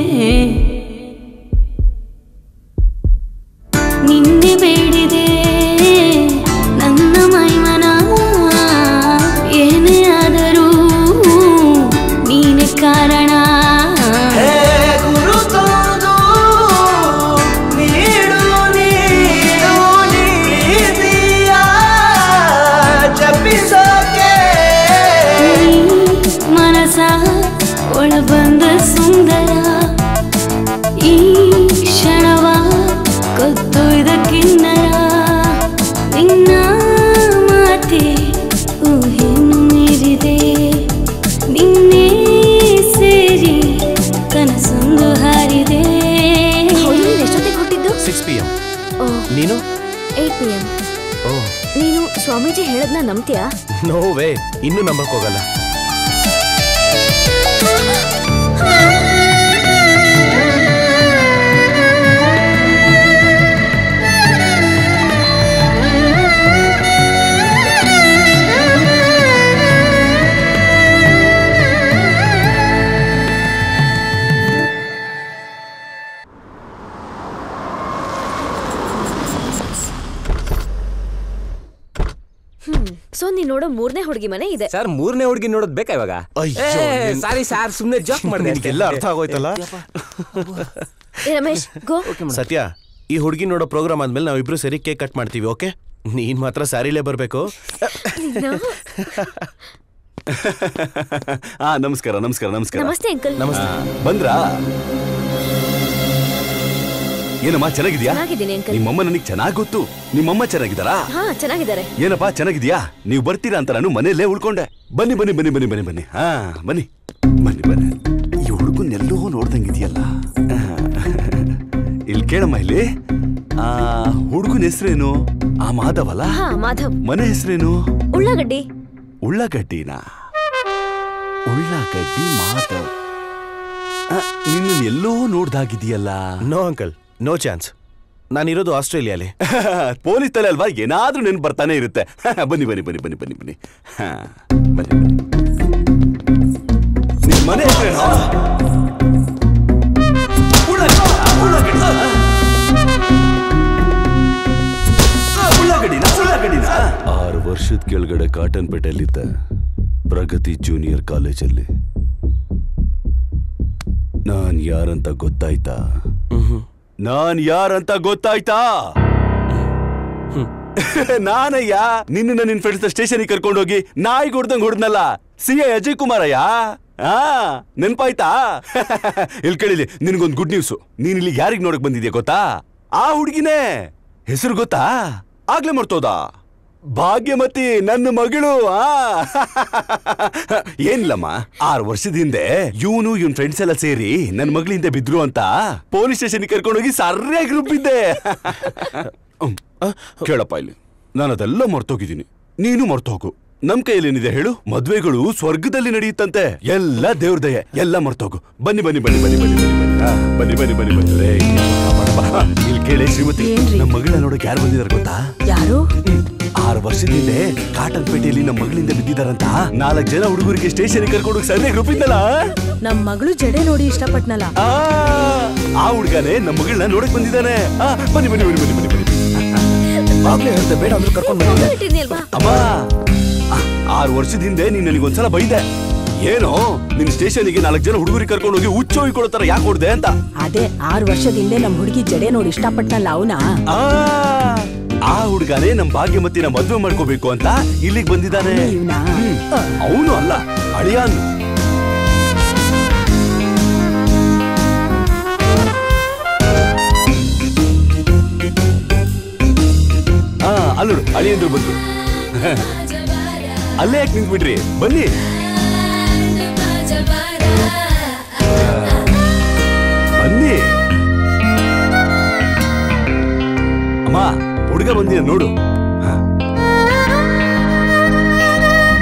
ನಿನ್ನೆ ಬೇಡಿದೆ ನನ್ನ ಮೈಮನ ಏನೇ ಆದರೂ ನೀನೆ ಕಾರಣ ಗುರುತೋದು ನೀಡು ನೀಡು ನೀತಿಯ ಜಪಿಸೋಕೆ ಮನಸ ಒಳಬಂದ ಸುಂದರ ಈ ಕ್ಷಣವ ಕೊತ್ತೊಯ್ದ ಕಿನ್ನರ ನಿನ್ನ ಮಾತೆ ಊಹೆಯನ್ನು ಮೀರಿದೆ ನಿನ್ನೆ ಸೇರಿ ಕನಸೊಂದು ಹಾರಿದೆ ಎಷ್ಟೊತ್ತಿಗೆ ಹುಟ್ಟಿದ್ದು ಸಿಕ್ಸ್ ಪಿ ಎಂ ಓ ನೀನು ಏಟ್ ಪಿ ಎಂ ಓ ನೀನು ಸ್ವಾಮೀಜಿ ಹೇಳದ್ನ ನಂಬ್ತೀಯಾ ನೋ ವೇ ಇನ್ನೂ ನಂಬಕ್ ಹೋಗಲ್ಲ ಹ್ಮ್ ಸೊ ನೀನ್ ನೋಡೋ ಮೂರನೇ ಹುಡುಗಿ ಮನೆ ಇದೆ ಸರ್ ಮೂರನೇ ಹುಡುಗಿ ನೋಡೋದ್ ಬೇಕಾ ಇವಾಗ ಅಯ್ಯೋ, ನಿನ್- ಸಾರಿ ಸಾರ್ ಸುಮ್ನೆ ಜಾಕ್ ಮಾಡಿದೆ ನಿನ್ಗೆಲ್ಲ ಅರ್ಥ ಆಗೋಯ್ತಲ್ಲ ಏ ರಮೇಶ್ ಗೋ ಸತ್ಯ ಈ ಹುಡುಗಿ ನೋಡೋ ಪ್ರೋಗ್ರಾಮ್ ಆದ್ಮೇಲೆ ನಾವಿಬ್ರು ಸೇರಿ ಕೇಕ್ ಕಟ್ ಮಾಡ್ತೀವಿ ಓಕೆ ನೀನ್ ಮಾತ್ರ ಸ್ಯಾರಿಲೇ ಬರ್ಬೇಕು ಹಾ ನಮಸ್ಕಾರ ನಮಸ್ಕಾರ ನಮಸ್ಕಾರ ನಮಸ್ತೆ ಅಂಕಲ್ ನಮಸ್ತೆ. ಬಂದ್ರಾ ಏನಮ್ಮ ಚೆನ್ನಾಗಿದ್ಯಾ ಚೆನ್ನಾಗಿದ್ದೀನಿ ಅಂಕಲ್ ನಿಮ್ಮಮ್ಮ ನನಗೆ ಚೆನ್ನಾಗ್ ಗೊತ್ತು ನಿಮ್ಮಮ್ಮ ಚೆನ್ನಾಗಿದ್ದಾರಾ ಹಾ ಚೆನ್ನಾಗಿದ್ದಾರೆ ಏನಪ್ಪಾ ಚೆನ್ನಾಗಿದ್ಯಾ ನೀವು ಬರ್ತೀರಾ ಅಂತ ನಾನು ಮನೆಯಲ್ಲೇ ಉಳ್ಕೊಂಡೆ ಬನ್ನಿ ಬನ್ನಿ ಬನ್ನಿ ಬನ್ನಿ ಬನ್ನಿ ಬನ್ನಿ ಹಾ ಬನ್ನಿ ಬನ್ನಿ ಬನ್ನಿ ಈ ಹುಡುಗನ್ನೆಲ್ಲೋ ನೋಡ್ದಂಗಿದೆಯಲ್ಲ ಇಲ್ಲಿ ಕೇಳಮ್ಮ ಇಲ್ಲಿ ಆ ಹುಡುಗನ ಹೆಸರೇನು ಆ ಮಾಧವಲ್ಲ ಹಾ ಮಾಧವ್ ಮನೆ ಹೆಸರೇನು ಉಳ್ಳಾಗಡ್ಡಿ ಉಳ್ಳಾಗಡ್ಡಿನ ಉಳ್ಳಾಗಡ್ಡಿ ಮಾಧವ್ ನಿನ್ನ ಎಲ್ಲೋ ನೋಡ್ದಾಗಿದೆಯಲ್ಲ ನೋ ಅಂಕಲ್ ನೋ ಚಾನ್ಸ್ ನಾನಿರೋದು ಆಸ್ಟ್ರೇಲಿಯಾಲಿ ಪೊಲೀಸ್ ತಲೆ ಅಲ್ವಾ ಏನಾದ್ರೂ ನೆನ್ಪು ಬರ್ತಾನೆ ಇರುತ್ತೆ ಬನ್ನಿ ಬನ್ನಿ ಬನ್ನಿ ಬನ್ನಿ ಬನ್ನಿ ಬನ್ನಿ ಹಾ, ಬನ್ನಿ ಬನ್ನಿ ನಿಮ್ ಮನೆ ಹೆಸ್ರೇನು? ಉಳ್ಳಾಗಡ್ಡಿ, ಉಳ್ಳಾಗಡ್ಡಿ. ಆ, ಉಳ್ಳಾಗಡ್ಡಿನ, ಉಳ್ಳಾಗಡ್ಡಿನ? ಆರು ವರ್ಷದ ಕೆಳಗಡೆ ಕಾಟನ್ ಪೇಟೆಯಲ್ಲಿದ್ದ ಪ್ರಗತಿ ಜೂನಿಯರ್ ಕಾಲೇಜಲ್ಲಿ ನಾನ್ ಯಾರಂತ ಗೊತ್ತಾಯ್ತಾ ನಾನ್ ಯಾರಂತ ಗೊತ್ತಾಯ್ತಾ ನಾನಯ್ಯ ನಿನ್ನ ನಿನ್ ಫ್ರೆಂಡ್ಸ್ ಸ್ಟೇಷನ್ಗೆ ಕರ್ಕೊಂಡೋಗಿ ನಾಯಿ ಹೊಡ್ದಂಗ್ ಹೊಡ್ದನಲ್ಲ ಸಿ ಐ ಅಜಯ್ ಕುಮಾರಯ್ಯ ಆ ನೆನ್ಪಾಯ್ತಾ ಇಲ್ಲಿ ಕೇಳಿಲಿ ನಿನ್ಗೊಂದ್ ಗುಡ್ ನ್ಯೂಸ್ ನೀನ್ ಇಲ್ಲಿ ಯಾರಿಗ್ ನೋಡಕ್ ಬಂದಿದ್ಯಾ ಗೊತ್ತಾ ಆ ಹುಡುಗಿನೇ ಹೆಸರು ಗೊತ್ತಾ ಆಗ್ಲೇ ಮರ್ತೋದ ಭಾಗ್ಯಮತಿ ನನ್ನ ಮಗಳು ಆ ಏನಿಲ್ಲಮ್ಮ ಆರು ವರ್ಷದ ಹಿಂದೆ ಇವನು ಇವನ್ ಫ್ರೆಂಡ್ಸ್ ಎಲ್ಲ ಸೇರಿ ನನ್ನ ಮಗಳ ಹಿಂದೆ ಬಿದ್ರು ಅಂತ ಪೊಲೀಸ್ ಸ್ಟೇಷನ್ ಕರ್ಕೊಂಡೋಗಿ ಸರ್ಯಾಗಿ ರುಬ್ಬಿದ್ದೆ ಹ್ಮ್. ಕೇಳಪ್ಪ ಇಲ್ಲಿ ನಾನು ಅದೆಲ್ಲ ಮರ್ತೋಗಿದ್ದೀನಿ ನೀನು ಮರ್ತೋಗು ನಮ್ ಕೈಯಲ್ಲಿ ಏನಿದೆ ಹೇಳು ಮದ್ವೆಗಳು ಸ್ವರ್ಗದಲ್ಲಿ ನಡೆಯುತ್ತಂತೆ ಎಲ್ಲ ದೇವ್ರ ದಯೆ ಎಲ್ಲ ಮರ್ತೋಗು ಬನ್ನಿ ಬನ್ನಿ ಬನ್ನಿ ಬನ್ನಿ ಬನ್ನಿ ಬನ್ನಿ ಬನ್ನಿ ಆ, ಬನ್ನಿ ಬನ್ನಿ ಬನ್ನಿ ಬನ್ನಿ ರೇ, ಕಾಪಾಡಪ್ಪ. ಇಲ್ಲಿ ಕೇಳಿ ಶ್ರೀಮತಿ ನಮ್ಮ ಮಗಳನ್ನ ನೋಡಕ್ ಯಾರು ಬಂದಿದಾರೆ ಗೊತ್ತಾ ಯಾರು ಆರು ವರ್ಷದ ಹಿಂದೆ ಕಾಟನ್ ಪೇಟೆಯಲ್ಲಿ ನಮ್ಮ ಮಗಳಿಂದ ಬಿದ್ದಿದಾರಂತ ನಾಲ್ಕು ಜನ ಹುಡುಗರಿಗೆ ಸ್ಟೇಷನ್ ಕರ್ಕೊಂಡು ಸರಿಯಾಗಿ ರೂಪಿದ್ದಲ್ಲ ನಮ್ ಮಗಳು ಜಡೆ ನೋಡಿ ಇಷ್ಟಪಟ್ನಲ್ಲ ಆ ಆ ಹುಡ್ಗನೇ ನಮ್ಮ ಮಗಳನ್ನ ನೋಡಕ್ ಬಂದಿದ್ದಾನೆ ಆ, ಬನ್ನಿ ಬನ್ನಿ ಬನ್ನಿ ಬನ್ನಿ ಬನ್ನಿ ಬನ್ನಿ ಆಗ್ಲೇ ಹೇಳ್ದೆ ಬೇಡ ಅಂದ್ರೆ ಕರ್ಕೊಂಡು ಇಟ್ಟಿದ್ನಿಲ್ವಾ ಅಮ್ಮ ಆ, ಆರು ವರ್ಷದ ಹಿಂದೆ ನೀನ್ ನನಗೊಂದ್ಸಲ ಬೈದೆ ಏನೋ ನಿನ್ ಸ್ಟೇಷನ್ಗೆ ನಾಲ್ಕು ಜನ ಹುಡುಗರಿಗೆ ಕರ್ಕೊಂಡು ಹೋಗಿ ಹುಚ್ಚ ಹೋಗಿಕೊಳ್ಳೋ ತರ ಯಾಕೆ ಹೊಡ್ದೆ ಅಂತ ಅದೇ ಆರು ವರ್ಷದ ಹಿಂದೆ ನಮ್ ಹುಡುಗಿ ಜಡೆ ನೋಡಿ ಇಷ್ಟಪಟ್ನಲ್ಲ ಅವನ ಆ, ಆ ಹುಡುಗನೇ ನಮ್ ಭಾಗ್ಯಮತಿನ ಮದ್ವೆ ಮಾಡ್ಕೋಬೇಕು ಅಂತ ಇಲ್ಲಿಗೆ ಬಂದಿದ್ದಾನೆ ಅವನು ಅಲ್ಲ ಅಳಿಯಾನು ಆ ಅಲ್ಲೋಡು ಅಳಿಯಂದ್ರು ಬಂದ್ರು ಅಲ್ಲೇ ಯಾಕೆ ನಿಂತ್ಬಿಟ್ರಿ ಬನ್ನಿ ಬನ್ನಿ ಅಮ್ಮ ಹುಡುಗ ಬಂದಿನ ನೋಡು ಹ.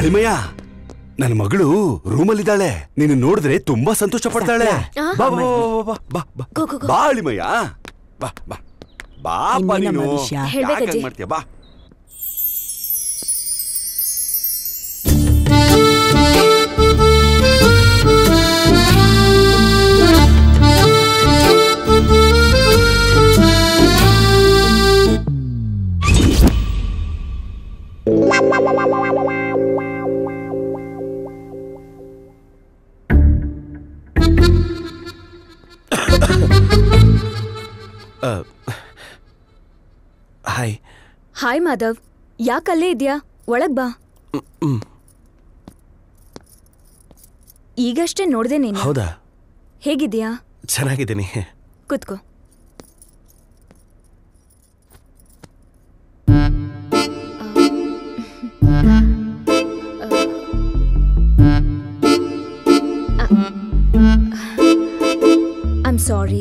ಅಳಿಮಯ್ಯ ನನ್ನ ಮಗಳು ರೂಮಲ್ಲಿದ್ದಾಳೆ ನೀನು ನೋಡಿದ್ರೆ ತುಂಬಾ ಸಂತೋಷ ಪಡ್ತಾಳೆ ಆ? ಬಾ ಬಾ ಬಾ, ಬಾ ಬಾ ಬಾ ಬಾ ಅಳಿಮಯ್ಯ ಬಾ ಬಾ ಬಾಪ ಇನ್ನೇನಮ್ಮ ನೀನು ವಿಷಯ? ಯಾಕ್ ಹೇಳ್ಬೇಕಜ್ಜಿ. ಹಂಗ್ ಮಾಡ್ತೀಯ ಬಾ ಹಾಯ್ ಹಾಯ್ ಮಾಧವ್ ಯಾಕಲ್ಲೇ ಇದ್ಯಾ ಒಳಗ್ ಬಾ ಹ್ಮ್ ಈಗಷ್ಟೇ ನೋಡ್ದೆ ನೀನು ಹೌದಾ ಹೇಗಿದ್ಯಾ ಚೆನ್ನಾಗಿದ್ದೀನಿ ಕುತ್ಕೋ ಐಮ್ ಸಾರಿ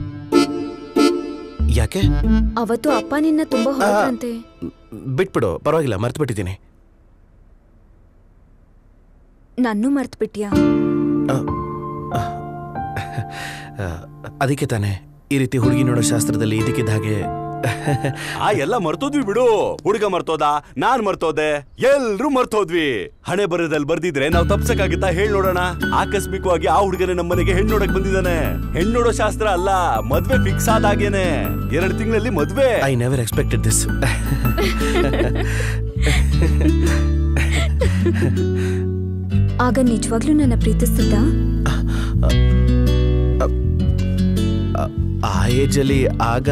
ಯಾಕೆ ಅವತ್ತು ಅಪ್ಪ ನಿನ್ನ ತುಂಬಾ ಹೊರಟ್ರಂತೆ ಬಿಟ್ಬಿಡು ಪರವಾಗಿಲ್ಲ ಮರ್ತು ಬಿಟ್ಟಿದ್ದೀನಿ ನನ್ನೂ ಮರ್ತ್ ಬಿಟ್ಯಾ ಅದಕ್ಕೆ ತಾನೆ ಈ ರೀತಿ ಹುಡುಗಿ ನೋಡೋ ಶಾಸ್ತ್ರದಲ್ಲಿ ಇದಕ್ಕಿದ್ದ ಹಾಗೆ ಆ ಎಲ್ಲ ಮರ್ತೋದ್ವಿ ಬಿಡು ಹುಡುಗ ಮರ್ತೋದ ನಾನ್ ಮರ್ತೋದೆ ಎಲ್ರೂ ಮರ್ತೋದ್ವಿ ಹಣೆ ಬರದಲ್ಲಿ ಬರ್ದಿದ್ರೆ ನಾವು ತಪ್ಸಕ್ಕಾಗತ್ತಾ ಹೇಳ್ ನೋಡೋಣ ಆಕಸ್ಮಿಕವಾಗಿ ಆ ಹುಡುಗನೇ ನಮ್ಮನೆಗೆ ಹೆಣ್ಣು ನೋಡಕ್ ಬಂದಿದ್ದಾನೆ ಹೆಣ್ಣು ನೋಡೋ ಶಾಸ್ತ್ರ ಅಲ್ಲ ಮದ್ವೆ ಫಿಕ್ಸ್ ಆದಾಗೇನೆ ಎರಡ್ ತಿಂಗಳಲ್ಲಿ ಮದ್ವೆ ಐ ನೆವರ್ ಎಕ್ಸ್ಪೆಕ್ಟೆಡ್ ದಿಸ್ ಆಗ ನಿಜವಾಗ್ಲೂ ನನ್ನ ಪ್ರೀತಿಸ್ತಿದ್ದ ಆ ಏಜಲ್ಲಿ ಆಗ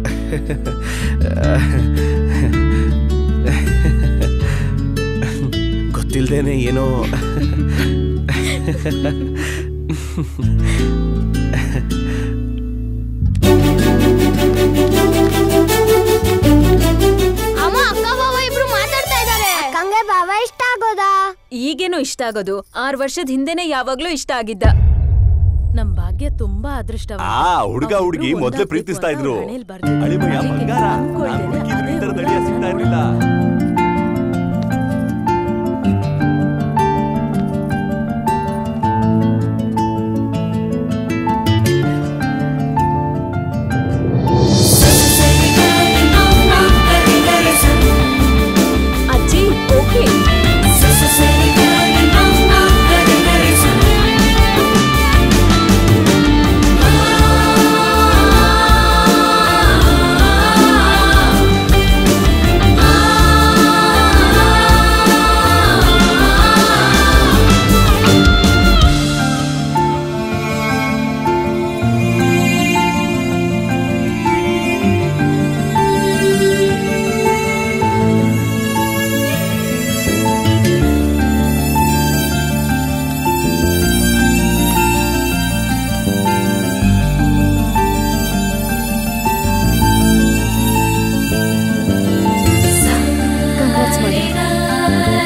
ಗೊತ್ತಿಲ್ದೇನೆ ಏನೋ ಅಮ್ಮ ಅಕ್ಕ ಬಾವ ಇಬ್ರು ಮಾತಾಡ್ತಾ ಇದ್ದಾರೆ ಅಕ್ಕಂಗೆ ಬಾವ ಇಷ್ಟ ಆಗೋದಾ ಈಗೇನು ಇಷ್ಟ ಆಗೋದು ಆರ್ ವರ್ಷದ ಹಿಂದೆನೆ ಯಾವಾಗ್ಲೂ ಇಷ್ಟ ಆಗಿದ್ದ ನಮ್ ಭಾಗ್ಯ ತುಂಬಾ ಅದೃಷ್ಟ ಆ ಹುಡುಗ ಹುಡುಗಿ ಮೊದ್ಲೇ ಪ್ರೀತಿಸ್ತಾ ಇದ್ರು ಅಳಿಮಯ್ಯ ಬಂಗಾರ ನಾನ್ ಹುಡುಕಿದ್ರು ಈ ಥರದ್ ಅಳಿಯ ಸಿಗ್ತಾ ಇರ್ಲಿಲ್ಲ ಅಜ್ಜಿ ಓಕೆ ಕಂಗ್ರಾಟ್ಸ್ ಮಾಡಿ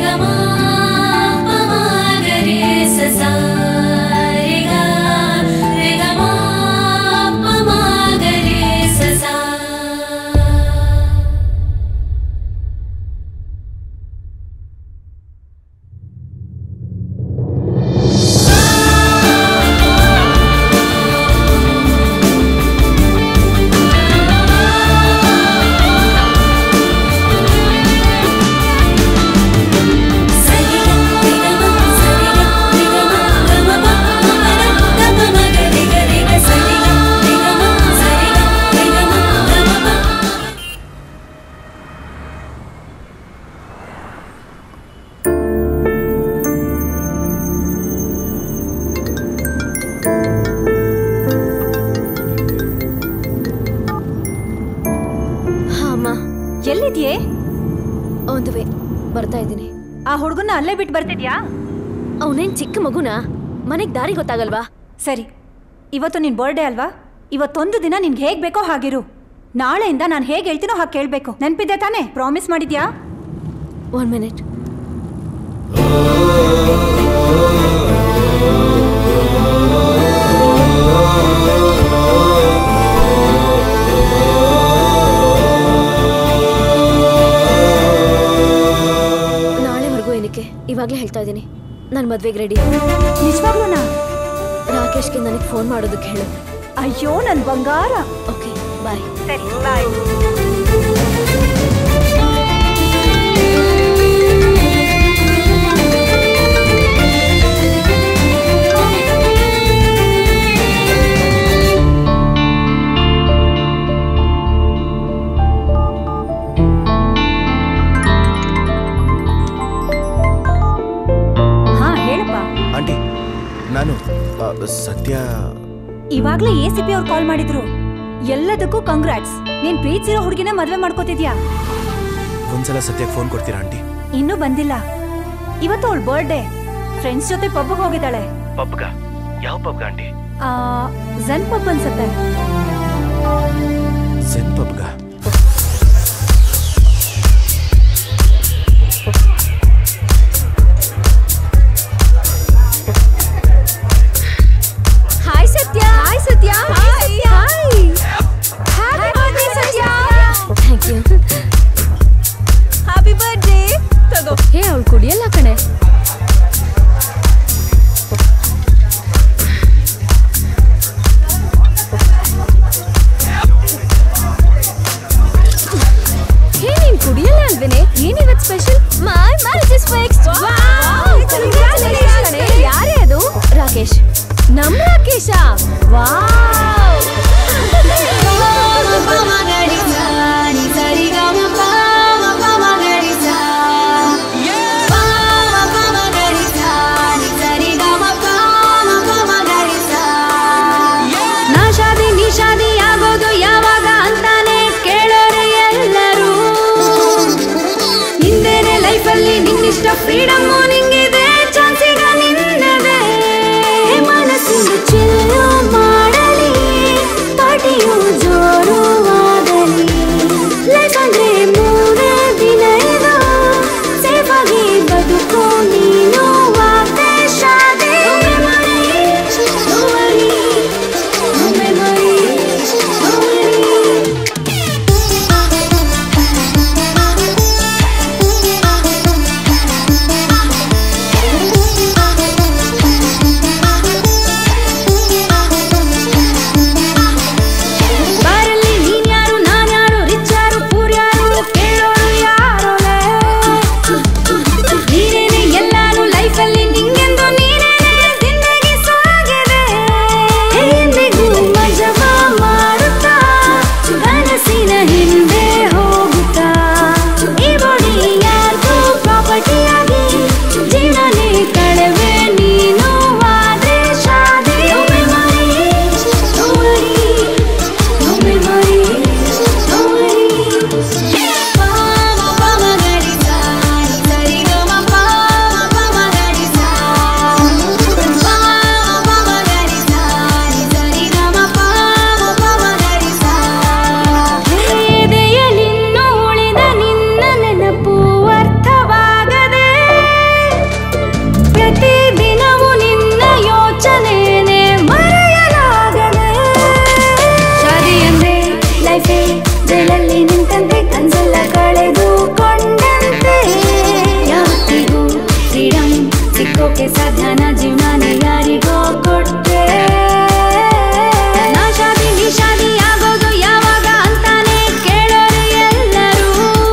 ಹಾ ಅಮ್ಮ ಎಲ್ಲಿದ್ಯೇ ಆನ್ ದ ವೇ ಬರ್ತಾ ಇದ್ದೀನಿ ಆ ಹುಡುಗನ್ನ ಅಲ್ಲೇ ಬಿಟ್ಟು ಬರ್ತಿದ್ಯಾ ಅವನೇನ್ ಚಿಕ್ಕ ಮಗುನಾ ಮನೆಗ್ ದಾರಿ ಗೊತ್ತಾಗಲ್ವಾ ಸರಿ ಇವತ್ತು ನಿನ್ ಬರ್ಡೇ ಅಲ್ವಾ ಇವತ್ತೊಂದು ದಿನ ನಿನ್ಗೆ ಹೇಗ್ ಬೇಕೋ ಹಾಗಿರು ನಾಳೆಯಿಂದ ನಾನು ಹೇಗೆ ಹೇಳ್ತೀನೋ ಹಾಗೆ ಕೇಳಬೇಕು ನೆನ್ಪಿದೆ ತಾನೇ ಪ್ರಾಮಿಸ್ ಮಾಡಿದ್ಯಾ ಒನ್ ಮಿನಿಟ್ ನಾಳೆವರೆಗೂ ಏನಕ್ಕೆ ಇವಾಗಲೇ ಹೇಳ್ತಾ ಇದ್ದೀನಿ ನಾನು ಮದ್ವೆಗೆ ರೆಡಿ ನಿಜವಾಗ್ಲೂನಾ ರಾಕೇಶ್ಗೆ ನನಗೆ ಫೋನ್ ಮಾಡೋದಕ್ಕೆ ಹೇಳು ಅಯ್ಯೋ ನನ್ ಬಂಗಾರ ಓಕೆ ಬಾಯ್ ಸರಿ ಬಾಯ್ ಹಾ ಹೇಳಪ್ಪ ಆಂಟಿ ನಾನು ಆ, ಸದ್ಯ ಇವಾಗ್ಲೇ ಎ ಸಿ ಪಿ ಅವ್ರು ಕಾಲ್ ಮಾಡಿದ್ರು ಎಲ್ಲದಕ್ಕೂ ಕಂಗ್ರಾಟ್ಸ್ ನೀನ್ ಪ್ರೀತಿಸಿರೋ ಹುಡುಗಿನ ಮದ್ವೆ ಮಾಡ್ಕೋತಿದ್ಯಾ ಒಂದ್ಸಲ ಸದ್ಯಕ್ಕೆ ಫೋನ್ ಕೊಡ್ತೀರಾ ಆಂಟಿ ಇನ್ನೂ ಬಂದಿಲ್ಲ ಇವತ್ತು ಅವಳ ಬರ್ಡೇ ಫ್ರೆಂಡ್ಸ್ ಜೊತೆ ಪಬ್ಗೆ ಹೋಗಿದ್ದಾಳೆ ಪಬ್ಗ ಯಾವ ಪಬ್ಗ ಆಂಟಿ ಆ, ಝನ್ ಪಬ್ ಅನ್ಸತ್ತೆ ಸೆನ್ ಪಬ್ಗ hi Satya hi Satya hi hi happy birthday Satya thank you happy birthday ತಗೋ ಹೇ ಅವಳು ಕುಡಿಯಲ್ಲ ಕಣೆ ಹೇ ನೀನ್ ಕುಡಿಯಲ್ಲ ಅಲ್ವೇನೆ ಏನಿವತ್ special my marriage is fixed ಯಾರೇ ಅದು ರಾಕೇಶ್ ನಮ್ ರಾಕೇಶ ವಾವ್ ನಾ ಶಾದಿ ನೀ ಶಾದಿ ಆಗೋದು ಯಾವಾಗ ಅಂತಾನೆ ಕೇಳೋರು ಎಲ್ಲರೂ ನಿಂದೇನೆ ಲೈಫಲ್ಲಿ ನಿನ್ನಿಷ್ಟ ಫ್ರೀಡಮ್ಮು ನಿಂಗಿದೆ ಚಾನ್ಸ್ ಈಗ ನಿನ್ನದೇ ಮನಸ್ಸಿನ ಚಿಲ್ಲು ಮಾಡಲಿ ಪಾಟಿಯು ಜೋರುವಾಗಲಿ ಲೈಫ್ ಅಂದ್ರೆ ಮೂರೇ ದಿನ ಇದು ಸೇಫ್ ಆಗಿ ಬದುಕು ನೀನು ವಾಗ್ದೆ ಶಾದಿ ಬಾರಲ್ಲಿ ನೀನ್ಯಾರು ನಾನ್ಯಾರು ರಿಚ್ಚಾರು ಪೂರ್ಯಾರು ಕೇಳೋರು ಯಾರೋಲೆ ನೀನೇನೆ ಎಲ್ಲಾನು ಲೈಫಲ್ಲಿ ನಿಂಗೆಂದು ನೀನೇನೆ ಜಿಂದಗಿ ಸಾಗಿದೆ ಎಂದಿಗೂ ಮಜವ ಮಾಡುತ್ತಾ ಕನಸಿನ ಹಿಂದೆ ಹೋಗುತ್ತಾ ಈ ಬಾಡಿ ಯಾರ್ದು ಪ್ರಾಪರ್ಟಿಯಾಗಿ ಜೀವನೇ ಕಳೆವೆ ನೀನು ಆದ್ರೆ ಶಾದಿ ಎದೆಯಲಿನ್ನು ಉಳಿದ ನಿನ್ನ ನೆನಪು ಅರ್ಥವಾಗದೆ ಪ್ರತಿದಿನವೂ ನಿನ್ನ ಯೋಚನೆನೆ ಮರೆಯಲಾಗದೆ ಶಾದಿ ಅಂದ್ರೆ ಲೈಫೇ ಜೈಲಲ್ಲಿ ನಿಂತಂತೆ ಕನ್ಸೆಲ್ಲ ಕಳೆದುಕೊಂಡಂತೆ ಯಾವತ್ತಿಗೂ ಫ್ರೀಡಮ್ ಸಿಕ್ಕೋಕೆ ಸಾಧ್ಯನ ಜೀವನಾನೇ ಯಾರಿಗೋ ಕೊಟ್ಟೆ ನಾ ಶಾದಿ ನೀ ಶಾದಿ ಆಗೋದು ಯಾವಾಗ ಅಂತಾನೆ ಕೇಳೋರು ಎಲ್ಲರೂ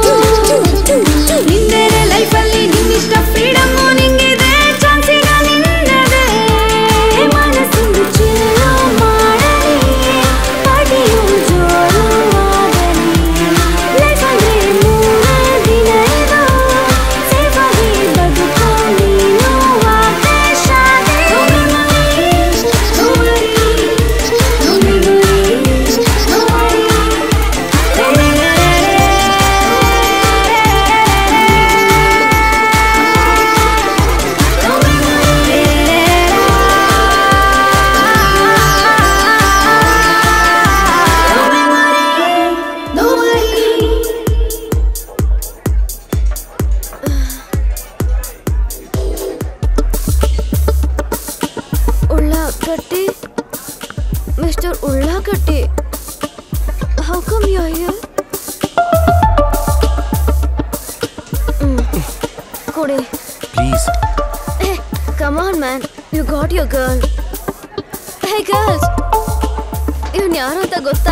ನಿಂದೇನೆ ಲೈಫಲ್ಲಿ ನಿನ್ನಿಷ್ಟ ಫ್ರೀಡಮ್ಮು ನಿಂಗಿದೆ ಚಾನ್ಸ್ ಈಗ ನಿನ್ನದೇ ಮನಸ್ಸಿಂದು ಚಿಲ್ಲು ಮಾಡಲಿ ಪಾಟಿಯು ಜೋರುವಾಗಲಿ ಲೈಫ್ ಅಂದ್ರೆ ಮೂರೇ ದಿನ ಇದು ಸೇಫ್ ಆಗಿ ಬದುಕು ನೀನು ವಾಗ್ದೆ ಶಾದಿ Ullagaddi mister Ullagaddi how come you here ಕೊಡಿ please Hey, come on, man. You got your girl. Hey, girls. ಇವ್ನು ಯಾರು ಅಂತ ಗೊತ್ತಾ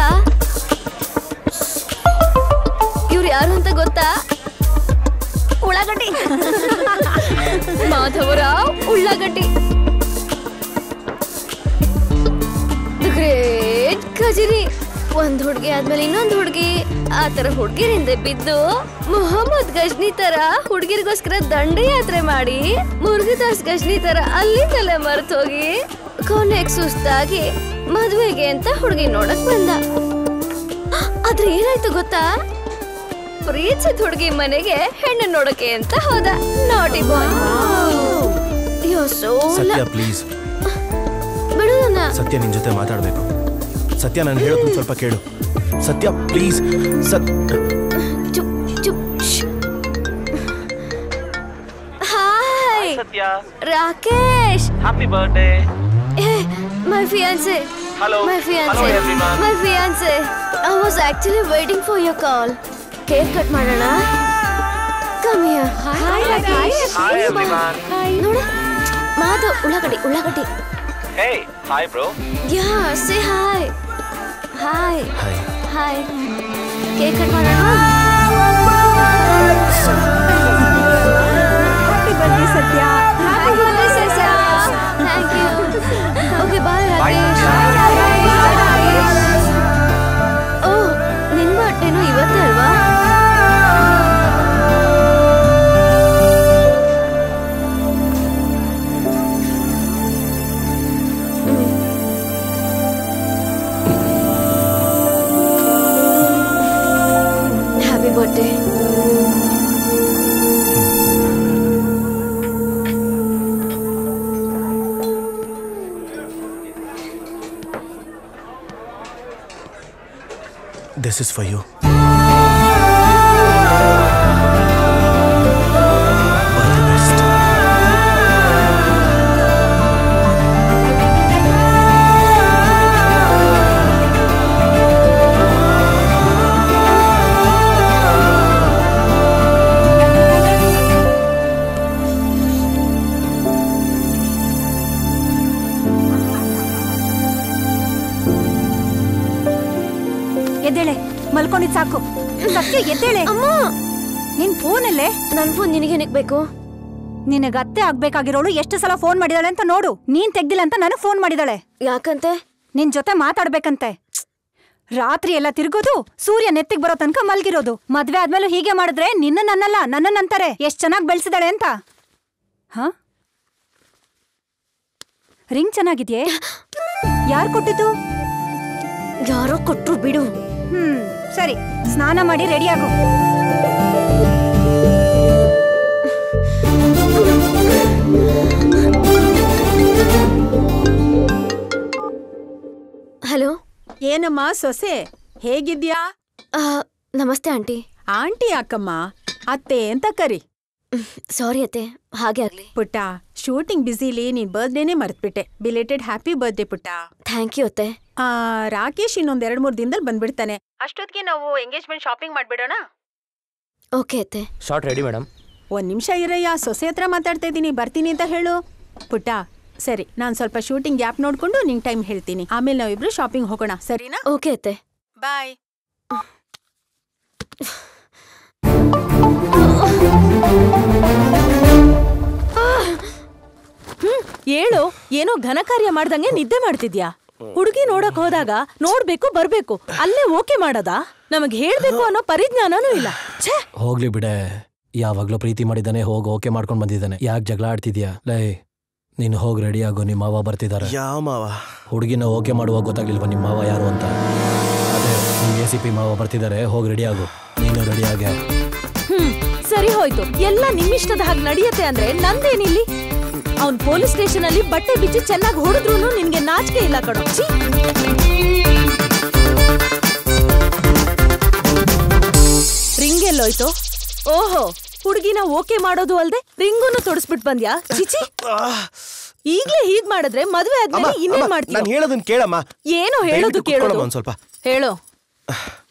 ಇವ್ರು ಯಾರು ಅಂತ ಗೊತ್ತಾ ಉಳ್ಳಾಗಡ್ಡಿ ಮಾಧವರಾವ್ ಉಳ್ಳಾಗಡ್ಡಿ ಗ್ರೇಟ್ ಖಜರಿ ಒಂದ್ ಹುಡ್ಗಿ ಆದ್ಮೇಲೆ ಇನ್ನೊಂದ್ ಹುಡ್ಗಿ ಆ ತರ ಹುಡ್ಗಿರಿಂದ ಬಿದ್ದು ಮೊಹಮ್ಮದ್ ಗಜ್ನಿ ತರ ಹುಡ್ಗಿರ್ಗೋಸ್ಕರ ದಂಡಯಾತ್ರೆ ಮಾಡಿ ಮುರುಗದಾಸ್ ಗಜ್ನಿ ತರ ಅಲ್ಲಿಂದಲೇ ಮರ್ತ್ ಹೋಗಿ ಕೊನೆಗ್ ಸುಸ್ತಾಗಿ ಮದ್ವೆಗೆ ಅಂತ ಹುಡ್ಗಿ ನೋಡಕ್ ಬಂದ ಆದ್ರೆ ಏನಾಯ್ತು ಗೊತ್ತಾ ಪ್ರೀತಿಸಿದ ಹುಡ್ಗಿ ಮನೆಗೆ ಹೆಣ್ಣು ನೋಡಕ್ಕೆ ಅಂತ ಹೋದ ನಾಟಿ ಬಾಯ್ ಯೋ ಸೋ ಸತ್ಯ ಪ್ಲೀಸ್ ಬಿಡು ನನ್ನ ಸತ್ಯ ನಿನ್ ಜೊತೆ ಮಾತಾಡ್ಬೇಕು ಸತ್ಯ ನಾನು ಹೇಳೋದನ್ನ ಸ್ವಲ್ಪ ಕೇಳು ಸತ್ಯ ಪ್ಲೀಸ್ ಸತ್ ಚುಪ್ ಚುಪ್ hi Satya Rakesh happy birthday Hey, my fiance. Hello. My fiance. Hello, everyone. My fiance. I was actually waiting for your call. Cake cut ಮಾಡೋಣ Come here. Hi, Rakesh. Hi, everyone. ನೋಡು ಮಾಧವ್ ಉಳ್ಳಾಗಡ್ಡಿ ಉಳ್ಳಾಗಡ್ಡಿ Hey, hi, bro. Yeah say hi hi hi cake cut ಮಾಡೋಣ happy birthday Satya happy birthday Satya thank you okay bye Rakesh ಓ ನಿನ್ ಬಟ್ಟೆನೂ ಇವತ್ತೇ ಅಲ್ವಾ happy birthday this is for you ಎದ್ದೇಳೆ ಮಲ್ಕೊಂಡಿದ್ ಸಾಕು ಸತ್ಯ ಎದ್ದೇಳೆ ಅಮ್ಮ ನಿನ್ ಫೋನಲ್ಲೇ ನನ್ ಫೋನ್ ನಿನಗೇನಕ್ ಬೇಕು ನಿನಗೆ ಅತ್ತೆ ಆಗ್ಬೇಕಾಗಿರೋಳು ಎಷ್ಟು ಸಲ ಫೋನ್ ಮಾಡಿದಾಳೆ ಅಂತ ನೋಡು ನೀನ್ ತೆಗ್ದಿಲ್ಲ ಅಂತ ನನಗ್ ಫೋನ್ ಮಾಡಿದಾಳೆ ಯಾಕಂತೆ ನಿನ್ ಜೊತೆ ಮಾತಾಡ್ಬೇಕಂತೆ ರಾತ್ರಿ ಎಲ್ಲ ತಿರುಗೋದು ಸೂರ್ಯ ನೆತ್ತಿಗ್ ಬರೋ ತನಕ ಮಲ್ಗಿರೋದು ಮದ್ವೆ ಆದ್ಮೇಲೂ ಹೀಗೆ ಮಾಡಿದ್ರೆ ನಿನ್ನ ನನ್ನಲ್ಲ ನನ್ನನ್ನಂತಾರೆ ಎಷ್ಟ್ ಚೆನ್ನಾಗ್ ಬೆಳ್ಸಿದಾಳೆ ಅಂತ ಹ ರಿಂಗ್ ಚೆನ್ನಾಗಿದ್ಯೇ ಯಾರ್ ಕೊಟ್ಟಿದ್ದು ಯಾರೋ ಕೊಟ್ರು ಬಿಡು ಹ್ಮ್ ಸರಿ ಸ್ನಾನ ಮಾಡಿ ರೆಡಿ ಆಗು ಹಲೋ ಏನಮ್ಮ ಸೊಸೆ ಹೇಗಿದ್ಯಾ ನಮಸ್ತೆ ಆಂಟಿ ಆಂಟಿ ಅಕ್ಕಮ್ಮ ಅತ್ತೆ ಅಂತ ಕರಿ ಸಾರಿ ಅತ್ತೆ ಹಾಗೆ ಆಗ್ಲಿ ಪುಟ್ಟ ಶೂಟಿಂಗ್ ಬ್ಯುಸಿಲಿ ನೀನ್ ಬರ್ತ್ಡೇನೆ ಮರ್ತ್ಬಿಟ್ಟೆ ಬಿಲೇಟೆಡ್ ಹ್ಯಾಪಿ ಬರ್ತ್ಡೇ ಪುಟ್ಟ ಥ್ಯಾಂಕ್ ಯು ಅತ್ತೆ ಆ ರಾಕೇಶ್ ಇನ್ನೊಂದ್ ಎರಡ್ ಮೂರ್ ದಿನದಲ್ಲಿ ಬಂದ್ಬಿಡ್ತಾನೆ ಅಷ್ಟೊತ್ತಿಗೆ ನಾವು ಎಂಗೇಜ್ಮೆಂಟ್ ಶಾಪಿಂಗ್ ಮಾಡ್ಬಿಡೋಣ ಓಕೆ ಅತ್ತೆ ಶಾರ್ಟ್ ರೆಡಿ ಮೇಡಮ್ ಒಂದ್ ನಿಮಿಷ ಇರಯ್ಯ ಸೊಸೆ ಹತ್ರ ಮಾತಾಡ್ತಾ ಇದ್ದೀನಿ ಬರ್ತೀನಿ ಅಂತ ಹೇಳು ಪುಟ್ಟ ಸರಿ ನಾನ್ ಸ್ವಲ್ಪ ಶೂಟಿಂಗ್ ಗ್ಯಾಪ್ ನೋಡ್ಕೊಂಡು ನಿಂಗ್ ಟೈಮ್ ಹೇಳ್ತೀನಿ ಆಮೇಲೆ ನಾವಿಬ್ರು ಶಾಪಿಂಗ್ ಹೋಗೋಣ ಸರಿನಾ ಓಕೆ ಅತ್ತೆ ಬಾಯ್ ಹ್ಮ್ ಹೇಳು ಏನೋ ಘನ ಕಾರ್ಯ ಮಾಡ್ದಂಗೆ ನಿದ್ದೆ ಮಾಡ್ತಿದ್ಯಾ ಹುಡುಗಿ ನೋಡಕ್ ಹೋದಾಗ ನೋಡ್ಬೇಕು ಬರ್ಬೇಕು ಅಲ್ಲೇ ಓಕೆ ಮಾಡದಾ ನಮಗ್ ಹೇಳ್ಬೇಕು ಅನ್ನೋ ಪರಿಜ್ಞಾನನೂ ಇಲ್ಲ ಛೇ ಹೋಗ್ಲಿ ಬಿಡೆ ಯಾವಾಗ್ಲೂ ಪ್ರೀತಿ ಮಾಡಿದ್ದಾನೆ ಹೋಗಿ ಓಕೆ ಮಾಡ್ಕೊಂಡ್ ಬಂದಿದ್ದಾನೆ ಯಾಕೆ ಜಗಳ ಆಡ್ತಿದ್ಯಾ ಲೈ ನೀನು ಹೋಗಿ ರೆಡಿ ಆಗೋ ನಿಮ್ಮ ಮಾವ ಬರ್ತಿದ್ದಾರೆ ಯಾವ ಮಾವ ಹುಡುಗಿನ ಓಕೆ ಮಾಡುವಾಗ ಗೊತ್ತಾಗ್ಲಿಲ್ವಾ ನಿಮ್ಮ ಮಾವ ಯಾರು ಅಂತ ಅದೇ ನಿಮ್ ಎ ಸಿ ಪಿ ಮಾವ ಬರ್ತಿದ್ದಾರೆ ಹೋಗಿ ರೆಡಿ ಆಗು ನೀನು ರೆಡಿ ಆಗ ಹ್ಮ್ ಸರಿ ಹೋಯ್ತು ಎಲ್ಲ ನಿಮ್ಮಿಷ್ಟದ ಹಾಗೆ ನಡೆಯತ್ತೆ ಅಂದ್ರೆ ನಂದೇನಿಲ್ಲಿ ಅವ್ನ್ ಪೊಲೀಸ್ ಸ್ಟೇಷನ್ ಅಲ್ಲಿ ಬಟ್ಟೆ ಬಿಚ್ಚಿ ಚೆನ್ನಾಗಿ ಹೊಡೆದ್ರು ನಿನ್ಗೆ ನಾಚಿಕೆ ಇಲ್ಲ ಕಣೋ ಛೀ! ರಿಂಗ್ ಎಲ್ಲೋಯ್ತು ಓಹೋ ಹುಡುಗಿನ ಓಕೆ ಮಾಡೋದು ಅಲ್ದೆ ರಿಂಗುನು ತೊಡಸ್ಬಿಟ್ ಬಂದ್ಯಾ ಚಿಚಿ ಈಗ್ಲೇ ಹೀಗ್ ಮಾಡಿದ್ರೆ ಮದ್ವೆ ಆದ್ಮೇಲೆ ಇನ್ನೇನ್ ಮಾಡ್ತೀಯ ನಾನು ಹೇಳೋದನ್ನ ಕೇಳಮ್ಮ ಏನೋ ಹೇಳೋದು ದಯವಿಟ್ಟು ಕೇಳೋದು ಕುತ್ಕೊಳ್ಳಮ್ಮ ಒಂದ್ ಸ್ವಲ್ಪ ಹೇಳು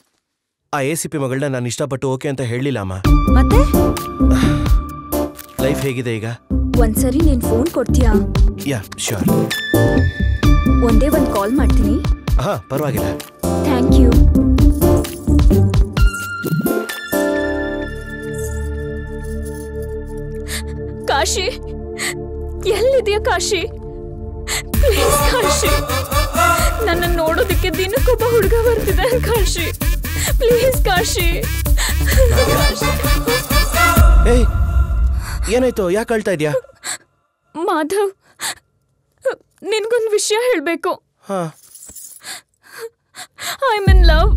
ಆ ಎ ಸಿ ಪಿ ಮಗಳನ್ನ ನಾನು ಇಷ್ಟಪಟ್ಟು ಓಕೆ ಅಂತ ಹೇಳಲಿಲ್ಲ ಅಮ್ಮ ಮತ್ತೆ ಲೈಫ್ ಲೈಫ್ ಹೇಗಿದೆ ಈಗ ಒಂದ್ಸರಿ ನೀನ್ ಫೋನ್ ಕೊಡ್ತೀಯಾ ಯಾ ಶ್ಯೂರ್ ಒಂದೇ ಒಂದ್ ಕಾಲ್ ಮಾಡ್ತೀನಿ ಹಾ ಪರವಾಗಿಲ್ಲ ಥ್ಯಾಂಕ್ ಯು ಕಾಶಿ ಎಲ್ಲಿದೆಯಾ ಕಾಶಿ ಪ್ಲೀಸ್ ಕಾಶಿ ನನ್ನ ನೋಡೋದಕ್ಕೆ ದಿನಕ್ಕೊಬ್ಬ ಹುಡುಗ ಬರ್ತಿದ್ದಾನೆ ಕಾಶಿ ಪ್ಲೀಸ್ ಕಾಶಿ ಏಯ್ ಏನಾಯ್ತು ಯಾಕೆ ಅಳ್ತಾ ಇದ್ಯಾ ಮಾಧವ್ ನಿನ್ಗೊಂದು ವಿಷಯ ಹೇಳ್ಬೇಕು ಹಾ ಐ ಮೀನ್ ಲವ್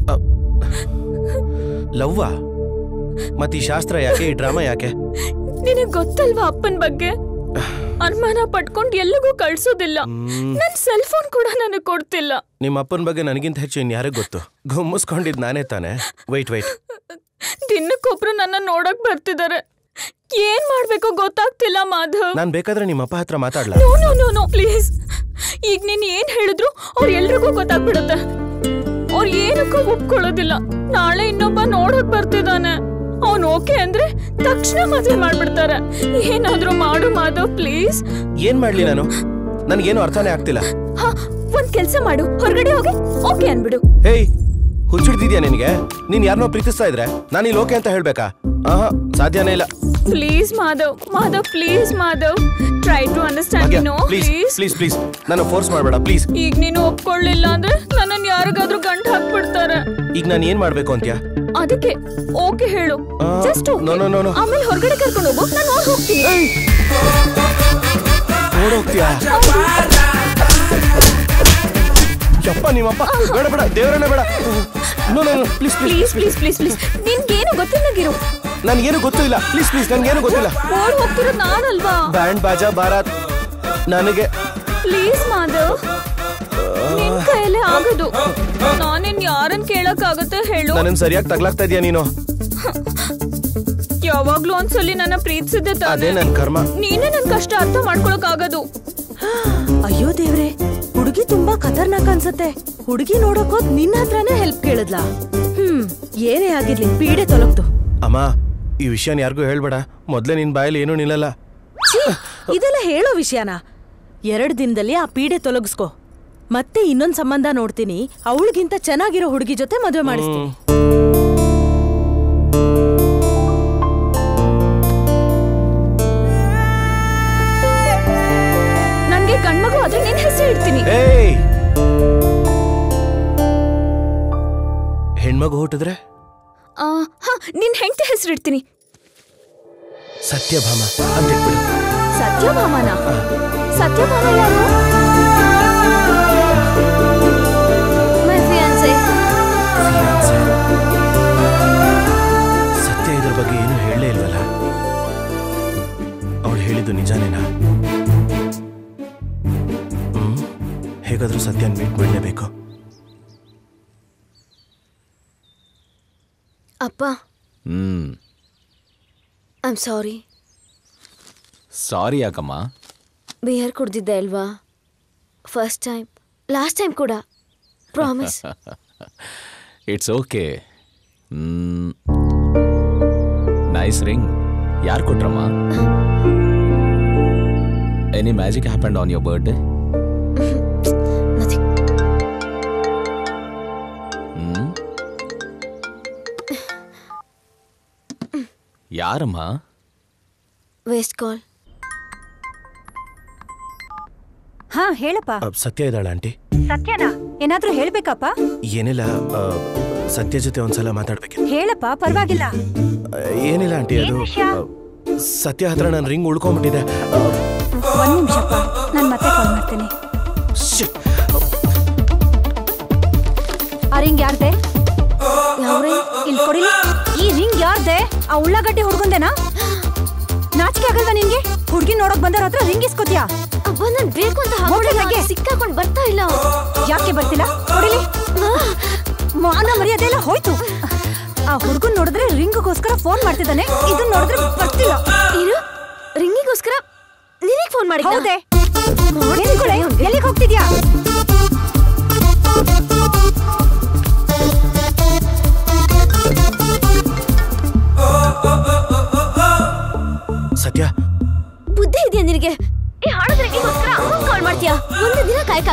ಲವ್ವಾ ಮತ್ತೆ ಈ ಶಾಸ್ತ್ರ ಯಾಕೆ ಈ ಡ್ರಾಮಾ ಯಾಕೆ ನಿನಗ್ ಗೊತ್ತಲ್ವಾ ಅಪ್ಪನ ಬಗ್ಗೆ ಅನುಮಾನ ಪಟ್ಕೊಂಡ್ ಎಲ್ಲಿಗೂ ಕಳ್ಸೋದಿಲ್ಲ ನನ್ ಸೆಲ್ ಫೋನ್ ಕೂಡ ನನಗ್ ಕೊಡ್ತಿಲ್ಲ ನಿಮ್ಮ ಅಪ್ಪನ ಬಗ್ಗೆ ನನಗಿಂತ ಹೆಚ್ಚು ಇನ್ ಯಾರಿಗ್ ಗೊತ್ತು ಗುಮ್ಮಿಸ್ಕೊಂಡಿದ್ ನಾನೇ ತಾನೆ ವೈಟ್ ವೈಟ್ ದಿನಕ್ಕೊಬ್ರು ನನ್ನ ನೋಡಕ್ ಬರ್ತಿದಾರೆ ಏನ್ ಮಾಡ್ಬೇಕು ಗೊತ್ತಾಗ್ತಿಲ್ಲ ಮಾಧವ್ ನಾನ್ ಬೇಕಾದ್ರೆ ನಿಮ್ಮ ಅಪ್ಪ ಹತ್ರ ಮಾತಾಡ್ಲಾ no no no no please ಈಗ ನೀನ್ ಏನ್ ಹೇಳಿದ್ರು ಅವ್ರ ಎಲ್ರಿಗೂ ಗೊತ್ತಾಗ್ಬಿಡುತ್ತೆ ಅವ್ರ ಏನಕ್ಕೂ ಒಪ್ಕೊಳ್ಳೋದಿಲ್ಲ ನಾಳೆ ಇನ್ನೊಬ್ಬ ನೋಡಕ್ ಬರ್ತಿದ್ದಾನೆ ಅವ್ನ್ ಓಕೆ ಅಂದ್ರೆ ತಕ್ಷಣ ಮದ್ವೆ ಮಾಡ್ಬಿಡ್ತಾರೆ ಏನಾದ್ರೂ ಮಾಡು ಮಾಧವ್ ಪ್ಲೀಸ್ ಏನ್ ಮಾಡ್ಲಿ ನಾನು ನನ್ಗೇನು ಅರ್ಥನೇ ಆಗ್ತಿಲ್ಲ ಹಾ ಒಂದ್ ಕೆಲ್ಸ ಮಾಡು ಹೊರಗಡೆ ಹೋಗಿ ಓಕೆ ಅನ್ಬಿಡು ಹೇಯ್ ಹುಚ್ಚಿಡ್ದಿದ್ಯಾ ನಿನಗೆ ನೀನ್ ಯಾರನ್ನೋ ಪ್ರೀತಿಸ್ತಾ ಇದ್ರೆ ನಾನು ಇಲ್ಲಿ ಓಕೆ ಅಂತ ಹೇಳ್ಬೇಕಾ ಆಹಾ ಸಾಧ್ಯನೇ ಇಲ್ಲ please Madhav Madhav please Madhav try to understand no please please please please ನನ್ನ ಫೋರ್ಸ್ ಮಾಡಬೇಡ ಪ್ಲೀಸ್ ಈಗ ನೀನು ಒಪ್ಕೊಳ್ಳಿಲ್ಲ ಅಂದ್ರೆ ನನ್ನನ್ ಯಾರಿಗಾದ್ರೂ ಗಂಟು ಹಾಕ್ಬಿಡ್ತಾರೆ ಈಗ ನಾನು ಏನ್ ಮಾಡ್ಬೇಕು ಅಂತ್ಯಾ ಅದಕ್ಕೆ ಓಕೆ ಹೇಳು ಆ, just no, no, no, no. ಆಮೇಲೆ ಹೊರಗಡೆ ಕರ್ಕೊಂಡು ಹೋಗು ನಾನು ನೋಡ್ ಹೋಗ್ತೀನಿ ನೋಡೋಗ್ತೀಯಾ ಯಪ್ಪ ನಿಮ್ಮಪ್ಪ ಬೇಡ ಬೇಡ ದೇವರನ್ನ ಬೇಡ no no please please please please please ನಿನ್ಗೇನು ಗೊತ್ತಿಲ್ಲಗಿರು ನನ್ಗೇನು ಗೊತ್ತೂ ಇಲ್ಲ ಪ್ಲೀಸ್ ಪ್ಲೀಸ್ ನನ್ಗೇನು ಗೊತ್ತಿಲ್ಲ ಓಡ್ ಹೋಗ್ತಿರೋದು ನಾನಲ್ವಾ ಬ್ಯಾಂಡ್ ಬಾಜಾ ಬಾರಾತ್ ನನಗೆ ಪ್ಲೀಸ್ ಮಾಧವ್ ನಿನ್ ಕೈಯಲ್ಲೇ ಆಗೋದು ನಾನೇನ್ ಯಾರನ್ ಕೇಳಕ್ ಆಗುತ್ತೆ ಹೇಳು ನನ್ನನ್ ಸರಿಯಾಗಿ ತಗ್ಲಾಗ್ತಾ ಇದೀಯ ನೀನು ಯಾವಾಗ್ಲೂ ಒಂದ್ಸಲಿ ನನ್ನ ಪ್ರೀತಿಸಿದ್ದೆ ಅದೇ ತಾನೆ ನನ್ ಕರ್ಮ ನೀನೇ ನನ್ ಕಷ್ಟ ಅರ್ಥ ಮಾಡ್ಕೊಳಕ್ ಆಗೋದು ಅಯ್ಯೋ ದೇವ್ರೆ ಹುಡುಗಿ ತುಂಬಾ ಖತರ್ನಾಕ್ ಅನ್ಸತ್ತೆ ಹುಡುಗಿ ನೋಡಕ್ ಹೋದ್ ನಿನ್ನ ಹತ್ರನೇ ಹೆಲ್ಪ್ ಕೇಳಿದ್ಲಾ ಹ್ಮ್ ಏನೇ ಆಗಿರ್ಲಿ ಪೀಡೆ ತೊಲಗ್ತು ಅಮ್ಮ ಈ ವಿಷಯನ ಯಾರಿಗೂ ಹೇಳ್ಬೇಡ ಮೊದ್ಲೇ ನಿನ್ ಬಾಯಲ್ಲಿ ಏನೂ ನಿಲ್ಲಲ್ಲ ಛೀ, ಇದೆಲ್ಲ ಹೇಳೋ ವಿಷಯನಾ ಎರಡ್ ದಿನದಲ್ಲಿ ಆ ಪೀಡೆ ತೊಲಗಿಸ್ಕೊ ಮತ್ತೆ ಇನ್ನೊಂದ್ ಸಂಬಂಧ ನೋಡ್ತೀನಿ ಅವಳಿಗಿಂತ ಚೆನ್ನಾಗಿರೋ ಹುಡುಗಿ ಜೊತೆ ಮದುವೆ ಮಾಡಿಸ್ತೀನಿ ನನ್ಗೆ ಗಂಡ್ಮಗು ಆದ್ರೆ ನಿನ್ ಹೆಸರು ಇಡ್ತೀನಿ ಏಯ್ ಹೆಣ್ಮಗು ಹುಟ್ಟಿದ್ರೆ ಆ, ಹ, ನಿನ್ ಹೆಂಡತಿ ಹೆಸರು ಇಡ್ತೀನಿ ಸತ್ಯಭಾಮ ಅಂತಿಟ್ಬಿಡು ಸತ್ಯಭಾಮನ ಸತ್ಯಭಾಮ ಯಾರು My fiancé. ಸತ್ಯ ಇದ್ರ ಬಗ್ಗೆ ಏನು ಹೇಳಲೇ ಇಲ್ವಲ್ಲ ಅವಳು ಹೇಳಿದ್ದು ನಿಜಾನೇನಾ ಹ್ಮ್ ಹೇಗಾದ್ರೂ ಸತ್ಯನ್ ಮೀಟ್ ಮಾಡಲೇಬೇಕು ಅಪ್ಪ ಹ್ಮ್ ಐ ಆಮ್ ಸಾರಿ ಸಾರಿ ಯಾಕಮ್ಮ ಬಿಯರ್ ಕುಡ್ದಿದ್ದೆ ಅಲ್ವಾ ಫಸ್ಟ್ ಟೈಮ್ ಲಾಸ್ಟ್ ಟೈಮ್ ಕೂಡ promise it's okay nice ring ಯಾರು ಕೊಟ್ರಮ್ಮ any magic happened on your birthday hmm ಯಾರಮ್ಮ ವೇಸ್ಟ್ ಕಾಲ್ ಹಾ ಹೇಳಪ್ಪ ಅ, ಸತ್ಯ ಇದ್ದಾಳ ಆಂಟಿ ಸತ್ಯನಾ ಏನಾದ್ರೂ ಹೇಳ್ಬೇಕಪ್ಪ ಏನಿಲ್ಲ ಆ, ಸತ್ಯ ಜೊತೆ ಒಂದ್ಸಲ ಮಾತಾಡ್ಬೇಕಿತ್ತು ಹೇಳಪ್ಪ ಪರವಾಗಿಲ್ಲ ಆ, ಏನಿಲ್ಲ ಆಂಟಿ ಅದು ಆ, ಸತ್ಯ ಹತ್ರ ನನ್ನ ರಿಂಗ್ ಉಳ್ಕೊಂಡ್ಬಿಟ್ಟಿದೆ ಆ, ಒಂದ್ ನಿಮಿಷಪ್ಪ ನಾನು ಮತ್ತೆ ಕಾಲ್ ಮಾಡ್ತೀನಿ shit. ಆ ರಿಂಗ್ ಯಾರ್ದೆ ಇಲ್ಲಿ ಕೊಡಿಲಿ ಈ ರಿಂಗ್ ಯಾರ್ದೆ ಆ ಉಳ್ಳಾಗಡ್ಡಿ ಹುಡ್ಗಂದೇನಾ ನಾಚಿಕೆ ಆಗಲ್ವಾ ನಿನ್ಗೆ ಹುಡ್ಗಿ ನೋಡಕ್ ಬಂದವ್ರ ಹತ್ರ ರಿಂಗ್ ಇಸ್ಕೋತ್ಯಾ ಅಬ್ಬ ನಾನ್ ಬೇಕು ಅಂತ ಹೋಗ್ಲಿ ಹಾಗೆ ಹಾಗೆ. ಸಿಕ್ಕಾಕೊಂಡ್ ಬರ್ತಾ ಇಲ್ಲ ಯಾಕೆ ಬರ್ತಿಲ್ಲ ಕೊಡಿಲಿ ಮಾನ ಮರ್ಯಾದೆ ಎಲ್ಲ ಹೋಯ್ತು ಆ ಹುಡ್ಗನ್ ನೋಡಿದ್ರೆ ರಿಂಗ್ಗೋಸ್ಕರ ಫೋನ್ ಮಾಡ್ತಿದ್ದಾನೆ ಇದನ್ನ ನೋಡಿದ್ರೆ ಬರ್ತಿಲ್ಲ ಇರು ರಿಂಗಿಗೋಸ್ಕರ ನಿನಗ್ ಫೋನ್ ಮಾಡಿ ಹೌದೇ ನಿಂತ್ಕೊಳ್ಳೆ, ಎಲ್ಲಿಗ್ ಹೋಗ್ತಿದ್ಯಾ ಸತ್ಯ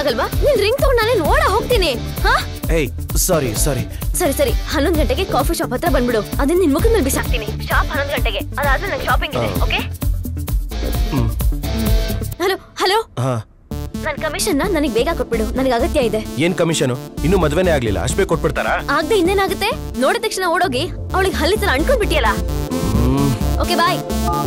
ಆಗಲ್ವಾ ನೀನ್ ರಿಂಗ್ ತಗೊಂಡ್ ನಾನೇ ನೋಡ ಹೋಗ್ತೀನಿ ಹಾ ಏಯ್ ಸಾರಿ ಸಾರಿ ಸರಿ ಸರಿ ಹನ್ನೊಂದ್ ಗಂಟೆಗೆ ಕಾಫಿ ಶಾಪ್ ಹತ್ರ ಬಂದ್ಬಿಡು ಅದನ್ನ ನಿನ್ ಮುಖದ ಮೇಲೆ ಬಿಸಾಕ್ತೀನಿ ಶಾಪ್ ಹನ್ನೊಂದ್ ಗಂಟೆಗೆ ಅದಾದ್ಮೇಲೆ ನಂಗೆ ಶಾಪಿಂಗ್ ಇದೆ ಓಕೆ ಹಲೋ ಹಲೋ ಹಾ ನನ್ ಕಮಿಷನ್ ನನಗೆ ಬೇಗ ಕೊಟ್ಬಿಡು ನನಗೆ ಅಗತ್ಯ ಇದೆ ಏನ್ ಕಮಿಷನ್ ಇನ್ನೂ ಮದ್ವೆನೇ ಆಗ್ಲಿಲ್ಲ ಅಷ್ಟ್ ಬೇಗ ಕೊಟ್ಬಿಡ್ತಾರಾ ಆಗದೆ ಇನ್ನೇನಾಗುತ್ತೆ ನೋಡಿದ ತಕ್ಷಣ ಓಡೋಗಿ ಅವಳಿಗೆ ಹಲ್ಲಿ ತರ ಅನ್ಕೊಂಡ್ಬಿಟ್ಟಿಯಲ್ಲ okay bye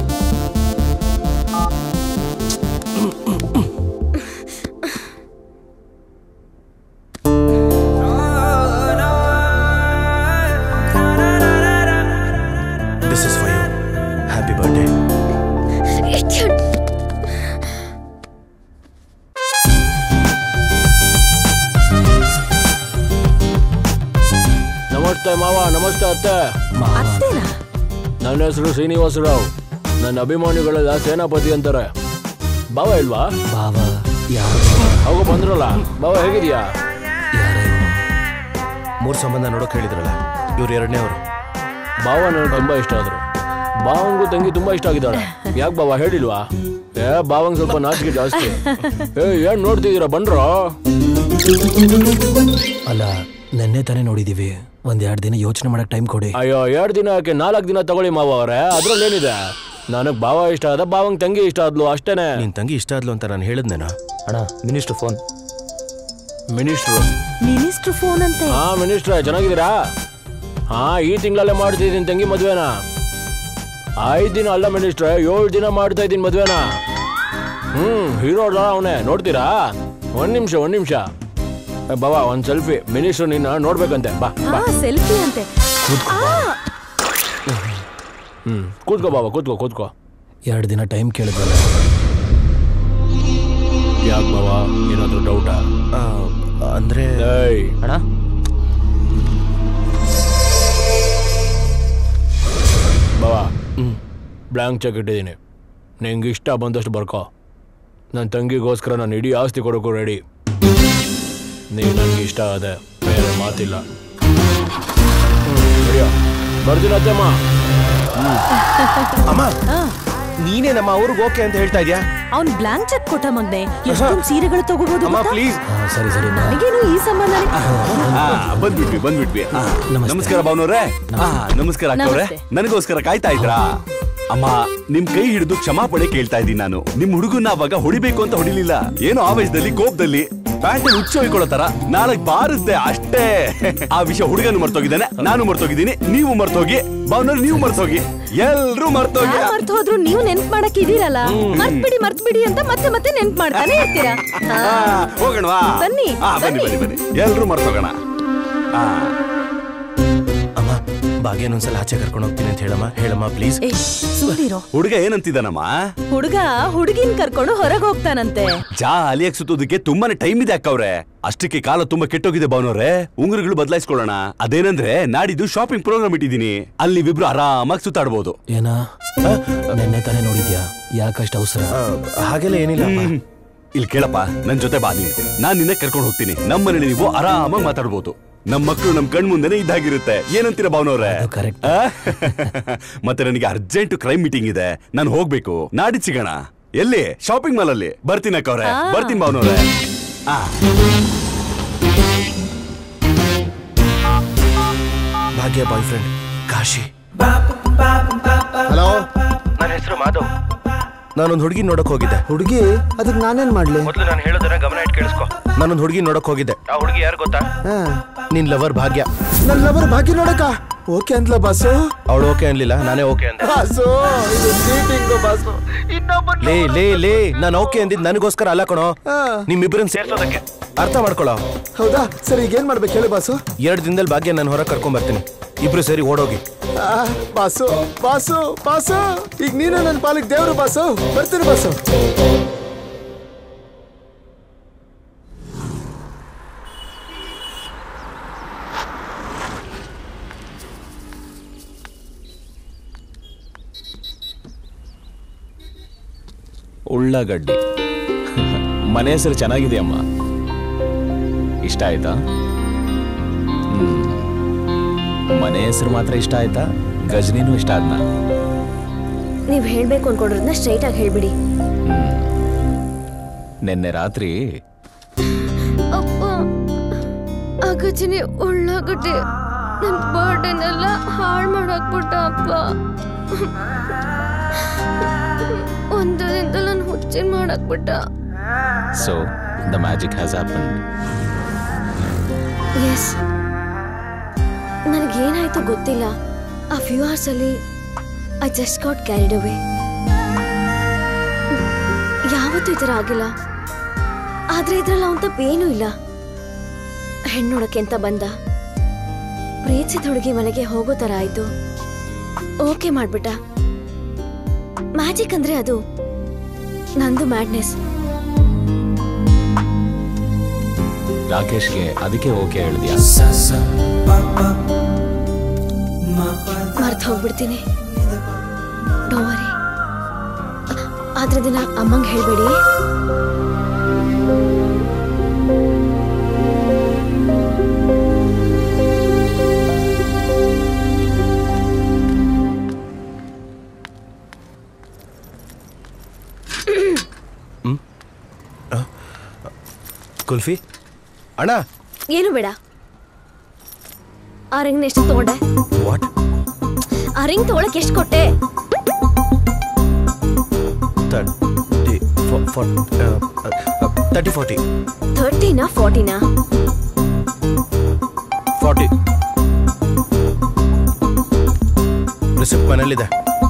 this is for you happy birthday ನಮಸ್ತೆ ಮಾವ ನಮಸ್ತೆ ಅತ್ತೆ ನನ್ನ ಹೆಸರು ಶ್ರೀನಿವಾಸರಾವ್ ನನ್ನ ಅಭಿಮಾನಿಗಳೆಲ್ಲ ಸೇನಾಪತಿ ಅಂತಾರೆ ಬಾವ ಇಲ್ವಾ ಬಾವ ಅವಾಗ ಬಂದ್ರಲ್ಲ ಬಾವ ಹೇಗಿದ್ಯಾ ಮೂರ್ ಸಂಬಂಧ ನೋಡೋಕ್ ಹೇಳಿದ್ರಲ್ಲ ಇವ್ರು ಎರಡನೇ ಅವರು ಬಾವ ನನಗೆ ತುಂಬಾ ಇಷ್ಟ ಆದ್ರು ಬಾವಂಗೂ ತಂಗಿ ತುಂಬಾ ಇಷ್ಟ ಆಗಿದ್ದಾಳೆ ಯಾಕೆ ಬಾವ ಹೇಳಿಲ್ವಾ ಏ ಬಾವಂಗ್ ಸ್ವಲ್ಪ ನಾಚಿಕೆ ಜಾಸ್ತಿ ಏ ಏನ್ ನೋಡ್ತಿದ್ದೀರಾ ಬಂದ್ರೋ ಅಲ್ಲ ನೆನ್ನೆ ತಾನೇ ನೋಡಿದೀವಿ ಒಂದ್ ಎರಡ್ ದಿನ ಯೋಚನೆ ಮಾಡಕ್ ಟೈಮ್ ಕೊಡಿ ಅಯ್ಯೋ ಎರಡು ದಿನ ಯಾಕೆ ನಾಲ್ಕು ದಿನ ತಗೊಳ್ಳಿ ಮಾವ ಅವರೇ ಅದ್ರಲ್ಲೇನಿದೆ ನನಗ್ ಬಾವ ಇಷ್ಟ ಆದ ಬಾವಂಗ್ ತಂಗಿ ಇಷ್ಟ ಆದ್ಲು ಅಷ್ಟೇನೆ ನಿನ್ ತಂಗಿ ಇಷ್ಟ ಆದ್ಲು ಅಂತ ನಾನು ಹೇಳಿದ್ನೇನ ಅಣ್ಣ ಮಿನಿಸ್ಟರ್ ಫೋನ್ ಮಿನಿಸ್ಟ್ರು ಮಿನಿಸ್ಟರ್ ಫೋನ್ ಅಂತೆ ಹಾ ಮಿನಿಸ್ಟ್ರೆ ಚೆನ್ನಾಗಿದ್ದೀರಾ ಹಾ ಈ ತಿಂಗಳಲ್ಲೇ ಮಾಡ್ತಿದ್ದೀನಿ ತಂಗಿ ಮದ್ವೆನ ಐದ್ ದಿನ ಅಲ್ಲ ಮಿನಿಸ್ಟ್ರೆ ಏಳು ದಿನ ಮಾಡ್ತಾ ಇದ್ದೀನಿ ಮದ್ವೆನ ಹ್ಮ್ ಹೀರೋ ಅವನೇ ನೋಡ್ತೀರಾ ಒಂದ್ ನಿಮಿಷ ಒಂದ್ ನಿಮಿಷ ಬಾಬಾ ಒಂದ್ ಸೆಲ್ಫಿ ಮಿನಿಸ್ಟ್ರು ನಿನ್ನ ನೋಡ್ಬೇಕಂತೆ ಬಾ ಬಾ ಹಾ ಸೆಲ್ಫಿ ಅಂತೆ ಹ್ಮ್ ಕೂತ್ಕೋ ಬಾಬಾ ಕೂತ್ಕೋ ಕೂತ್ಕೋ ಎರಡ್ ದಿನ ಟೈಮ್ ಕೇಳಿದ್ರಲ್ಲ ಯಾಕೆ ಬಾಬಾ ಏನಾದ್ರು ಡೌಟಾ ಅಂದ್ರೆ ಅಣ್ಣ ಬಾಬಾ ಬ್ಲ್ಯಾಂಕ್ ಚೆಕ್ ಇಟ್ಟಿದ್ದೀನಿ ನಿಂಗೆ ಇಷ್ಟ ಬಂದಷ್ಟು ಬರ್ಕೋ ನನ್ನ ತಂಗಿಗೋಸ್ಕರ ನಾನು ಇಡೀ ಆಸ್ತಿ ಕೊಡೋಕ್ಕೂ ರೆಡಿ ನೀವು ನನಗೆ ಇಷ್ಟ ಆದೆ ಬೇರೆ ಮಾತಿಲ್ಲ ಬರ್ತೀನಿ ಅತ್ತಮ್ಮ ಅಮ್ಮ ನೀನೇ ನಮ್ಮ ಅವ್ರಿಗೆ ಓಕೆ ಅಂತ ಹೇಳ್ತಾ ಇದ್ಯಾ ಅವ್ನ್ ಬ್ಲಾಂಕ್ ಚೆಕ್ ಕೊಟ್ಟ ಮಗ್ನೆ ಎಷ್ಟೊಂದು ಸೀರೆಗಳು ತಗೋಬಹುದು ಅಮ್ಮ ಪ್ಲೀಸ್ ಸರಿ ಸರಿ ನನಗೇನು ಈ ಸಂಬಂಧ ಆ, ಬಂದ್ಬಿಟ್ವಿ ಬಂದ್ಬಿಟ್ವಿ ಆ, ನಮಸ್ಕಾರ ಭಾವನವ್ರೆ ಆ, ನಮಸ್ಕಾರ ಅಕ್ಕವ್ರೆ ನಮಸ್ತೆ. ನನಗೋಸ್ಕರ ಕಾಯ್ತಾ ಇದ್ರಾ ಅಮ್ಮ ನಿಮ್ ಕೈ ಹಿಡಿದು ಕ್ಷಮಾಪಣೆ ಕೇಳ್ತಾ ಇದ್ದೀನಿ ನಾನು ನಿಮ್ ಹುಡುಗನ್ನ ಅವಾಗ ಹೊಡಿಬೇಕು ಅಂತ ಹೊಡಿಲಿಲ್ಲ ಏನೋ ಆವೇಶದಲ್ಲಿ ಕೋಪದಲ್ಲಿ ಪ್ಯಾಂಟ್ ಹುಚ್ಚು ಹೊಯ್ಕೊಳ್ಳೋ ತರ ನಾಲ್ಕು ಬಾರಿಸ್ದೆ ಅಷ್ಟೇ ಆ ವಿಷಯ ಹುಡುಗನು ಮರ್ತೋಗಿದ್ದಾನೆ ನಾನು ಮರ್ತೋಗಿದ್ದೀನಿ ನೀವು ಮರ್ತೋಗಿ ಭಾವನವ್ರು ನೀವು ಮರ್ತೋಗಿ ಎಲ್ರೂ ಮರ್ತೋಗಿ ಮರ್ತು ಹೋದ್ರು ನೀವು ನೆನ್ಪ್ ಮಾಡಕ್ ಇದೀರಲ್ಲ ಮರ್ತ್ಬಿಡಿ ಮರ್ತ್ಬಿಡಿ ಅಂತ ಮತ್ತೆ ಮತ್ತೆ ನೆನ್ಪ್ ಮಾಡ್ತಾನೆ ಇರ್ತೀರಾ ಹಾ. ಆ, ಹೋಗೋಣವಾ ಬನ್ನಿ, ಆ, ಬನ್ನಿ ಬನ್ನಿ ಬನ್ನಿ ಎಲ್ರೂ ಮರ್ತೋಗೋಣ ಆ ಅಮ್ಮ ಭಾಗ್ಯನ ಒಂದ್ಸಲ ಆಚೆ ಕರ್ಕೊಂಡು ಹೋಗ್ತೀನಿ ಅಂತ ಹೇಳಮ್ಮ ಹೇಳಮ್ಮ ಪ್ಲೀಸ್ ಏ ಸುಮ್ನಿರೋ ಹುಡುಗ ಏನಂತಿದ್ದಾನಮ್ಮ ಹುಡುಗ ಹುಡುಗಿನ್ ಕರ್ಕೊಂಡು ಹೊರಗ್ ಹೋಗ್ತಾನಂತೆ ಜಾಲಿಯಾಗಿ ಸುತ್ತೋದಕ್ಕೆ ತುಂಬಾನೇ ಟೈಮ್ ಇದೆ ಅಕ್ಕವ್ರೆ ಅಷ್ಟಕ್ಕೆ ಕಾಲ ತುಂಬಾ ಕೆಟ್ಟೋಗಿದೆ ಭಾವನವ್ರೆ ಉಂಗುರಗಳು ಬದಲಾಯಿಸ್ಕೊಳ್ಳೋಣ ಅದೇನಂದ್ರೆ ನಾಡಿದ್ದು ಶಾಪಿಂಗ್ ಪ್ರೋಗ್ರಾಮ್ ಇಟ್ಟಿದ್ದೀನಿ ಅಲ್ಲಿ ನೀವಿಬ್ರು ಆರಾಮಾಗಿ ಸುತ್ತಾಡ್ಬೋದು ಏನಾ ನೆನ್ನೆ ತಾನೇ ನೋಡಿದ್ಯಾ ಯಾಕಷ್ಟು ಅವಸರ ಹಾಗೆಲ್ಲ ಏನಿಲ್ಲ ಹ್ಮ್. ಇಲ್ಲಿ ಕೇಳಪ್ಪ ನನ್ ಜೊತೆ ಬಾ ನೀನು ನಾನ್ ನಿನ್ನೆ ಕರ್ಕೊಂಡು ಹೋಗ್ತೀನಿ ನಮ್ಮ ಮನೇಲಿ ನೀವು ಆರಾಮಾಗಿ ಮಾತಾಡ್ಬೋದು ನಮ್ ಮಕ್ಕಳು ನಮ್ ಕಣ್ ಮುಂದೆನೆ ಇದ್ದಾಗಿರುತ್ತೆ ಏನಂತೀರ ಭಾವನವ್ರೆ ಆ? ಮತ್ತೆ ನನಗೆ ಅರ್ಜೆಂಟ್ ಕ್ರೈಮ್ ಮೀಟಿಂಗ್ ಇದೆ ನಾನು ಹೋಗ್ಬೇಕು ನಾಡಿದ್ ಸಿಗೋಣ ಎಲ್ಲಿ ಶಾಪಿಂಗ್ ಮಾಲ್ ಅಲ್ಲಿ ಬರ್ತೀನಿ ಅಕ್ಕವ್ರೆ ಆ. ಬರ್ತೀನಿ ಭಾವನವ್ರೆ ಆ ಭಾಗ್ಯ ಬಾಯ್ ಫ್ರೆಂಡ್ ಕಾಶಿ ಹಲೋ ನನ್ನ ಹೆಸರು ಮಾಧವ್ ನಾನೊಂದು ಹುಡುಗಿ ನೋಡಕ್ ಹೋಗಿದ್ದೆ ಹುಡುಗಿ ಅದಕ್ಕೆ ನಾನೇನ್ ಮಾಡ್ಲಿ ಮೊದಲು ನಾನು ಹೇಳೋದನ್ನ ಗಮನ ಇಟ್ಟು ಕೇಳಿಸ್ಕೊ ನಾನೊಂದು ಹುಡುಗಿ ನೋಡಕ್ ಹೋಗಿದ್ದೆ ಆ ಹುಡುಗಿ ಯಾರು ಗೊತ್ತಾ ನಿನ್ ಲವರ್ ಭಾಗ್ಯ ನನ್ನ ಲವರ್ ಬಾಕಿ ನೋಡಕ ಓಕೆ ಅಂದ್ಲ ಬಾಸು ಅವಳು ಓಕೆ ಅನ್ಲಿಲ್ಲ ನಾನೇ ಓಕೆ ಅಂದೆ ಬಾಸು ಇದು ಚೀಟಿಂಗ್ ಬಾಸು ಲೇ ಲೇ ಲೇ ನಾನು ಓಕೆ ಅಂದಿದ್ ನನಗೋಸ್ಕರ ಅಲ್ಲ ಕಣೋ ನಿಮ್ಮಿಬ್ಬರನ್ನ ಸೇರ್ಸೋದಕ್ಕೆ ಅರ್ಥ ಮಾಡ್ಕೊಳ್ಳೋ ಹೌದಾ ಸರಿ ಈಗ ಏನ್ ಮಾಡ್ಬೇಕು ಹೇಳಿ ಬಾಸು ಎರಡು ದಿನದಲ್ಲಿ ಭಾಗ್ಯ ನಾನು ಹೊರಗೆ ಕರ್ಕೊಂಡ್ ಬರ್ತೀನಿ ಇಬ್ರು ಸೇರಿ ಓಡೋಗಿ ಆ, ಬಾಸು ಬಾಸು ಬಾಸು ಈಗ ನೀನು ನನ್ನ ಪಾಲಿಗೆ ದೇವ್ರು ಬಾಸು ಬರ್ತೀನಿ ಬಾಸು ಉಳ್ಳಾಗಡ್ಡಿ ಮನೆ ಹೆಸರು ಚೆನ್ನಾಗಿದೆ ಅಮ್ಮ ಇಷ್ಟ ಆಯ್ತಾ ಹ್ಮ್. ಮನೆ ಹೆಸರು ಮಾತ್ರ ಇಷ್ಟ ಆಯ್ತಾ ಗಜನಿನೂ ಇಷ್ಟ ಆದ್ನಾ ನೀವ್ ಹೇಳ್ಬೇಕು ಅನ್ಕೊಂಡಿರೋದನ್ನ ಸ್ಟ್ರೈಟ್ ಆಗಿ ಹೇಳ್ಬಿಡಿ ನಿನ್ನೆ ರಾತ್ರಿ ಗಜನಿ ಉಳ್ಳಾಗಡ್ಡಿ ನನ್ನ ಬರ್ಡನ್ನೆಲ್ಲ ಹಾಳು ಮಾಡಾಕ್ಬಿಟ್ಟ ಅಪ್ಪ ಒಂದರಿಂದ ನನ್ನ ಹುಚ್ಚಿನ ಮಾಡಾಕ್ಬಿಟ್ಟ so the magic has happens ನನಗೇನಾಯ್ತು ಗೊತ್ತಿಲ್ಲ ಆ ಫ್ಯೂ ಅವರ್ಸ್ ಅಲ್ಲಿ I just got carried away ಯಾವತ್ತೂ ಈ ಥರ ಆಗಿಲ್ಲ ಆದ್ರೆ ಇದ್ರಲ್ಲಿ ಅವಂತ ಪೇನು ಇಲ್ಲ ಹೆಣ್ಣು ನೋಡಕ್ಕೆ ಅಂತ ಬಂದ ಪ್ರೀತಿಸಿದ ಹುಡುಗಿ ಮನೆಗೆ ಹೋಗೋ ತರ ಆಯ್ತು ಓಕೆ ಮಾಡ್ಬಿಟ್ಟ ಮ್ಯಾಜಿಕ್ ಅಂದ್ರೆ ಅದು ನಂದು ಮ್ಯಾಡ್ನೆಸ್ ರಾಕೇಶ್ಗೆ ಅದಕ್ಕೆ ಓಕೆ ಹೇಳಿದ್ಯಾ ಮರ್ತು ಹೋಗ್ಬಿಡ್ತೀನಿ ಡೋವರಿ ಆದ್ರೆ ದಿನ ಅಮ್ಮಂಗೆ ಹೇಳ್ಬೇಡಿ ಕುಲ್ಫಿ ಅಣ್ಣ ಏನು ಬೇಡ ಆ ರಿಂಗ್ ಎಷ್ಟು ತಗೊಂಡೆ ವಾಟ್ ಆ ರಿಂಗ್ ತಗೊಳಕ್ ಎಷ್ಟು ಕೊಟ್ಟೆ ತರ್ಟಿ ತರ್ಟಿ ಫಾರ್ಟಿ ಥರ್ಟಿನಾ ಫಾರ್ಟಿನಾ ಫಾರ್ಟಿ ರಿಸಿಪ್ಟ್ ಮನೇಲಿದೆ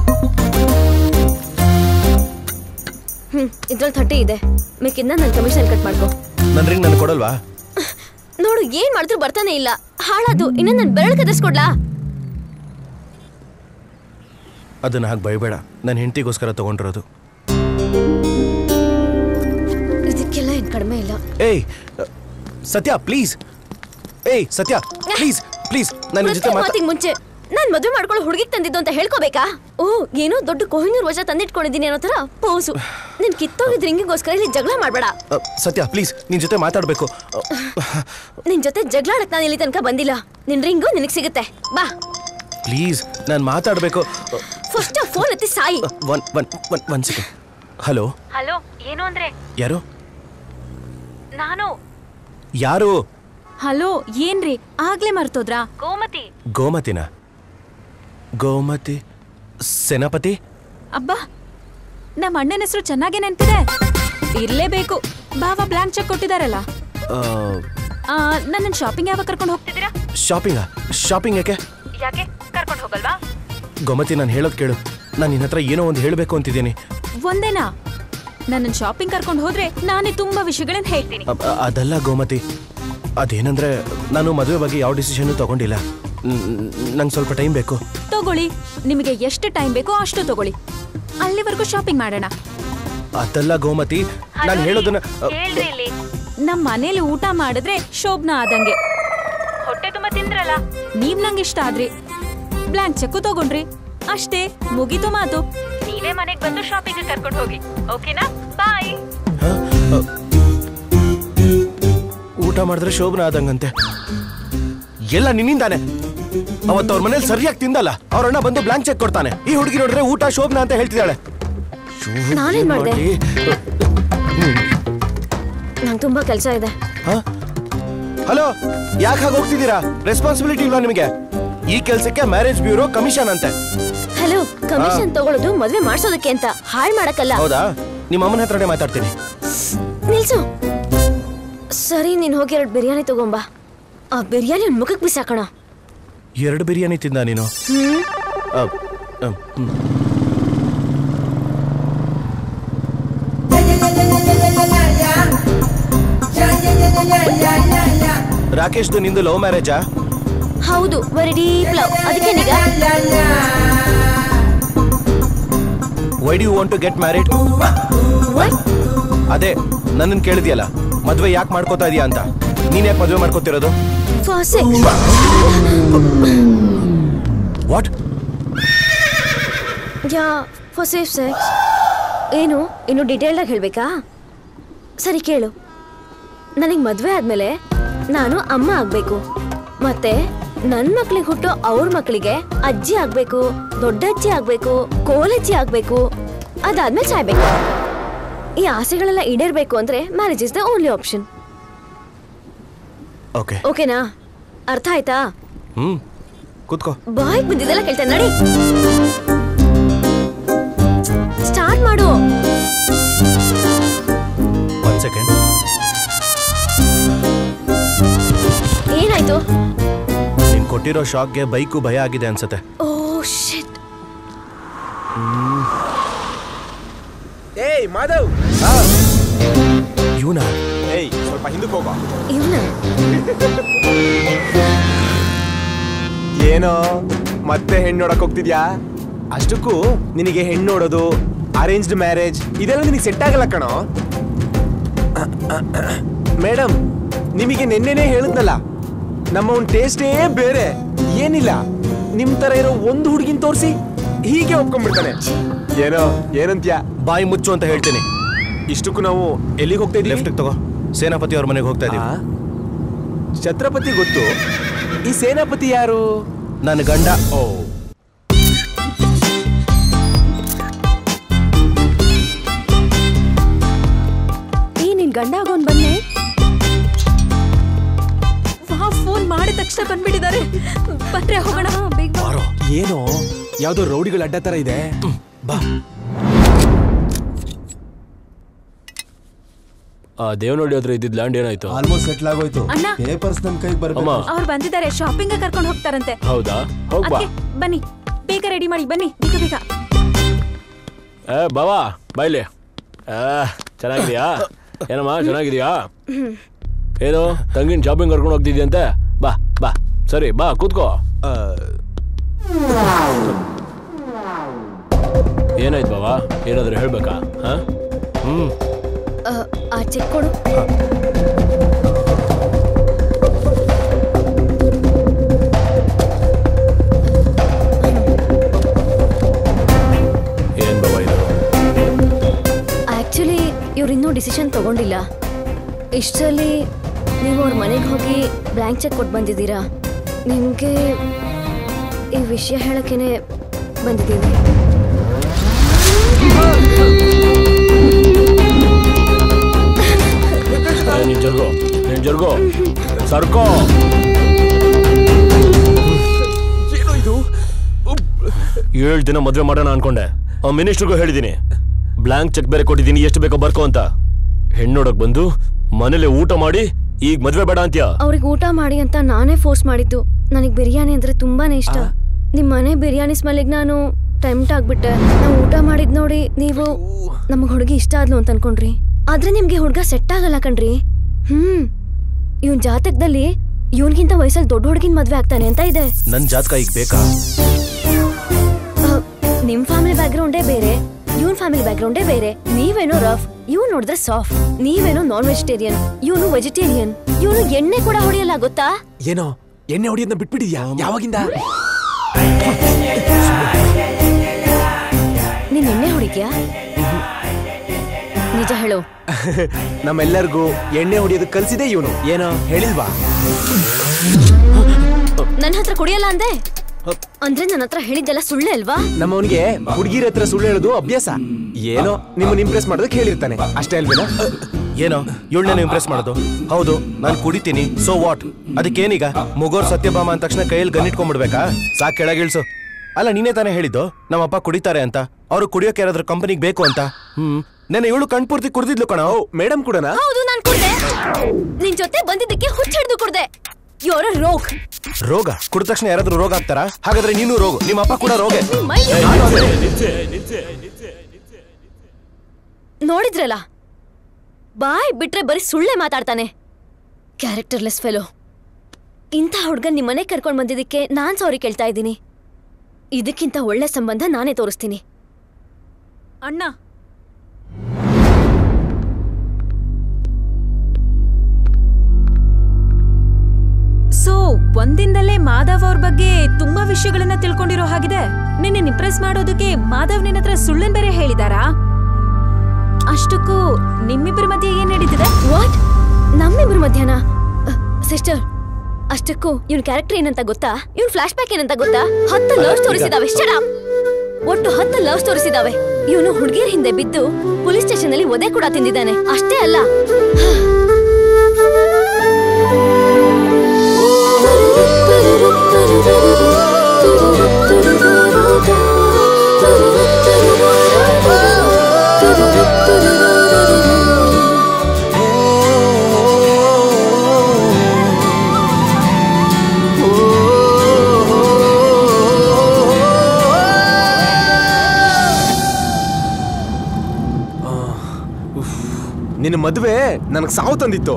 ಹ್ಮ್ ಇದ್ರಲ್ಲಿ ಥರ್ಟಿ ಇದೆ ಮಿಕ್ಕಿಂದ ನನ್ನ ಕಮಿಷನ್ ಕಟ್ ಮಾಡ್ಕೊ ನನ್ನ ರಿಂಗ್ ನನ್ಗೆ ಕೊಡಲ್ವಾ ನೋಡು ಏನ್ ಮಾಡಿದ್ರು ಬರ್ತಾನೆ ಇಲ್ಲ ಹಾಳಾದು ಇನ್ನ ನನ್ ಬೆರಳು ಕದರ್ಸ್ಕೊಡ್ಲಾ ಅದನ್ನ ಹಾಗೆ ಬೈಬೇಡ ನನ್ನ ಹೆಂಡತಿಗೋಸ್ಕರ ತಗೊಂಡಿರೋದು ಇದಕ್ಕೆಲ್ಲ ಏನ್ ಕಡಿಮೆ ಇಲ್ಲ ಏಯ್ ಸತ್ಯ ಪ್ಲೀಸ್ ಏಯ್ ಸತ್ಯ ಪ್ಲೀಸ್ ಪ್ಲೀಸ್ ನನ್ನ ಜೊತೆ ಪ್ರತಿ ಮಾತಾ ಮಾತಿಗೆ ಮುಂಚೆ ನಾನ್ ಮದುವೆ ಮಾಡ್ಕೊಳ್ಳೋ ಹುಡುಗಿಗೆ ತಂದಿದ್ದು ಅಂತ ಹೇಳ್ಕೋಬೇಕಾ ಓ ಏನೋ ದೊಡ್ಡ ಕೊಹಿನೂರ್ ವಜಾ ತಂದಿಟ್ಕೊಂಡಿದ್ದೀನಿ ಅನ್ನೋ ತರ ಪೋಸು ನಿನ್ ಕಿತ್ತೋಗಿದ್ ರಿಂಗಿಗೋಸ್ಕರ ಇಲ್ಲಿ ಜಗಳ ಮಾಡ್ಬೇಡ ಅ, ಸತ್ಯ ಪ್ಲೀಸ್ ನಿನ್ ಜೊತೆ ಮಾತಾಡ್ಬೇಕು ಅ, ನಿನ್ ಜೊತೆ ಜಗಳ ಆಡಕ್ ನಾನು ಇಲ್ಲಿ ತನಕ ಬಂದಿಲ್ಲ ನಿನ್ ರಿಂಗು ನಿನಗ್ ಸಿಗುತ್ತೆ ಬಾ ಪ್ಲೀಸ್ ನಾನು ಮಾತಾಡ್ಬೇಕು ಫಸ್ಟ್ ಫೋನ್ ಎತ್ತಿ ಸಾಯಿ one one one one second hello hello ಏನು ಅಂದ್ರೆ ಯಾರು ನಾನು ಯಾರು ಹಲೋ ಏನ್ರಿ ಆಗ್ಲೇ ಮರ್ತೋದ್ರಾ ಗೋಮತಿ ಗೋಮತಿನ ಗೋಮತಿ ಸೇನಾಪತಿ ಅಬ್ಬಾ ನಮ್ಮ ಅಣ್ಣನ ಹೆಸರು ಚೆನ್ನಾಗೇ ನೆನ್ಪಿದೆ ಇರ್ಲೇಬೇಕು ಬಾವ ಬ್ಲಾಂಕ್ ಚೆಕ್ ಕೊಟ್ಟಿದಾರಲ್ಲ ನನ್ನ ಶಾಪಿಂಗ್ ಯಾವಾಗ ಕರ್ಕೊಂಡು ಹೋಗ್ತಿದ್ದೀರಾ ಶಾಪಿಂಗಾ ಶಾಪಿಂಗ್ ಯಾಕೆ ಯಾಕೆ ಕರ್ಕೊಂಡು ಹೋಗಲ್ವಾ ಗೋಮತಿ ನಾನು ಹೇಳೋದು ಕೇಳು ನಾನು ನಿನ್ನ ಹತ್ರ ಏನೋ ಒಂದು ಹೇಳಬೇಕು ಅಂತಿದ್ದೀನಿ ಒಂದೇನಾ ನನ್ನ ಶಾಪಿಂಗ್ ಕರ್ಕೊಂಡು ಹೋದ್ರೆ ನಾನೇ ತುಂಬಾ ವಿಷಯಗಳನ್ನ ಹೇಳ್ತೀನಿ ಅ- ಅ- ಅದಲ್ಲ ಗೋಮತಿ ಅದೇನಂದ್ರೆ ನಾನು ಮದುವೆ ಬಗ್ಗೆ ಯಾವ ಡಿಸಿಷನ್ ತಗೊಂಡಿಲ್ಲ ನಂಗೆ ಸ್ವಲ್ಪ ಟೈಮ್ ಬೇಕು ತಗೊಳ್ಳಿ ನಿಮಗೆ ಎಷ್ಟು ಟೈಮ್ ಬೇಕೋ ಅಷ್ಟು ತಗೊಳ್ಳಿ ಅಲ್ಲಿವರೆಗೂ ಶಾಪಿಂಗ್ ಮಾಡೋಣ ಅದಲ್ಲ ಗೋಮತಿ ನಾನು ಹೇಳೋದನ್ನ ಅ, ಹೇಳ್ರಿ ಇಲ್ಲಿ ನಮ್ಮ ಮನೇಲಿ ಊಟ ಮಾಡಿದ್ರೆ ಶೋಭನ ಆದಂಗೆ ಹೊಟ್ಟೆ ತುಂಬಾ ತಿಂದ್ರಲ್ಲ ನೀವ್ ನಂಗೆ ಇಷ್ಟ ಆದ್ರಿ ಬ್ಲಾಂಕ್ ಚೆಕ್ಕು ತಗೊಂಡ್ರಿ ಅಷ್ಟೇ ಮುಗೀತು ಮಾತು ನೀವೇ ಮನೆಗ್ ಬಂದು ಶಾಪಿಂಗ್ ಕರ್ಕೊಂಡು ಹೋಗಿ ಓಕೆನಾ ಬಾಯ್ ಊಟ ಮಾಡಿದ್ರೆ ಶೋಭನ ಆದಂಗಂತೆ ಎಲ್ಲ ನಿನ್ನಿಂದಾನೆ ಅವತ್ತು ಅವ್ರ ಮನೇಲಿ ಸರಿಯಾಗಿ ತಿಂದಲ್ಲ ಅವ್ರ ಅಣ್ಣ ಬಂದು ಬ್ಲಾಂಕ್ ಚೆಕ್ ಕೊಡ್ತಾನೆ ಈ ಹುಡುಗಿ ನೋಡಿದ್ರೆ ಊಟ ಶೋಭನ ಅಂತ ಹೇಳ್ತಿದ್ದಾಳೆ ಶೋ, ನಾನೇನ್ ಏನ್ ಮಾಡ್ದೆ? ಮಾಡ್ಲಿ? ನಂಗೆ ತುಂಬಾ ಕೆಲಸ ಇದೆ ಹಲೋ ಯಾಕೆ ಹಾಗೆ ಹೋಗ್ತಿದ್ದೀರಾ ರೆಸ್ಪಾನ್ಸಿಬಿಲಿಟಿ ಇಲ್ವಾ ನಿಮಗೆ ಈ ಕೆಲ್ಸಕ್ಕೆ ಮ್ಯಾರೇಜ್ ಬ್ಯೂರೋ ಕಮಿಷನ್ ಅಂತೆ ಹಲೋ ಕಮಿಷನ್ ತಗೊಳ್ಳೋದು ಮದ್ವೆ ಮಾಡ್ಸೋದಕ್ಕೆ ಅಂತ ಹಾಳ್ ಮಾಡಕ್ಕಲ್ಲ ಹೌದಾ ನಿಮ್ಮ ಅಮ್ಮನ ಹತ್ರನೇ ಮಾತಾಡ್ತೀನಿ ನಿಲ್ಸು ಸರಿ ನೀನ್ ಹೋಗಿ ಎರಡು ಬಿರಿಯಾನಿ ತಗೊಂಬಾ ಆ ಬಿರಿಯಾನಿ ಅವ್ನ್ ಮುಖಕ್ ಬಿಸಾಕೋಣ ಎರಡು ಬಿರಿಯಾನಿ ತಿಂದ ನೀನು ಹ್ಮ್ ಅ, ಅ, ಹ್ಮ್. ರಾಕೇಶ್ದು ನಿಂದು ಲವ್ ಮ್ಯಾರೇಜಾ ಹೌದು ವೆರಿ ಡೀಪ್ ಲವ್ ಅದಕ್ಕೆ ನಿಗ why do you want to get married ಅದೇ ನನ್ನನ್ನು ಕೇಳಿದ್ಯಲ್ಲ ಮದ್ವೆ ಯಾಕೆ ಮಾಡ್ಕೋತಾ ಇದೀಯಾ ಅಂತ ನೀನ್ ಯಾಕೆ ಮದ್ವೆ ಮಾಡ್ಕೋತಿರೋದು for sex what yeah for safe sex ಏನು ಇನ್ನು ಡೀಟೇಲ್ಡಾಗಿ ಹೇಳ್ಬೇಕಾ ಸರಿ ಕೇಳು ನನಗೆ ಮದುವೆ ಆದ್ಮೇಲೆ ನಾನು ಅಮ್ಮ ಆಗ್ಬೇಕು ಮತ್ತೆ ನನ್ನ ಮಕ್ಳಿಗೆ ಹುಟ್ಟೋ ಅವ್ರ ಮಕ್ಕಳಿಗೆ ಅಜ್ಜಿ ಆಗ್ಬೇಕು ದೊಡ್ಡಜ್ಜಿ ಆಗ್ಬೇಕು ಕೋಲಜ್ಜಿ ಆಗ್ಬೇಕು ಅದಾದ್ಮೇಲೆ ಸಾಯ್ಬೇಕು ಈ ಆಸೆಗಳೆಲ್ಲ ಈಡೇರ್ಬೇಕು ಅಂದ್ರೆ marriage is the only option okay ಓಕೆನಾ ಅರ್ಥ ಆಯ್ತಾ ಹ್ಮ್ ಕೂತ್ಕೋ ಬಾಯ್ ಬಂದಿದ್ದೆಲ್ಲ ಕೇಳ್ತೇನೆ ನಡಿ ಸ್ಟಾರ್ಟ್ ಮಾಡು ಒಂದ್ ಸೆಕೆಂಡ್ ಏನಾಯ್ತು ನೀನ್ ಕೊಟ್ಟಿರೋ ಶಾಕ್ಗೆ ಬೈಕು ಭಯ ಆಗಿದೆ ಅನ್ಸತ್ತೆ ಓ ಶಿಟ್ ಏಯ್ ಮಾಧವ್ ಇವನ ಏಯ್ ಸ್ವಲ್ಪ ಹಿಂದಕ್ಕೆ ಹೋಗೋ ಇವನ ಏನೋ ಮತ್ತೆ ಹೆಣ್ಣು ನೋಡಕ್ ಹೋಗ್ತಿದ್ಯಾ ಅಷ್ಟಕ್ಕೂ ನಿನಗೆ ಹೆಣ್ಣು ನೋಡೋದು ಅರೇಂಜ್ಡ್ ಮ್ಯಾರೇಜ್ ಇದೆಲ್ಲ ನಿನಗೆ ಸೆಟ್ ಆಗಲ್ಲ ಕಣೋ ಮೇಡಮ್ ನಿಮಗೆ ನಿನ್ನೆನೇ ಹೇಳಿದ್ನಲ್ಲ ನಮ್ಮ ಒಂದು ಟೇಸ್ಟೇ ಬೇರೆ ಏನಿಲ್ಲ ನಿಮ್ ತರ ಇರೋ ಒಂದು ಹುಡುಗಿನ ತೋರಿಸಿ ಹೀಗೆ ಒಪ್ಕೊಂಡ್ಬಿಡ್ತಾನೆ ಏನೋ ಏನಂತ್ಯ ಬಾಯಿ ಮುಚ್ಚು ಅಂತ ಹೇಳ್ತೀನಿ ಇಷ್ಟಕ್ಕೂ ನಾವು ಎಲ್ಲಿಗೆ ಹೋಗ್ತಾ ಇದೀವಿ ಲೆಫ್ಟ್ ತಗೋ ಸೇನಾಪತಿ ಅವ್ರ ಮನೆಗೆ ಹೋಗ್ತಾ ಇದೀವಿ ಛತ್ರಪತಿ ಗೊತ್ತು ಈ ಸೇನಾಪತಿ ಯಾರು ನನ್ನ ಗಂಡ ಓ ಈ ನಿನ್ ಗಂಡ ಆಗೋನ್ ಬನ್ನೆ ವಾ ಫೋನ್ ಮಾಡಿದ ತಕ್ಷಣ ಬಂದ್ಬಿಟ್ಟಿದ್ದಾರೆ ಬಂದ್ರೆ ಹೋಗೋಣ ಬೇಗ ಬಾ. ಏನೋ ಯಾವ್ದೋ ರೌಡಿಗಳ ಅಡ್ಡ ತರ ಇದೆ ಬಾ ಆ ದೇವನಹಳ್ಳಿ ಹತ್ರ ಇದ್ದಿದ್ ಲ್ಯಾಂಡ್ ಏನಾಯ್ತು ಆಲ್ಮೋಸ್ಟ್ ಸೆಟ್ಲ್ ಆಗೋಯ್ತು ಅಣ್ಣ. ಪೇಪರ್ಸ್ ನಮ್ ಕೈಗೆ ಬರ್ಬೇಕು ಅಮ್ಮ. ಅವ್ರು ಬಂದಿದ್ದಾರೆ ಶಾಪಿಂಗ್ ಕರ್ಕೊಂಡು ಹೋಗ್ತಾರಂತೆ ಹೌದಾ ಹೋಗ್ ಬಾ ಅದ್ಕೆ ಬನ್ನಿ ಬೇಗ ರೆಡಿ ಮಾಡಿ ಬನ್ನಿ ಬೇಗ ಬೇಗ ಏ ಬಾವಾ ಬಾಯ್ಲಿ ಆ ಚೆನ್ನಾಗಿದ್ಯಾ ಏನಮ್ಮ ಚೆನ್ನಾಗಿದ್ಯಾ ಏನು ತಂಗಿನ ಶಾಪಿಂಗ್ ಕರ್ಕೊಂಡು ಹೋಗ್ತಿದ್ಯಂತೆ ಬಾ ಬಾ ಸರಿ ಬಾ ಕೂತ್ಕೋ ಏನಾಯ್ತು ಬಾವಾ ಏನಾದ್ರೂ ಹೇಳ್ಬೇಕಾ ಹಾ ಹ್ಮ್ ಆ, ಆ ಚೆಕ್ ಕೊಡು ಏನ್ ಬಾವಾ ಇದು ಆಕ್ಚುಲಿ ಇವ್ರು ಇನ್ನೂ ಡಿಸಿಷನ್ ತಗೊಂಡಿಲ್ಲ ಇಷ್ಟರಲ್ಲಿ ನೀವು ಅವ್ರ ಮನೆಗೆ ಹೋಗಿ ಬ್ಲ್ಯಾಂಕ್ ಚೆಕ್ ಕೊಟ್ಟು ಬಂದಿದ್ದೀರಾ ನಿಮಗೆ ಈ ವಿಷಯ ಹೇಳಕ್ಕೇನೆ ಬಂದಿದ್ದೀವಿ ಏ, ನೀನ್ ಜರ್ಗೋ ನೀನ್ ಜರ್ಗೋ ಸರ್ಕೋ ಏನೋ ಇದು ಏಳು ದಿನ ಮದುವೆ ಮಾಡೋಣ ಅನ್ಕೊಂಡೆ ಆ ಮಿನಿಸ್ಟ್ರಿಗೂ ಹೇಳಿದ್ದೀನಿ ಬ್ಲಾಂಕ್ ಚೆಕ್ ಬೇರೆ ಕೊಟ್ಟಿದ್ದೀನಿ ಎಷ್ಟು ಬೇಕೋ ಬರ್ಕೋ ಅಂತ ಹೆಣ್ಣೋಡಕ್ ಬಂದು ಮನೇಲಿ ಊಟ ಮಾಡಿ ಈಗ ಮದ್ವೆ ಬೇಡ ಅಂತ್ಯಾ ಅವ್ರಿಗೆ ಊಟ ಮಾಡಿ ಅಂತ ನಾನೇ ಫೋರ್ಸ್ ಮಾಡಿದ್ದು ನನಗೆ ಬಿರಿಯಾನಿ ಅಂದ್ರೆ ತುಂಬಾನೇ ಇಷ್ಟ ನಿಮ್ಮ ಮನೆ ಬಿರಿಯಾನಿ ಸ್ಮೆಲ್ಲಿಗೆ ನಾನು ಟೆಂಪ್ಟ್ ಆಗ್ಬಿಟ್ಟೆ ನಾವು ಊಟ ಮಾಡಿದ್ ನೋಡಿ ನೀವು ನಮಗೆ ಹುಡುಗಿ ಇಷ್ಟ ಆದ್ಲು ಅಂತ ಅನ್ಕೊಂಡ್ರಿ ಆದ್ರೆ ನಿಮ್ಗೆ ಹುಡುಗ ಸೆಟ್ ಆಗಲ್ಲ ಕಣ್ರಿ ಹ್ಮ್ ಇವನ್ ಜಾತಕದಲ್ಲಿ ಇವನ್ಗಿಂತ ವಯಸ್ಸಲ್ಲಿ ದೊಡ್ಡ ಹುಡುಗಿನ ಮದ್ವೆ ಆಗ್ತಾನೆ ಅಂತ ಇದೆ ನನ್ ಜಾತಕ ಈಗ ಬೇಕಾ ಆ, ನಿಮ್ ಫ್ಯಾಮಿಲಿ ಬ್ಯಾಕ್ಗ್ರೌಂಡೇ ಬೇರೆ ಇವನ್ ಫ್ಯಾಮಿಲಿ ಬ್ಯಾಕ್ಗ್ರೌಂಡೇ ಬೇರೆ ನೀವೇನೋ ರಫ್ ಇವ್ ನೋಡಿದ್ರೆ ಸಾಫ್ಟ್ ನೀವೇನೋ ನಾನ್ ವೆಜಿಟೇರಿಯನ್ ಇವನು ವೆಜಿಟೇರಿಯನ್ ಇವನು ಎಣ್ಣೆ ಕೂಡ ಹೊಡೆಯಲ್ಲ ಗೊತ್ತಾ ಏನೋ ಎಣ್ಣೆ ಹೊಡಿಯೋದನ್ನ ಬಿಟ್ಬಿಟ್ಟಿದ್ಯಾ ಯಾವಾಗಿಂದ ನೀನ್ ಎಣ್ಣೆ ಹೊಡಿದ್ಯಾ ನಿಜ ಹೇಳು ನಮ್ಮೆಲ್ಲರಿಗೂ ಎಣ್ಣೆ ಹೊಡಿಯೋದು ಕಲ್ಸಿದೆ ಇವನು ಏನೋ ಹೇಳಿಲ್ವಾ ನನ್ನ ಹತ್ರ ಕುಡಿಯಲ್ಲ ಅಂದೆ ಅಂದ್ರೆ ನನ್ನ ಹತ್ರ ಹೇಳಿದ್ದೆಲ್ಲ ಸುಳ್ಳೆ ಅಲ್ವಾ ನಮ್ಮವನಿಗೆ ಹುಡುಗಿರ ಹತ್ರ ಸುಳ್ಳು ಹೇಳೋದು ಅಭ್ಯಾಸ ಏನೋ ನಿಮ್ಮನ್ನ ಇಂಪ್ರೆಸ್ ಮಾಡೋದಕ್ಕೆ ಹೇಳಿರ್ತಾನೆ ಅಷ್ಟೇ ಅಲ್ವೇನೋ ಏನೋ ಇವಳನ್ನ ಇಂಪ್ರೆಸ್ ಮಾಡೋದು ಹೌದು ನಾನು ಕುಡಿತೀನಿ ಸೊ ವಾಟ್ ಅದಕ್ಕೇನೀಗ ಮುಗೋರ್ ಸತ್ಯಭಾಮ ಅಂದ ತಕ್ಷಣ ಕೈಯಲ್ಲಿ ಗನ್ನಿಟ್ಕೊಂಡ್ಬಿಡ್ಬೇಕಾ ಸಾಕ್ ಕೆಳಗಿಳ್ಸು ಅಲ್ಲ ನೀನೇ ತಾನೇ ಹೇಳಿದ್ದು ನಮ್ಮಪ್ಪ ಕುಡಿತಾರೆ ಅಂತ ಅವ್ರು ಕುಡಿಯೋಕೆ ಯಾರಾದ್ರೂ ಕಂಪನಿಗೆ ಬೇಕು ಅಂತ ಹ್ಮ್ ನೆನ್ನೆ ಇವಳು ಕಣ್ಪೂರ್ತಿ ಕುಡ್ದಿದ್ಲು ಕಣ ಮೇಡಮ್ ಕೂಡ ಹೌದು ನಾನ್ ಕುಡ್ದೆ ನಿನ್ ಜೊತೆ ಬಂದಿದ್ದಕ್ಕೆ ಹುಚ್ಚಿಡ್ದು ಕುಡ್ದೆ ಯೋರ ರೋಗ್ ರೋಗ ಕುಡಿದ ತಕ್ಷಣ ಯಾರಾದ್ರೂ ರೋಗ ಆಗ್ತಾರಾ ಹಾಗಾದ್ರೆ ನೀನು ರೋಗ ನಿಮ್ಮ ಅಪ್ಪ ಕೂಡ ರೋಗ ಮೈ ನೋಡಿದ್ರಲ್ಲ ಬಾಯ್ ಬಿಟ್ರೆ ಬರೀ ಸುಳ್ಳೆ ಮಾತಾಡ್ತಾನೆ ಕ್ಯಾರೆಕ್ಟರ್ಲೆಸ್ ಫೆಲೋ ಇಂಥ ಹುಡ್ಗ ನಿಮ್ಮನೆ ಕರ್ಕೊಂಡ್ ಬಂದಿದ್ದಕ್ಕೆ ನಾನ್ ಸಾರಿ ಕೇಳ್ತಾ ಇದ್ದೀನಿ ಇದಕ್ಕಿಂತ ಒಳ್ಳೆ ಸಂಬಂಧ ನಾನೇ ತೋರಿಸ್ತೀನಿ ಅಣ್ಣ ಸೊ ಒಂದಿಂದಲೇ ಮಾಧವ್ ಅವ್ರ ಬಗ್ಗೆ ತುಂಬಾ ವಿಷಯಗಳನ್ನ ತಿಳ್ಕೊಂಡಿರೋ ಹಾಗಿದೆ ನಿನ್ನ ಇಂಪ್ರೆಸ್ ಮಾಡೋದಕ್ಕೆ ಮಾಧವ್ ನಿನ್ನ ಹತ್ರ ಸುಳ್ಳನ್ ಬೇರೆ ಹೇಳಿದಾರಾ ಅಷ್ಟಕ್ಕೂ ನಿಮ್ಮಿಬ್ಬರ ಮಧ್ಯೆ ಏನ್ ನಡೀತಿದೆ ವಾಟ್ ನಮ್ಮಿಬ್ರ ಮಧ್ಯಾಹ್ನ ಸಿಸ್ಟರ್ ಅಷ್ಟಕ್ಕೂ ಇವ್ನ ಕ್ಯಾರೆಕ್ಟರ್ ಏನಂತ ಗೊತ್ತಾ ಇವ್ನ ಫ್ಲಾಶ್ ಬ್ಯಾಕ್ ಏನಂತ ಗೊತ್ತಾ ಹತ್ತು ಲವ್ ಸ್ಟೋರೀಸ್ ಇದಾವೆ shut up. ಒಟ್ಟು ಹತ್ತು ಲವ್ ಸ್ಟೋರೀಸ್ ಇದಾವೆ ಇವನು ಹುಡುಗಿಯರ ಹಿಂದೆ ಬಿದ್ದು ಪೊಲೀಸ್ ಸ್ಟೇಷನ್ ಅಲ್ಲಿ ಒದೆ ಕೂಡ ತಿಂದಿದ್ದಾನೆ ಅಷ್ಟೇ ಅಲ್ಲ ನಿನ್ನ ಮದುವೆ ನನಗೆ ಸಾವು ತಂದಿತ್ತು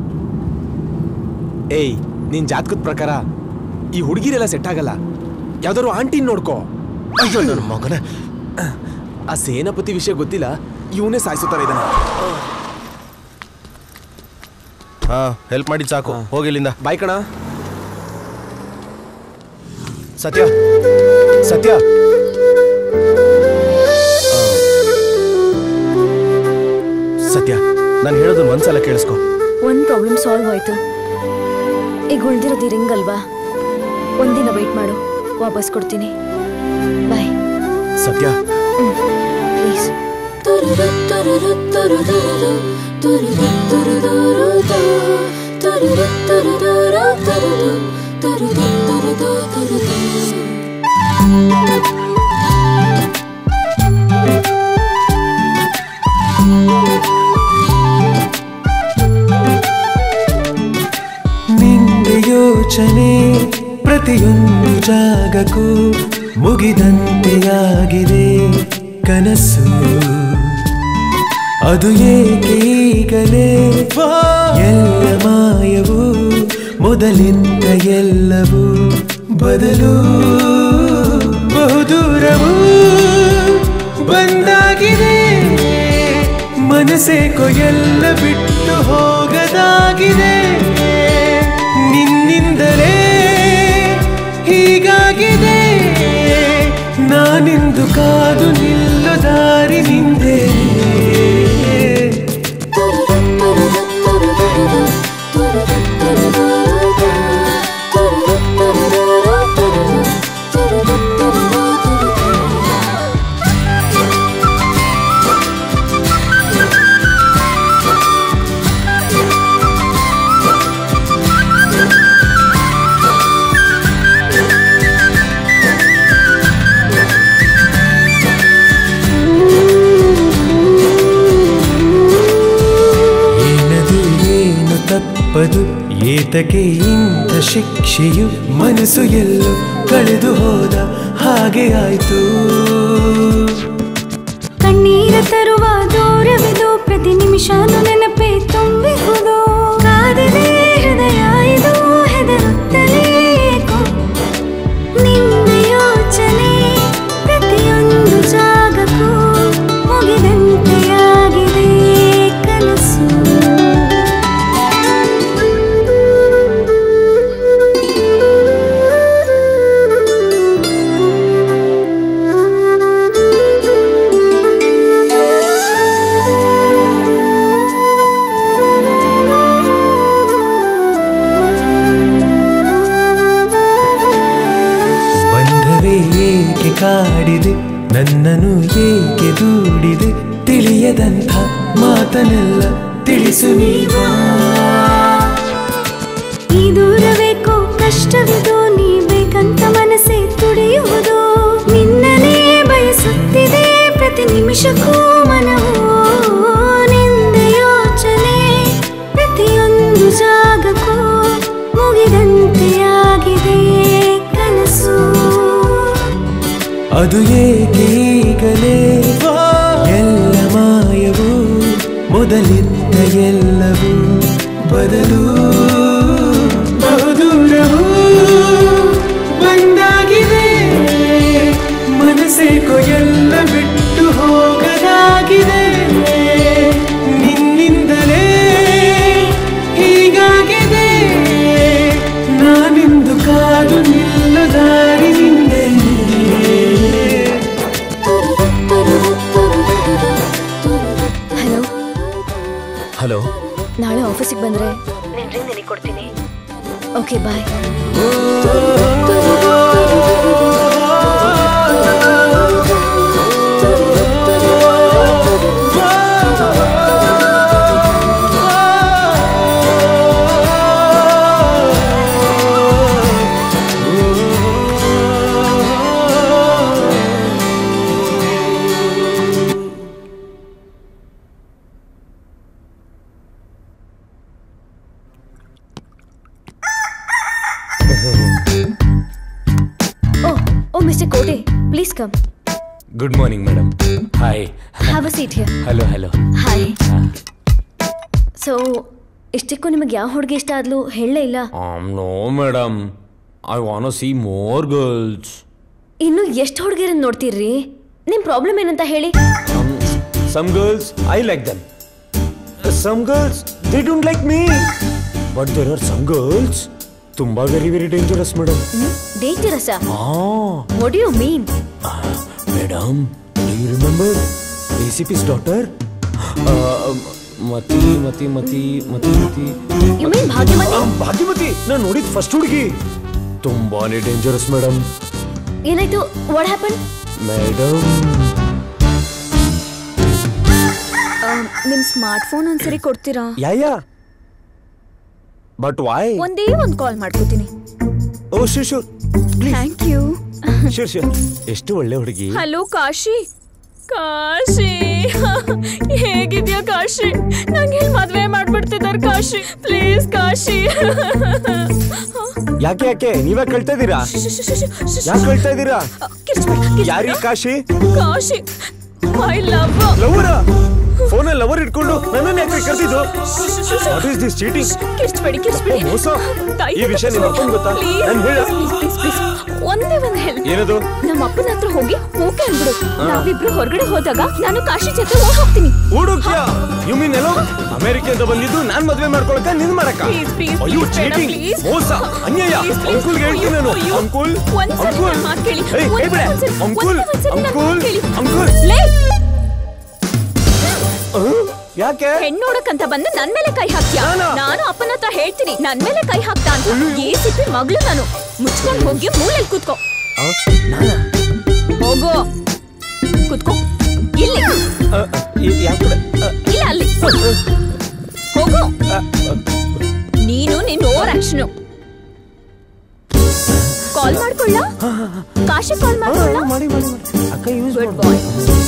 ಏಯ್ ನಿನ್ ಜಾತಕದ ಪ್ರಕಾರ ಈ ಹುಡುಗಿರೆಲ್ಲ ಸೆಟ್ ಆಗಲ್ಲ ಯಾವ್ದಾದ್ರು ಆಂಟಿನ್ ನೋಡ್ಕೋ ಅಯ್ಯೋ ನನ್ನ ಮಗನ ಆ ಸೇನಾಪತಿ ವಿಷಯ ಗೊತ್ತಿಲ್ಲ ಇವನೇ ಸಾಯಿಸುತ್ತಾರೆ ಇದನ್ನ ಹಾ ಹೆಲ್ಪ್ ಮಾಡಿ ಸಾಕು ಹೋಗಿ ಇಲ್ಲಿಂದ ಬಾಯ್ ಕಣ ಸತ್ಯ ಸತ್ಯ ಸತ್ಯ ನಾನು ಹೇಳೋದನ್ನ ಒಂದ್ಸಲ ಕೇಳಿಸ್ಕೊ ಒಂದ್ ಪ್ರಾಬ್ಲಮ್ ಸಾಲ್ವ್ ಆಯ್ತು ಈಗ ಉಳ್ದಿರೋದು ಈ ರಿಂಗ್ ಅಲ್ವಾ ಒಂದಿನ ವೆಯ್ಟ್ ಮಾಡು ವಾಪಸ್ ಕೊಡ್ತೀನಿ ಬಾಯ್ ಸತ್ಯ ಪ್ಲೀಸ್ ನಿಂದೆ ಯೋಚನೆ ಪ್ರತಿಯೊಂದು ಜಾಗಕ್ಕೂ ಮುಗಿದಂತೆಯಾಗಿದೆ ಕನಸು ಅದು ಏಕೆ ಈಗಲೇ ಎಲ್ಲ ಮಾಯವು ಮೊದಲಿಂದ ಎಲ್ಲವೂ ಬದಲು ಬಹುದೂರವು ಬಂದಾಗಿದೆ ಮನಸ್ಸೇಕೋ ಎಲ್ಲ ಬಿಟ್ಟು ಹೋಗದಾಗಿದೆ ನಿನ್ನಿಂದಲೇ ಹೀಗಾಗಿದೆ ನಾನಿಂದು ಕಾದು ನಿಲ್ಲೋ ದಾರಿ ನಿಂದೆ ಏನದು ಏನು ತಪ್ಪದು ಏತಕ್ಕೆ ಇಂಥ ಶಿಕ್ಷೆಯು ಮನಸ್ಸು ಎಲ್ಲೋ ಕಳೆದು ಹೋದ ಹಾಗೆ ಆಯ್ತು ಕಣ್ಣೀರ ತರುವ ದೂರವಿದು ಪ್ರತಿ ನಿಮಿಷನೂ ನೆನಪೇ ತುಂಬಿಹುದು ಕಾದಿದೆ ಹೃದಯ ಇದು ಹೆದರುತ್ತಲೇ ಏಕೋ. ನಿನ್ನ ಯೋಚನೆ ಪ್ರತಿಯೊಂದು ಜಾಗಕ್ಕೂ ಮುಗಿದಂತೆಯಾಗಿದೆ ಕನಸು ಬಂಧವೇ ಏಕೆ ಕಾಡಿದೆ ನನ್ನನ್ನು ಏಕೆ ದೂಡಿದೆ ತಿಳಿಯದಂಥ ಮಾತನೆಲ್ಲ ತಿಳಿಸು ನೀವಾ ಈ ದೂರವೇಕೋ ಕಷ್ಟವಿದು ನೀ ಬೇಕಂತ ಮನಸ್ಸೇ ತುಡಿಯುವುದು ನಿನ್ನನೇ ಬಯಸುತ್ತಿದೆ ಪ್ರತಿ ನಿಮಿಷಕ್ಕೂ ಮನವು ನಿಂದ ಯೋಚನೆ ಪ್ರತಿಯೊಂದು ಜಾಗಕ್ಕೂ ಮುಗಿದಂತೆಯಾಗಿದೆ ಕನಸು ಅದು ಏಕೆ ಈಗಲೇ ಎಲ್ಲ ಮಾಯವು ಮೊದಲಿದ್ದ ಎಲ್ಲವೂ ಬದಲು ಬಹುದೂರವು ಬಂದಾಗಿದೆ ಮನಸ್ಸೇಕೋ ಎಲ್ಲ ಬಿಟ್ಟು ಹೋಗದಾಗಿದೆ ನಿನ್ನಿಂದಲೇ ಹೀಗಾಗಿದೆ ನಾನಿಂದು ಕಾದು ನಿಲ್ಲ ದಾರಿ ನಿಂದೆ ಹಲೋ ಹಲೋ ನಾಳೆ ಆಫೀಸಿಗೆ ಬಂದ್ರೆ ನಿನ್ ರಿಂಗ್ ನಿನಗೆ ಕೊಡ್ತೀನಿ ಓಕೆ ಬಾಯ್ ಆ welcome good morning madam hi have a seat here hello hello hi so ಇಷ್ಟಕ್ಕೂ ನಿಮಗೆ ಯಾವ ಹುಡುಗಿ ಇಷ್ಟ ಆದ್ಲು ಹೇಳಲೇ ಇಲ್ಲ no madam I want see more girls ಇನ್ನು ಎಷ್ಟು ಹುಡುಗಿರನ್ನ ನೋಡ್ತೀರ್ರಿ ನಿಮ್ ಪ್ರಾಬ್ಲಮ್ ಏನಂತ ಹೇಳಿ some girls I like them some girls they don't like me but there are some girls ತುಂಬಾ very very dangerous madam dangerous ಆ what you mean madam do you remember A C P's daughter ಮತಿ ಮತಿ ಮತಿ ಮತಿ ಮತಿ you mean ಭಾಗ್ಯಮತಿ ಆ, ಭಾಗ್ಯಮತಿ ನಾನು ನೋಡಿದ ಫಸ್ಟ್ ಹುಡುಗಿ ತುಂಬಾನೇ ಡೇಂಜರಸ್ ಮೇಡಮ್ ಏನಾಯ್ತು ವಾಟ್ ಹ್ಯಾಪನ್ ಮೇಡಮ್ ನಿಮ್ ಸ್ಮಾರ್ಟ್ ಫೋನ್ ಒಂದ್ಸರಿ ಕೊಡ್ತೀರಾ ಯಾಯ ಬಟ್ ವೈ ಒಂದೇ ಒಂದ್ ಕಾಲ್ ಮಾಡ್ಕೋತೀನಿ oh sure sure thank you sure sure ಎಷ್ಟು ಒಳ್ಳೆ ಹುಡುಗಿ ಹಲೋ ಕಾಶಿ ಕಾಶಿ ಹೇಗಿದ್ಯಾ ಕಾಶಿ ನಂಗೆ ಇಲ್ಲಿ ಮದ್ವೆ ಮಾಡ್ಬಿಡ್ತಿದಾರೆ ಕಾಶಿ ಪ್ಲೀಸ್ ಕಾಶಿ ಯಾಕೆ ಯಾಕೆ ನೀವೇ ಕಳ್ತಾ ಇದ್ದೀರಾ ಯಾಕೆ ಕಳ್ತಾ ಇದ್ದೀರಾ ಯಾರೀ ಕಾಶಿ ಕಾಶಿ ಮೈ ಲವ್ ಲವರ ಫೋನಲ್ಲಿ ಲವರ್ ಇಟ್ಕೊಂಡು ನನ್ನನ್ನು ಯಾಕೆ ಕರೆದಿದ್ದು ವಾಟ್ ಇಸ್ ದಿಸ್ ಚೀಟಿಂಗ್ ಕಿರ್ಚ್ಬೇಡಿ ಕಿರ್ಚ್ಬೇಡಿ ಮೋಸ ಈ ವಿಷಯ ನಿಮ್ಮ ಅಪ್ಪನ್ ಗೊತ್ತಾ ನಾನು ಹೇಳ ಪ್ಲೀಸ್ ಪ್ಲೀಸ್ ಒಂದೇ ಒಂದ್ ಹೆಲ್ಪ್ ಏನದು ನಮ್ಮ ಅಪ್ಪನ ಹತ್ರ ಹೋಗಿ ಓಕೆ ಅನ್ಬಿಡು ನಾವಿಬ್ರು ಹೊರಗಡೆ ಹೋದಾಗ ನಾನು ಕಾಶಿ ಜೊತೆ ಓಡ್ ಹೋಗ್ತೀನಿ ಹುಡುಕ್ಯ ಯು ಮೀನ್ ಎಲ್ಲೋ ಅಮೆರಿಕದಿಂದ ಬಂದಿದ್ದು ನಾನ್ ಮದ್ವೆ ಮಾಡ್ಕೊಳಕ ನಿನ್ ಮಾಡಕ Please, please, ಅಯ್ಯೋ please, ಬೇಡ, ಚೀಟಿಂಗ್ please. ಮೋಸ ಅನ್ಯಾಯ Please, please. ಅಂಕುಲ್ ಹೇಳ್ತೀನಿ ನಾನು ಅಯ್ಯೋ, ಅಂಕುಲ್ ಒಂದ್ಸರಿ ಅಂಕುಲ್ ನನ್ ಮಾತ್ ಕೇಳಿ. ಏಯ್ ಒಂದೇ ಹೇಳ್ಬೇಡ ಒಂದ್ಸರಿ, ಅಂಕುಲ್ ಒಂದೇ ಒಂದ್ಸರಿ ನನ್ ಅಂಕುಲ್ ಮಾತ್ ಕೇಳಿ. ಅಂಕುಲ್ ಲೇ ಯಾಕೆ ಹೆಣ್ಣೋಡಕ್ಕಂತ ಬಂದು ನನ್ ಮೇಲೆ ಕೈ ಹಾಕ್ತ್ಯಾ ನಾನು ಅಪ್ಪನ ಹತ್ರ ಹೇಳ್ತೀನಿ ನನ್ ಮೇಲೆ ಕೈ ಹಾಕ್ತಾ ಅಂತ ಈ ಸಿಪ್ಪಿ ಮಗಳು ನಾನು ಮುಚ್ಕೊಂಡ್ ಹೋಗಿ ಮೂಲೆಲ್ ಕೂತ್ಕೋ ಹೋಗೋ ಕೂತ್ಕೋ ಇಲ್ಲಿ ಯಾವ ಕಡೆ ಇಲ್ಲ ಅಲ್ಲಿ ಹೋಗು ನೀನು ನಿನ್ ಓವರ್ ಆಕ್ಷನ್ ಕಾಲ್ ಮಾಡ್ಕೊಳ್ಳ ಕಾಶಿ ಕಾಲ್ ಮಾಡ್ಕೊಳ್ಳ ಮಾಡಿ ಮಾಡಿ ಅಕ್ಕ use good boy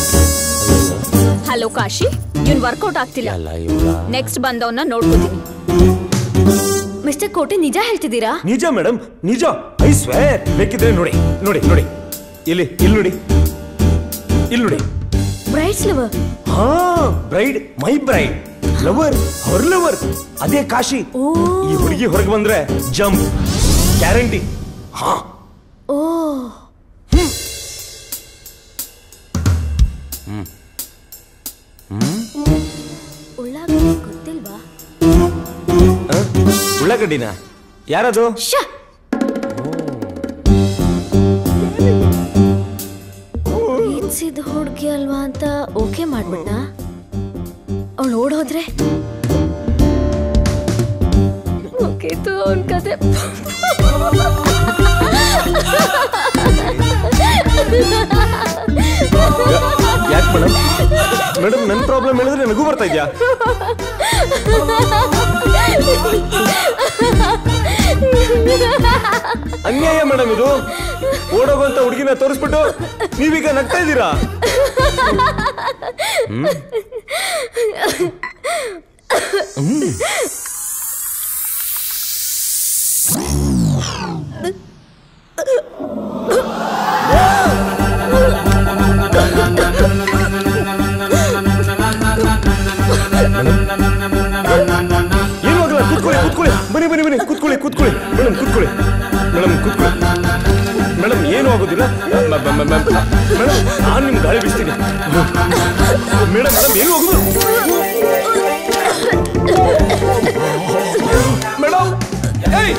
hello Kashi ಇವ್ನ್ ವರ್ಕೌಟ್ ಆಗ್ತಿಲ್ಲ ನೆಕ್ಸ್ಟ್ ಬಂದವನ್ನ ನೋಡ್ಕೋತೀನಿ ಮಿಸ್ಟರ್ ಕೋಟೆ ನಿಜ ಹೇಳ್ತಿದ್ದೀರಾ ನಿಜ ಮೇಡಮ್ ನಿಜ ಐ ಸ್ವೇರ್ ಬೇಕಿದ್ರೆ ನೋಡಿ ನೋಡಿ ನೋಡಿ ಇಲ್ಲಿ ಇಲ್ಲಿ ನೋಡಿ ಇಲ್ಲಿ ನೋಡಿ ಬ್ರೈಟ್ಸ್ ಲವರ್ ಹಾ ಬ್ರೈಡ್ ಮೈ ಬ್ರೈಡ್ ಲವರ್ ಅವ್ರ ಲವರ್ ಅದೇ ಕಾಶಿ ಈ ಹುಡುಗಿ ಹೊರಗೆ ಬಂದ್ರೆ ಜಂಪ್ ಗ್ಯಾರಂಟಿ ಹಾ ಓ ಉಳ್ಳಾಗಡ್ಡಿ ಗೊತ್ತಿಲ್ವಾ ಉಳ್ಳಾಗಡ್ಡಿನ ಯಾರದು ಪ್ರೀತಿಸಿದ ಹುಡುಗಿ ಅಲ್ವಾ ಅಂತ ಓಕೆ ಮಾಡ್ಬಿಟ್ಟ ಅವಳು ಓಡ್ ಹೋದ್ರೆ ಮುಗೀತು ಅವನ್ ಕತೆ ಯಾಕೆ ಮೇಡಮ್ ಮೇಡಮ್ ನನ್ನ ಪ್ರಾಬ್ಲಮ್ ಹೇಳಿದ್ರೆ ನನಗೂ ಬರ್ತಾ ಇದ್ಯಾ ಅನ್ಯಾಯ ಮೇಡಮ್ ಇದು ಓಡೋಗುವಂತ ಹುಡುಗಿನ ತೋರಿಸ್ಬಿಟ್ಟು ನೀವೀಗ ನಗ್ತಾ ಇದ್ದೀರಾ ಹ್ಮ್? ಹ್ಮ್. ಏನು ಆಗಲ್ಲ ಕೂತ್ಕೊಳ್ಳಿ ಕೂತ್ಕೊಳ್ಳಿ ಬನ್ನಿ ಬನ್ನಿ ಬನ್ನಿ ಕೂತ್ಕೊಳ್ಳಿ ಕೂತ್ಕೊಳ್ಳಿ ಮೇಡಮ್ ಕೂತ್ಕೊಳ್ಳಿ ಮೇಡಮ್ ಕೂತ್ಕೊಳ್ಳಿ ಮೇಡಮ್ ಏನು ಆಗೋದಿಲ್ಲ ಮೇಡಮ್ ನಾನು ನಿಮ್ಗೆ ಗಾಳಿ ಬೀಸ್ತೀನಿ ಮೇಡಮ್ ಮೇಡಮ್ ಏನು ಆಗೋದು ಮೇಡಮ್ ಏಯ್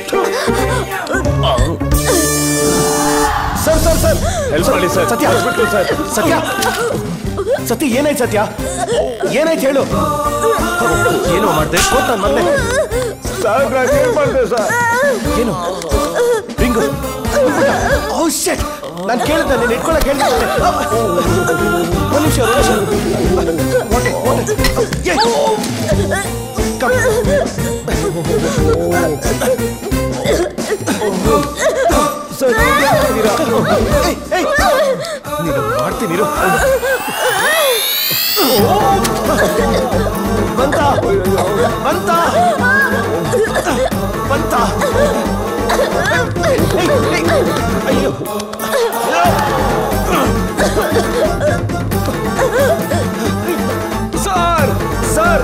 ಸರ್ ಸರ್ ಸರ್ ಹೆಲ್ಪ್ ಮಾಡಿ ಸರ್ ಸತ್ಯ ಹಾಸ್ಬಿಟ್ಲು ಸರ್ ಸತ್ಯ ಸತ್ಯ ಏನಾಯ್ತು ಸತ್ಯ ಏನಾಯ್ತು ಹೇಳು ಏನೋ ಮಾಡ್ದೆ ಗೊತ್ತ ಮೊನ್ನೆ ಸರ್ ನಾನು ಏನ್ ಮಾಡ್ದೆ ಸರ್ ಏನು ರಿಂಗು ಓ ಶೆಟ್ ನಾನು ಕೇಳಿದ್ದೆ ನೀನು ಇಟ್ಕೊಳಕ್ ಹೇಳಿದ್ದೆ ಒಂದು ನಿಮಿಷ ಒಂದು ನಿಮಿಷ ವಾಟೆ ವಾಟೆ ಏ ಕಮ್ ಸರ್ ನೀನು ಮಾಡ್ತೀನಿ ಇರು. ಬಂತ ಬಂತ ಬಂತ ಏಯ್, ಏಯ್, ಅಯ್ಯೋ sir sir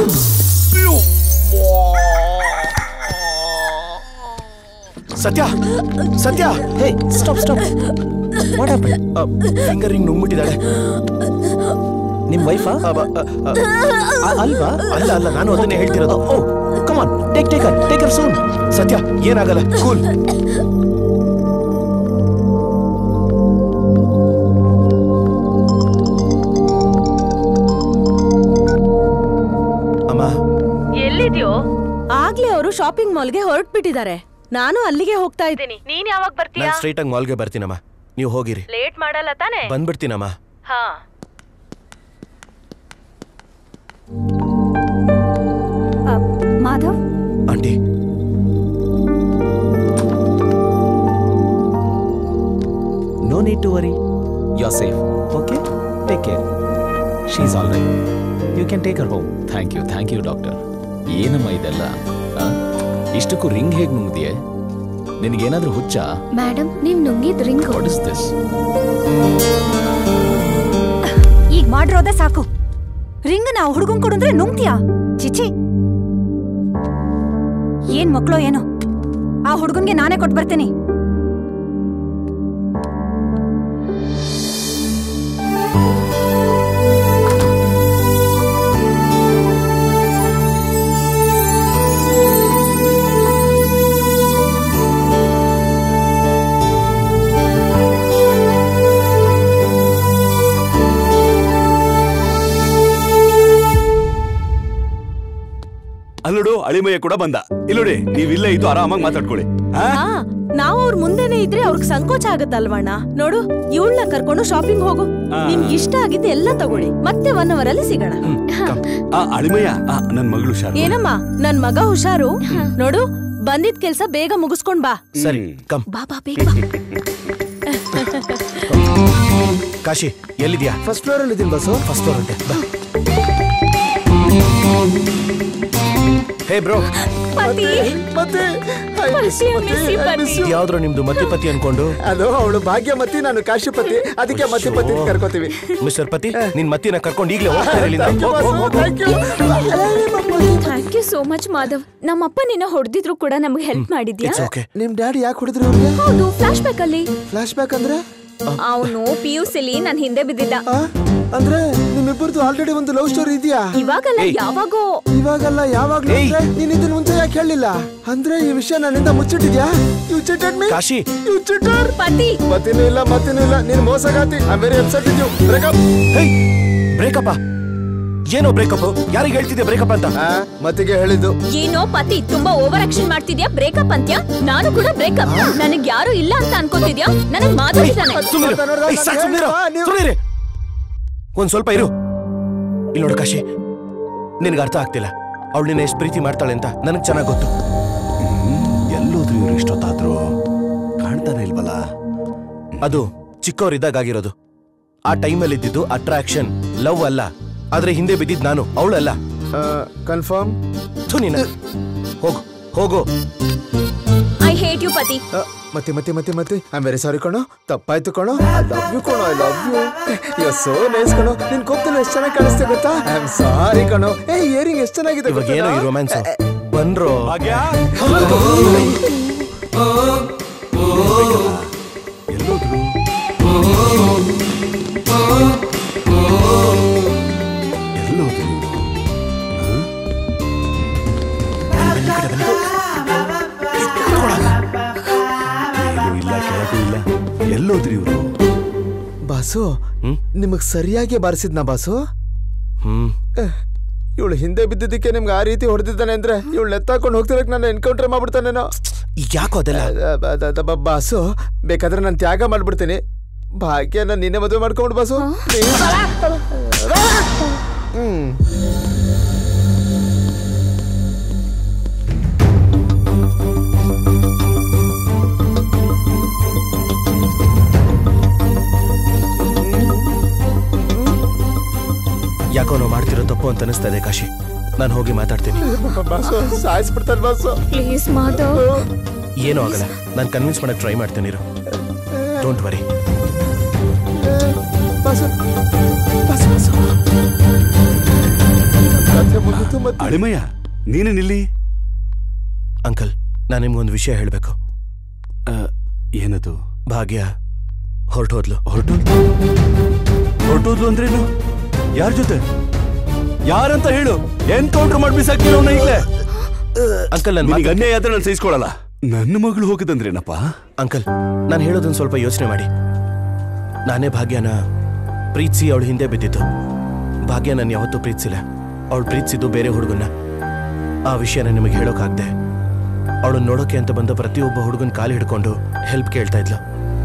Satya Satya hey stop stop what happen finger ring ನುಂಗ್ಬಿಟ್ಟಿದ್ದಾಳೆ ನಿಮ್ ವೈಫಾ ಅಲ್ವಾ ಅಲ್ಲ ಅಲ್ಲ ನಾನು ಅದನ್ನೇ ಹೇಳ್ತಿರೋದು ಓ come on take take take soon Satya ಏನಾಗಲ್ಲ ಕೂಲ್ ಅಮ್ಮ ಎಲ್ಲಿದ್ಯೋ ಆಗ್ಲೇ ಅವರು ಶಾಪಿಂಗ್ ಮಾಲ್ಗೆ ಹೊರಟ್ಬಿಟ್ಟಿದ್ದಾರೆ ನಾನು ಅಲ್ಲಿಗೆ ಹೋಗ್ತಾ ಇದ್ದೀನಿ ನೀನ್ ಯಾವಾಗ ಬರ್ತೀಯಾ ನಾನು ಸ್ಟ್ರೈಟ್ ಆಗಿ ಮಾಲ್ಗೆ ಬರ್ತೀನಮ್ಮ ನೀವು ಹೋಗಿರಿ ಲೇಟ್ ಮಾಡಲ್ಲ ತಾನೆ ಬಂದ್ಬಿಡ್ತೀನಮ್ಮ ಹಾ Madhav aunty no need to worry you are safe okay take care she is all right you can take her home thank you thank you doctor ಏನಮ್ಮ ಇದೆಲ್ಲ ಆ? ಇಷ್ಟಕ್ಕೂ ರಿಂಗ್ ಹೇಗೆ ನುಂಗ್ದಿಯೆ ನಿನಗೇನಾದ್ರೂ ಹುಚ್ಚ ಮೇಡಮ್ ನೀವ್ ನುಂಗಿದ್ ರಿಂಗ್ ವಾಟ್ ಇಸ್ ದಿಸ್ ಈಗ ಮಾಡಿರೋದೇ ಸಾಕು ರಿಂಗ್ ನಾವು ಹುಡುಗನ್ ಕೊಡಿದ್ರೆ ನುಂಗ್ತೀಯಾ ಚಿಚಿ ಏನ್ ಮಕ್ಳೋ ಏನೋ ಆ ಹುಡುಗನ್ಗೆ ನಾನೇ ಕೊಟ್ಟು ಬರ್ತೀನಿ ಅಲ್ಲೋಡು ಅಳಿಮಯ್ಯ ಕೂಡ ಬಂದ ಇಲ್ಲೋಡಿ ನೀವಿಲ್ಲೇ ಇದ್ದು ಆರಾಮಾಗಿ ಮಾತಾಡ್ಕೊಳ್ಳಿ ಹಾ ಹಾ ನಾವು ಅವ್ರ ಮುಂದೆನೆ ಇದ್ರೆ ಅವ್ರಿಗೆ ಸಂಕೋಚ ಆಗತ್ತಲ್ವಣ್ಣ ನೋಡು ಇವಳನ್ನ ಕರ್ಕೊಂಡು ಶಾಪಿಂಗ್ ಹೋಗು ಆ. ನಿಮ್ಗೆ ಇಷ್ಟ ಆಗಿದ್ದು ಎಲ್ಲ ತಗೊಳ್ಳಿ ಮತ್ತೆ ಒನ್ ಅವರ್ ಅಲ್ಲಿ ಸಿಗೋಣ ಆ ಅಳಿಮಯ್ಯ ಆ, ನನ್ ಮಗಳು ಹುಷಾರು ಏನಮ್ಮ ನನ್ ಮಗ ಹುಷಾರು ನೋಡು ಬಂದಿದ್ ಕೆಲ್ಸ ಬೇಗ ಮುಗಿಸ್ಕೊಂಡ್ ಬಾ ಸರಿ ಕಮ್ ಬಾ ಬಾ ಬೇಗ ಬಾ ಕಾಶಿ ಎಲ್ಲಿದ್ಯಾ ಫಸ್ಟ್ ಫ್ಲೋರ್ ಅಲ್ಲಿ ಇದೀನಿ ಬಸ್ಸು ಫಸ್ಟ್ ಫ್ಲೋರ್ ಅಂತೆ ಬಾ ಹೇ ಬ್ರೋ ಮತ್ತೆ ಮತ್ತೆ I miss you, ಮತಿ, I miss you. ಯಾವ್ದ್ರ ನಿಮ್ದು ಮತಿಪತಿ ಅನ್ಕೊಂಡು ಅದು ಅವಳು ಭಾಗ್ಯಮತಿ ನಾನು ಕಾಶಿಪತಿ ಅದಕ್ಕೆ ಮತಿಪತಿ ಕರ್ಕೋತೀವಿ ಮಿಸ್ಟರ್ ಪತಿ ನಿನ್ ಮತ್ತಿನ ಕರ್ಕೊಂಡು ಈಗಲೇ ಹೋಗ್ತಾ ಇರಲಿಲ್ಲ Thank you, boss. Thank you. Thank you so much Madhav ನಮ್ಮಪ್ಪ ನಿನ್ನ ಹೊಡೆದಿದ್ರು ಕೂಡ ನಮ್ಗೆ ಹೆಲ್ಪ್ ಮಾಡಿದ್ಯಾ ನಿಮ್ ಡ್ಯಾಡಿ ಯಾಕೆ ಹೊಡೆದ್ರು ಅವ್ರಿಗೆ ಹೌದು ಫ್ಲಾಶ್ ಬ್ಯಾಕ್ ಅಲ್ಲಿ ಫ್ಲಾಶ್ ಬ್ಯಾಕ್ ಅಂದ್ರೆ ಅವನು ಪಿ ಯು ಸಿಲಿ ನನ್ ಹಿಂದೆ ಬಿದ್ದಿದ್ದ ಅಂದ್ರೆ ನಿಮ್ಮಿಬ್ಬರದು ಆಲ್ರೆಡಿ ಒಂದು ಲವ್ ಸ್ಟೋರಿ ಇದೆಯಾ ಇವಾಗಲ್ಲ ಯಾವಾಗೋ ಇವಾಗಲ್ಲ ಯಾವಾಗ್ಲೂ ಅಂದ್ರೆ ನೀನ್ ಇದನ್ನ ಮುಂಚೆ ಯಾಕೆ ಹೇಳಿಲ್ಲ ಅಂದ್ರೆ ಈ ವಿಷಯ ನನ್ನಿಂದ ಮುಚ್ಚಿಟ್ಟಿದ್ಯಾ you cheated me Kashi you cheater ಪತಿ ಮತ್ತಿನೂ ಇಲ್ಲ ಮತ್ತಿನೂ ಇಲ್ಲ ನೀನ್ ಮೋಸಗಾತಿ I very upset with you breakup breakup ಏನೋ ಬ್ರೇಕಪ್ ಯಾರಿಗೆ ಹೇಳ್ತಿದ್ದೆ ಬ್ರೇಕಪ್ ಅಂತ ಮತ್ತಿಗೆ ಹೇಳಿದ್ದು ಏನೋ ಪತಿ ತುಂಬಾ ಓವರ್ ಆಕ್ಷನ್ ಮಾಡ್ತಿದ್ಯಾ ಬ್ರೇಕಪ್ ಅಂತ್ಯಾ ನಾನು ಕೂಡ ಬ್ರೇಕಪ್ ನನಗ್ ಯಾರು ಇಲ್ಲ ಅಂತ ಅನ್ಕೋತಿದ್ಯಾ ನನಗ್ ಮಾತಾಡಿದಾನೆ ಸುಮ್ಮನೆ ಏಯ್, ಸಾಕ್ ಸುಮ್ನಿರು, ಸುಮ್ನಿರಿ. ಒಂದ್ ಸ್ವಲ್ಪ ಇರು ಇಲ್ಲಿ ನೋಡು ಕಾಶಿ ನಿನಗೆ ಅರ್ಥ ಆಗ್ತಿಲ್ಲ ಅವಳು ನಿನ್ನ ಎಷ್ಟು ಪ್ರೀತಿ ಮಾಡ್ತಾಳೆ ಅಂತ ನನಗೆ ಚೆನ್ನಾಗಿ ಗೊತ್ತು ಎಲ್ಲೋದ್ರು ಇವ್ರು ಇಷ್ಟೊತ್ತಾದ್ರು ಕಾಣ್ತಾನೆ ಇಲ್ವಲ್ಲ ಅದು ಚಿಕ್ಕವರಿದ್ದಾಗ ಆಗಿರೋದು ಆ ಟೈಮಲ್ಲಿ ಇದ್ದಿದ್ದು ಅಟ್ರಾಕ್ಷನ್ ಲವ್ ಅಲ್ಲ ಆದ್ರೆ ಹಿಂದೆ ಬಿದ್ದಿದ್ ನಾನು ಅವಳಲ್ಲ ಕನ್ಫರ್ಮ್ ನೀನ ಹೋಗು ಹೋಗು ಐ ಹೇಟ್ ಯು ಪತಿ ಮತ್ತೆ ಮತ್ತೆ ಮತ್ತೆ ಮತ್ತೆ ಐ ವೆರಿ ಸಾರಿ ಕಣೋ ತಪ್ಪಾಯ್ತು ಕಣೋ ಐ ಲವ್ ಯು ಕಣೋ I love you you so nice ಕಣೋ ನಿನ್ ಕೋಪದಲ್ಲಿ ಎಷ್ಟು ಚೆನ್ನಾಗಿ ಕಾಣಿಸ್ತೆ ಗೊತ್ತಾ ಐ ಆಮ್ ಸಾರಿ ಕಣೋ ಏ ಇಯರಿಂಗ್ ಎಷ್ಟು ಚೆನ್ನಾಗಿದೆ ಇವಾಗ ಏನೋ ಈ ರೊಮ್ಯಾನ್ಸ್ ಬಂದ್ರು ಎಲ್ಲೋದ್ರು ಮೇಲೂ ಇಲ್ಲ ಕೆಳಗೂ ಇಲ್ಲ ಎಲ್ಲೋದ್ರಿ ಇವರು ಬಾಸು ನಿಮಗ್ ಸರಿಯಾಗಿ ಬಾರಿಸಿದ್ನಾ ಬಾಸು ಹ್ಮ್ ಇವಳು ಹಿಂದೆ ಬಿದ್ದಿದ್ದಕ್ಕೆ ನಿಮ್ಗೆ ಆ ರೀತಿ ಹೊಡೆದಿದ್ದಾನೆ ಅಂದ್ರೆ ಇವಳು ಎತ್ತಾಕೊಂಡು ಹೋಗ್ತಿರಕ್ ನಾನು ಎನ್ಕೌಂಟರ್ ಮಾಡ್ಬಿಡ್ತಾನೇನೋ ಯಾಕೋ ಅದೆಲ್ಲ ಅ- ಅ- ಅ- ಅ- ಬಾಸು ಬೇಕಾದ್ರೆ ನಾನು ತ್ಯಾಗ ಮಾಡ್ಬಿಡ್ತೀನಿ ಭಾಗ್ಯ ನಾನು ನಿನ್ನೆ ಮದುವೆ ಮಾಡ್ಕೊಂಡು ಬಾಸು Please. ಹ್ಮ್ ಯಾಕೋ ನಾವು ಮಾಡ್ತಿರೋ ತಪ್ಪು ಅಂತ ಅನಿಸ್ತಾ ಇದೆ ಕಾಶಿ ನಾನು ಹೋಗಿ ಮಾತಾಡ್ತೀನಿ ಬಾಸು ಸಾಯಿಸ್ಬಿಡ್ತಾನೆ ಬಾಸು ಪ್ಲೀಸ್ ಮಾಧವ್ ಏನೂ ಆಗಲ್ಲ ನಾನು ಕನ್ವಿನ್ಸ್ ಮಾಡಕ್ ಟ್ರೈ ಮಾಡ್ತೀನಿ ಡೋಂಟ್ ವರಿ ಅಳಿಮಯ್ಯ ನೀನೇನಿಲ್ಲಿ ಅಂಕಲ್ ನಾನು ನಿಮ್ಗೊಂದು ವಿಷಯ ಹೇಳಬೇಕು ಏನದು ಭಾಗ್ಯ ಹೊರಟೋದ್ಲು ಹೊರಟೋದ್ಲು ಹೊರಟೋದ್ಲು ಅಂದ್ರೇನು ಯಾರ ಜೊತೆ ಯಾರಂತ ಹೇಳು ಎನ್ಕೌಂಟರ್ ಮಾಡಿ ಬಿಸಾಕ್ತೀನಿ ಅವನ ಈಗಲೇ ಅಂಕಲ್ ನನ್ನ ನಿನಗೆ ಅನ್ಯಾಯ ಆದ್ರೆ ನಾನು ಸಹಿಸ್ಕೊಳಲ್ಲ ನನ್ನ ಮಗಳು ಹೋಗದಂದ್ರೇನಪ್ಪ ಅಂಕಲ್ ನಾನು ಹೇಳೋದನ್ನ ಸ್ವಲ್ಪ ಯೋಚನೆ ಮಾಡಿ ನಾನೇ ಭಾಗ್ಯನ ಪ್ರೀತಿಸಿ ಅವಳು ಹಿಂದೆ ಬಿದ್ದಿದ್ದು ಭಾಗ್ಯ ನಾನು ಯಾವತ್ತೂ ಪ್ರೀತಿಸಿಲ್ಲ ಅವಳು ಪ್ರೀತಿಸಿದ್ದು ಬೇರೆ ಹುಡುಗನ್ನ ಆ ವಿಷಯನ ನಿಮಗೆ ಹೇಳೋಕ್ಕಾಗ್ದೆ ಅವಳನ್ನ ನೋಡೋಕೆ ಅಂತ ಬಂದ ಪ್ರತಿಯೊಬ್ಬ ಹುಡುಗನ ಕಾಲು ಹಿಡ್ಕೊಂಡು ಹೆಲ್ಪ್ ಕೇಳ್ತಾ ಇದ್ಲು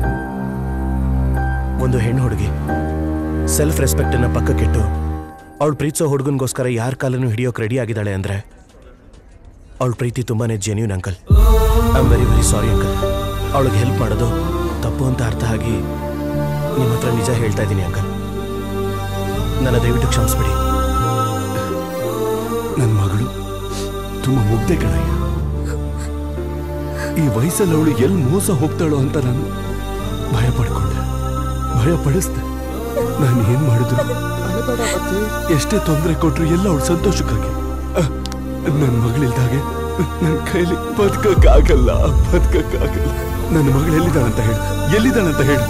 ಒಂದು ಹೆಣ್ಣು ಹುಡುಗಿ ಸೆಲ್ಫ್ ರೆಸ್ಪೆಕ್ಟನ್ನ ಪಕ್ಕಕ್ಕಿಟ್ಟು ಅವಳು ಪ್ರೀತಿಸೋ ಹುಡುಗನಿಗೋಸ್ಕರ ಯಾರ ಕಾಲನ್ನು ಹಿಡಿಯೋಕೆ ರೆಡಿ ಆಗಿದ್ದಾಳೆ ಅಂದ್ರೆ ಅವಳ ಪ್ರೀತಿ ತುಂಬಾನೇ genuine uncle I am very very sorry uncle ಅವಳಿಗೆ ಹೆಲ್ಪ್ ಮಾಡೋದು ತಪ್ಪು ಅಂತ ಅರ್ಥ ಆಗಿ ನಿಮ್ಮ ಹತ್ರ ನಿಜ ಹೇಳ್ತಾ ಇದ್ದೀನಿ ಅಂಕಲ್ ನನ್ನ ದಯವಿಟ್ಟು ಕ್ಷಮಿಸ್ಬಿಡಿ ನನ್ನ ಮಗಳು ತುಂಬಾ ಮುಗ್ಧೆ ಕಣಯ್ಯ ಈ ವಯಸ್ಸಲ್ಲಿ ಅವಳು ಎಲ್ಲಿ ಮೋಸ ಹೋಗ್ತಾಳೋ ಅಂತ ನಾನು ಭಯ ಪಡ್ಕೊಂಡೆ ಭಯ ಪಡಿಸ್ದೆ ನಾನು ಏನ್ ಮಾಡಿದ್ರು ಎಷ್ಟೇ ತೊಂದರೆ ಕೊಟ್ರು ಎಲ್ಲ ಅವಳು ಸಂತೋಷಕ್ಕಾಗಿ ನನ್ನ ಮಗಳಿಲ್ದಾಗೆ ನನ್ನ ಕೈಲಿ ಬದುಕಕ್ಕಾಗಲ್ಲ ಬದುಕಕ್ಕಾಗಲ್ಲ ನನ್ನ ಮಗಳು ಎಲ್ಲಿದ್ದಾಳಂತ ಹೇಳು ಎಲ್ಲಿದ್ದಾಳಂತ ಹೇಳು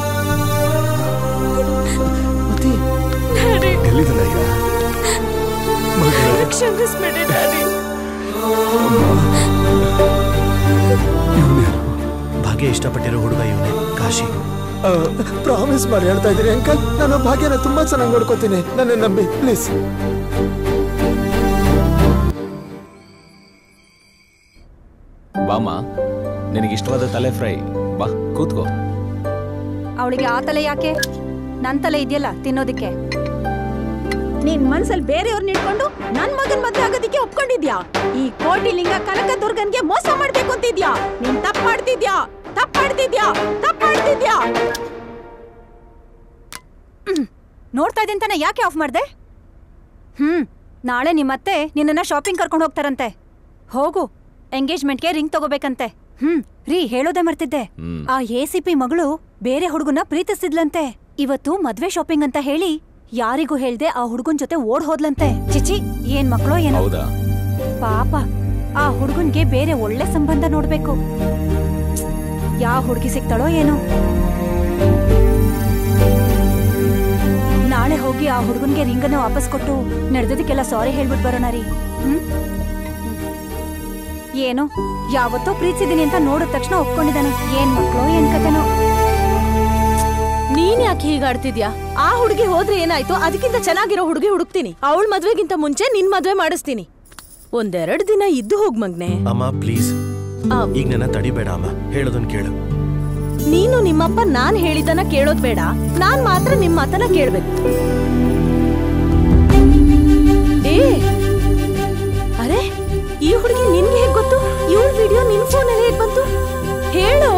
ಎಲ್ಲಿದ್ದಾಳಯ್ಯ ಮಗಳ ಕ್ಷಮಿಸ್ಬಿಡಿ ಡ್ಯಾಡಿ ಭಾಗ್ಯ ಇಷ್ಟಪಟ್ಟಿರೋ ಹುಡುಗ ಇವನೇ ಕಾಶಿ ಪ್ರಾಮಿಸ್ ಮಾಡಿ ಹೇಳ್ತಾ ಇದ್ದೀನಿ ಅಂಕಲ್ ನಾನು ಭಾಗ್ಯನ ತುಂಬಾ ಚೆನ್ನಾಗಿ ನೋಡ್ಕೋತೀನಿ ನನ್ನ ನಂಬಿ ಪ್ಲೀಸ್ ಬಾಮ ನಿನಗಿಷ್ಟವಾದ ತಲೆ ಫ್ರೈ ಬಾ ಕೂತ್ಕೋ ಅವಳಿಗೆ ಆ ತಲೆ ಯಾಕೆ ನನ್ ತಲೆ ಇದೆಯಲ್ಲ ತಿನ್ನೋದಿಕ್ಕೆ ನೀನ್ ಮನ್ಸಲ್ಲಿ ಬೇರೆಯವ್ರನ್ನ ಇಟ್ಕೊಂಡು ನನ್ ಮಗನ್ ಮದ್ವೆ ಆಗೋದಿಕ್ಕೆ ಒಪ್ಕೊಂಡಿದ್ಯಾ ಈ ಕೋಟಿ ಲಿಂಗ ಕನಕದುರ್ಗನ್ಗೆ ಮೋಸ ಮಾಡ್ಬೇಕು ಅಂತಿದ್ಯಾ ನೀನ್ ತಪ್ಪ್ ಮಾಡ್ತಿದ್ಯಾ ತಪ್ಪ್ ಮಾಡ್ತಿದ್ಯಾ ತಪ್ಪ್ ಮಾಡ್ತಿದ್ಯಾ ನೋಡ್ತಾ ಇದ್ದೀನಿ ತಾನೆ ಯಾಕೆ ಆಫ್ ಮಾಡ್ದೆ ಹ್ಮ್ ನಾಳೆ ನಿಮ್ಮತ್ತೆ ನಿನ್ನನ್ನ ಶಾಪಿಂಗ್ ಕರ್ಕೊಂಡು ಹೋಗ್ತಾರಂತೆ ಹೋಗು ಎಂಗೇಜ್ಮೆಂಟ್ಗೆ ರಿಂಗ್ ತಗೋಬೇಕಂತೆ ಹ್ಮ್ ರೀ ಹೇಳೋದೇ ಮರ್ತಿದ್ದೆ ಹ್ಮ್. ಆ ಎ ಸಿ ಪಿ ಮಗಳು ಬೇರೆ ಹುಡುಗನ ಪ್ರೀತಿಸಿದ್ಲಂತೆ ಇವತ್ತು ಮದ್ವೆ ಶಾಪಿಂಗ್ ಅಂತ ಹೇಳಿ ಯಾರಿಗೂ ಹೇಳ್ದೆ ಆ ಹುಡುಗನ್ ಜೊತೆ ಓಡ್ ಹೋದ್ಲಂತೆ ಚಿಚಿ ಏನ್ ಮಕ್ಳೋ ಏನೋ ಹೌದಾ ಪಾಪ ಆ ಹುಡುಗನ್ಗೆ ಬೇರೆ ಒಳ್ಳೆ ಸಂಬಂಧ ನೋಡ್ಬೇಕು ಯಾವ ಹುಡುಗಿ ಸಿಗ್ತಾಳೋ ಏನೋ ನಾಳೆ ಹೋಗಿ ಆ ಹುಡುಗನ್ಗೆ ರಿಂಗನ್ನ ವಾಪಸ್ ಕೊಟ್ಟು ನಡೆದದಕ್ಕೆಲ್ಲ ಸಾರಿ ಹೇಳ್ಬಿಟ್ ಬರೋಣ ರೀ ಹ್ಮ್ ಏನು ಯಾವತ್ತೋ ಪ್ರೀತಿಸಿದೀನಿ ಅಂತ ನೋಡಿದ ತಕ್ಷಣ ಒಪ್ಕೊಂಡಿದ್ದಾನೆ ಏನ್ ಮಕ್ಳೋ ಏನ್ ಕತೆನೋ ನೀನ್ ಯಾಕೆ ಹೀಗಾಡ್ತಿದ್ಯಾ ಆ ಹುಡುಗಿ ಹೋದ್ರೆ ಏನಾಯ್ತು ಅದಕ್ಕಿಂತ ಚೆನ್ನಾಗಿರೋ ಹುಡುಗಿ ಹುಡುಕ್ತೀನಿ ಅವಳ ಮದ್ವೆಗಿಂತ ಮುಂಚೆ ನಿನ್ ಮದ್ವೆ ಮಾಡಿಸ್ತೀನಿ ಒಂದೆರಡು ದಿನ ಇದ್ದು ಹೋಗ್ ಮಗ್ನೆ ಅಮ್ಮ ಪ್ಲೀಸ್ ಈಗ ನನ್ನ ತಡಿಬೇಡ ಅಮ್ಮ ಹೇಳೋದನ್ನ ಕೇಳು ನೀನು ನಿಮ್ಮಪ್ಪ ನಾನ್ ಹೇಳಿದ್ದನ್ನ ಕೇಳೋದ್ ಬೇಡ ನಾನ್ ಮಾತ್ರ ನಿಮ್ ಮಾತನ್ನ ಕೇಳ್ಬೇಕು ಏ ಅರೆ ಈ ಹುಡುಗಿ ನಿನ್ಗೆ ಹೇಗ್ ಗೊತ್ತು ಇವಳ ವಿಡಿಯೋ ನಿನ್ ಫೋನಲ್ಲಿ ಹೇಗ್ ಬಂತು ಹೇಳು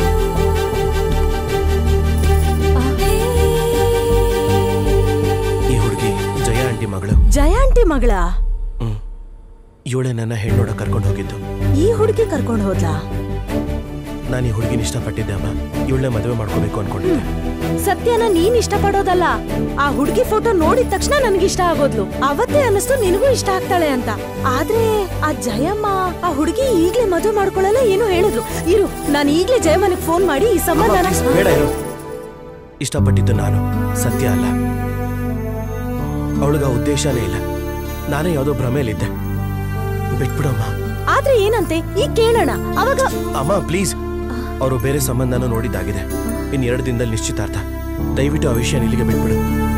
ಈ ಹುಡುಗಿ ಜಯ ಆಂಟಿ ಮಗಳು ಜಯ ಆಂಟಿ ಮಗಳ ಇವಳೆ ನನ್ನ ಹೆಣ್ಣೋಡ ಕರ್ಕೊಂಡು ಹೋಗಿದ್ದು ಈ ಹುಡುಗಿ ಕರ್ಕೊಂಡು ಹೋದ್ಲಾ ನಾನು ಈ ಹುಡುಗಿನ ಇಷ್ಟಪಟ್ಟಿದ್ದೆ ಅಮ್ಮ ಇವಳನ್ನೇ ಮದುವೆ ಮಾಡ್ಕೋಬೇಕು ಅನ್ಕೊಂಡಿದ್ದೆ ಸತ್ಯನ ನೀನ್ ಇಷ್ಟಪಡೋದಲ್ಲ ಆ ಹುಡುಗಿ ಫೋಟೋ ನೋಡಿದ ತಕ್ಷಣ ನನ್ಗೆ ಇಷ್ಟ ಆಗೋದ್ಲು ಅವತ್ತೇ ಅನ್ನಿಸ್ತು ನಿನಗೂ ಇಷ್ಟ ಆಗ್ತಾಳೆ ಅಂತ ಆದ್ರೆ ಆ ಜಯಮ್ಮ ಆ ಹುಡುಗಿ ಈಗ್ಲೇ ಮದುವೆ ಮಾಡ್ಕೊಳ್ಳಲ್ಲ ಏನು ಹೇಳಿದ್ರು ಇರು ನಾನು ಈಗ್ಲೇ ಜಯಮ್ಮನಿಗೆ ಫೋನ್ ಮಾಡಿ ಈ ಸಂಬಂಧನ ಬೇಡ ಇರು ಇಷ್ಟಪಟ್ಟಿದ್ದು ನಾನು ಸತ್ಯ ಅಲ್ಲ ಅವಳಿಗ ಉದ್ದೇಶನೇ ಇಲ್ಲ ನಾನೇ ಯಾವುದೋ ಭ್ರಮೆಯಲ್ಲಿದ್ದೆ ಬಿಟ್ಬಿಡಮ್ಮ ಆದ್ರೆ ಏನಂತೆ ಈಗ ಕೇಳೋಣ ಅವಾಗ ಅಮ್ಮ ಪ್ಲೀಸ್ ಅವರು ಬೇರೆ ಸಂಬಂಧನ ನೋಡಿದ್ದಾಗಿದೆ ಇನ್ ಎರಡು ದಿನದಲ್ಲಿ ನಿಶ್ಚಿತಾರ್ಥ ದಯವಿಟ್ಟು ಆ ವಿಷಯ ಇಲ್ಲಿಗೆ ಬಿಟ್ಬಿಡು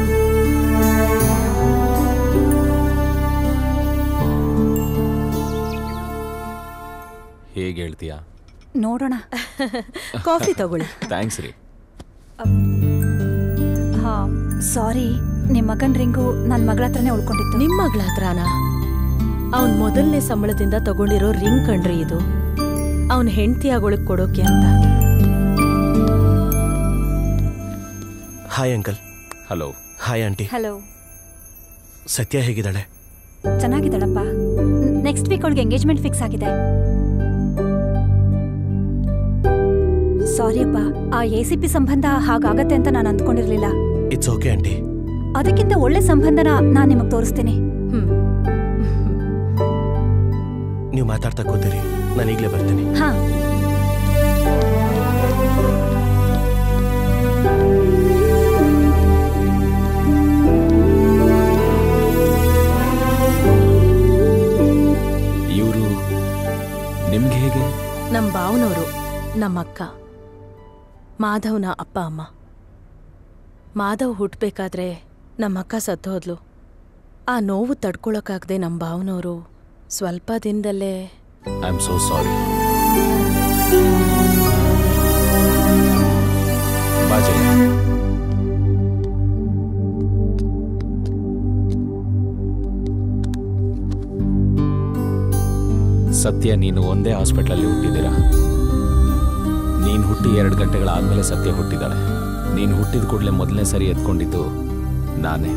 ಹೇಗೆ ಹೇಳ್ತೀಯಾ ನೋಡೋಣ ಕಾಫಿ ತಗೊಳ್ಳಿ ಥ್ಯಾಂಕ್ಸ್ ರೀ ಹಾ ಸಾರಿ ನಿಮ್ ಮಗನ್ ರಿಂಗು ನನ್ ಮಗಳ ಹತ್ರನೇ ಉಳ್ಕೊಂಡಿತ್ತು ನಿಮ್ ಮಗಳ ಹತ್ರನಾ ಅವನ್ ಮೊದಲನೇ ಸಂಬಳದಿಂದ ತಗೊಂಡಿರೋ ರಿಂಗ್ ಕಣ್ರಿ ಇದು ಅವನ್ ಹೆಂಡತಿಯಾಗೊಳಗ್ ಕೊಡೋಕೆ ಅಂತ hi uncle hello hi aunty hello Satya ಹೇಗಿದ್ದಾಳೆ ಚೆನ್ನಾಗಿದ್ದಾಳಪ್ಪ ನೆಕ್ಸ್ಟ್ ವೀಕ್ ಅವಳಿಗೆ ಎಂಗೇಜ್ಮೆಂಟ್ ಫಿಕ್ಸ್ ಆಗಿದೆ ಸಾರಿ ಅಪ್ಪ ಆ ಎ ಸಿ ಪಿ ಸಂಬಂಧ ಹಾಗಾಗತ್ತೆ ಅಂತ ನಾನು ಅಂದ್ಕೊಂಡಿರ್ಲಿಲ್ಲ ಇಟ್ಸ್ ಓಕೆ ಆಂಟಿ ಅದಕ್ಕಿಂತ ಒಳ್ಳೆ ಸಂಬಂಧನ ನಾನ್ ನಿಮಗ್ ತೋರಿಸ್ತೀನಿ ನೀವು ಮಾತಾಡ್ತಾ ಕೂತೀರಿ ನಾನು ಈಗಲೇ ಬರ್ತೀನಿ ಹಾ ಇವರು ನಿಮ್ಗೆ ಹೇಗೆ ನಮ್ಮ ಬಾವನವರು ನಮ್ಮ ಅಕ್ಕ ಮಾಧವ್ನ ಅಪ್ಪ ಅಮ್ಮ ಮಾಧವ್ ಹುಟ್ಟಬೇಕಾದ್ರೆ ನಮ್ಮ ಅಕ್ಕ ಸತ್ತೋದ್ಲು ಆ ನೋವು ತಡ್ಕೊಳಕ್ಕಾಗದೆ ನಮ್ಮ ಭಾವನವರು ಸ್ವಲ್ಪ ದಿನದಲ್ಲೇ ಐ ಆಮ್ ಸೋ ಸಾರಿ ಬಾಜಯ್ಯ ಸತ್ಯ ನೀನು ಒಂದೇ ಹಾಸ್ಪಿಟ್ಲಲ್ಲಿ ಹುಟ್ಟಿದ್ದೀರಾ ನೀನು ಹುಟ್ಟಿ ಎರಡು ಗಂಟೆಗಳಾದ್ಮೇಲೆ ಸತ್ಯ ಹುಟ್ಟಿದಾಳೆ ನೀನು ಹುಟ್ಟಿದ ಕೂಡಲೇ ಮೊದಲನೇ ಸರಿ ಎತ್ಕೊಂಡಿದ್ದು ನಾನೇ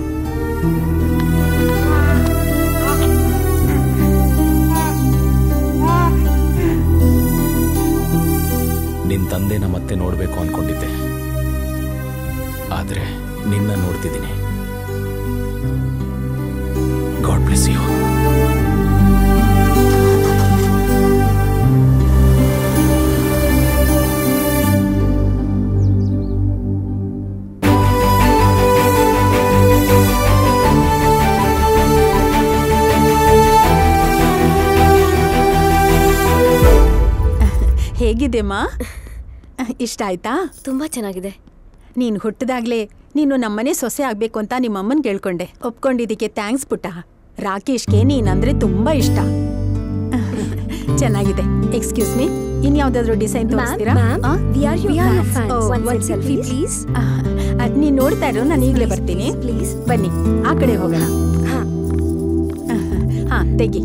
ನಿನ್ ತಂದೆನ ಮತ್ತೆ ನೋಡ್ಬೇಕು ಅನ್ಕೊಂಡಿದ್ದೆ ಆದ್ರೆ ನಿನ್ನ ನೋಡ್ತಿದ್ದೀನಿ ಗಾಡ್ ಬ್ಲೆಸ್ ಯು ಹೇಗಿದೆಮ್ಮ ಇಷ್ಟ ಆಯ್ತಾ ತುಂಬಾ ಚೆನ್ನಾಗಿದೆ ನೀನು ಹುಟ್ಟಿದಾಗ್ಲೇ ನೀನು ನಮ್ಮನೆ ಸೊಸೆ ಆಗ್ಬೇಕು ಅಂತ ನಿಮ್ಮಮ್ಮನ್ ಕೇಳ್ಕೊಂಡೆ ಒಪ್ಕೊಂಡಿದ್ದಕ್ಕೆ ಥ್ಯಾಂಕ್ಸ್ ಪುಟ್ಟ ರಾಕೇಶ್ಗೆ ನೀನಂದ್ರೆ ತುಂಬಾ ಇಷ್ಟ ಚೆನ್ನಾಗಿದೆ ಎಕ್ಸ್ಕ್ಯೂಸ್ ಮೀ ಇನ್ಯಾವ್ದಾದ್ರು ಡಿಸೈನ್ ತೋರಿಸ್ತೀರಾ ma'am, ಆ? we are your We are your fans. fans. Oh, One one selfie, selfie, please. ಆ, ಆ, ನೀನ್ ನೋಡ್ತಾ ಇರೋ ನಾನು ಈಗಲೇ ಬರ್ತೀನಿ ಪ್ಲೀಸ್ ಬನ್ನಿ ಆ ಕಡೆ ಹೋಗೋಣ ಹಾ ಹಾ ತೆಗಿ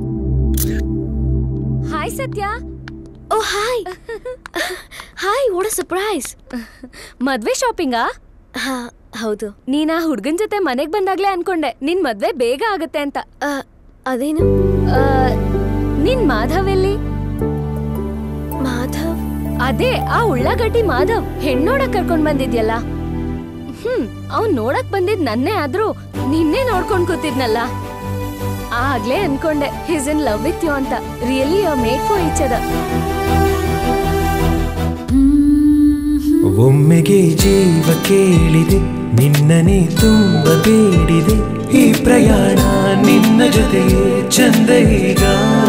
hi Satya oh hi hi what a surprise ಮದ್ವೆ ಶಾಪಿಂಗಾ ಹಾ ಹೌದು ನೀನ್ ಆ ಹುಡ್ಗನ್ ಜೊತೆ ಮನೆಗ್ ಬಂದಾಗ್ಲೇ ಅನ್ಕೊಂಡೆ ನಿನ್ ಮದ್ವೆ ಬೇಗ ಆಗತ್ತೆ ಅಂತ ಅದೇನು ನಿನ್ ಮಾಧವ್ ಎಲ್ಲಿ ಮಾಧವ್ ಅದೇ ಆ ಉಳ್ಳಾಗಡ್ಡಿ ಮಾಧವ್ ಹೆಣ್ಣೋಡಕ್ ಕರ್ಕೊಂಡ್ ಬಂದಿದ್ಯಲ್ಲ ಹ್ಮ್ ಅವ್ನ್ ನೋಡಕ್ ಬಂದಿದ್ ನನ್ನೇ ಆದ್ರೂ ನಿನ್ನೆ ನೋಡ್ಕೊಂಡ್ ಕೂತಿದ್ನಲ್ಲ ಆಗ್ಲೇ ಅನ್ಕೊಂಡೆ he's in love with you ಅಂತ really you made for each other ಒಮ್ಮೆಗೆ ಜೀವ ಕೇಳಿದೆ ನಿನ್ನನೆ ತುಂಬ ಬೇಡಿದೆ ಈ ಪ್ರಯಾಣ ನಿನ್ನ ಜೊತೆ ಚಂದ ಈಗ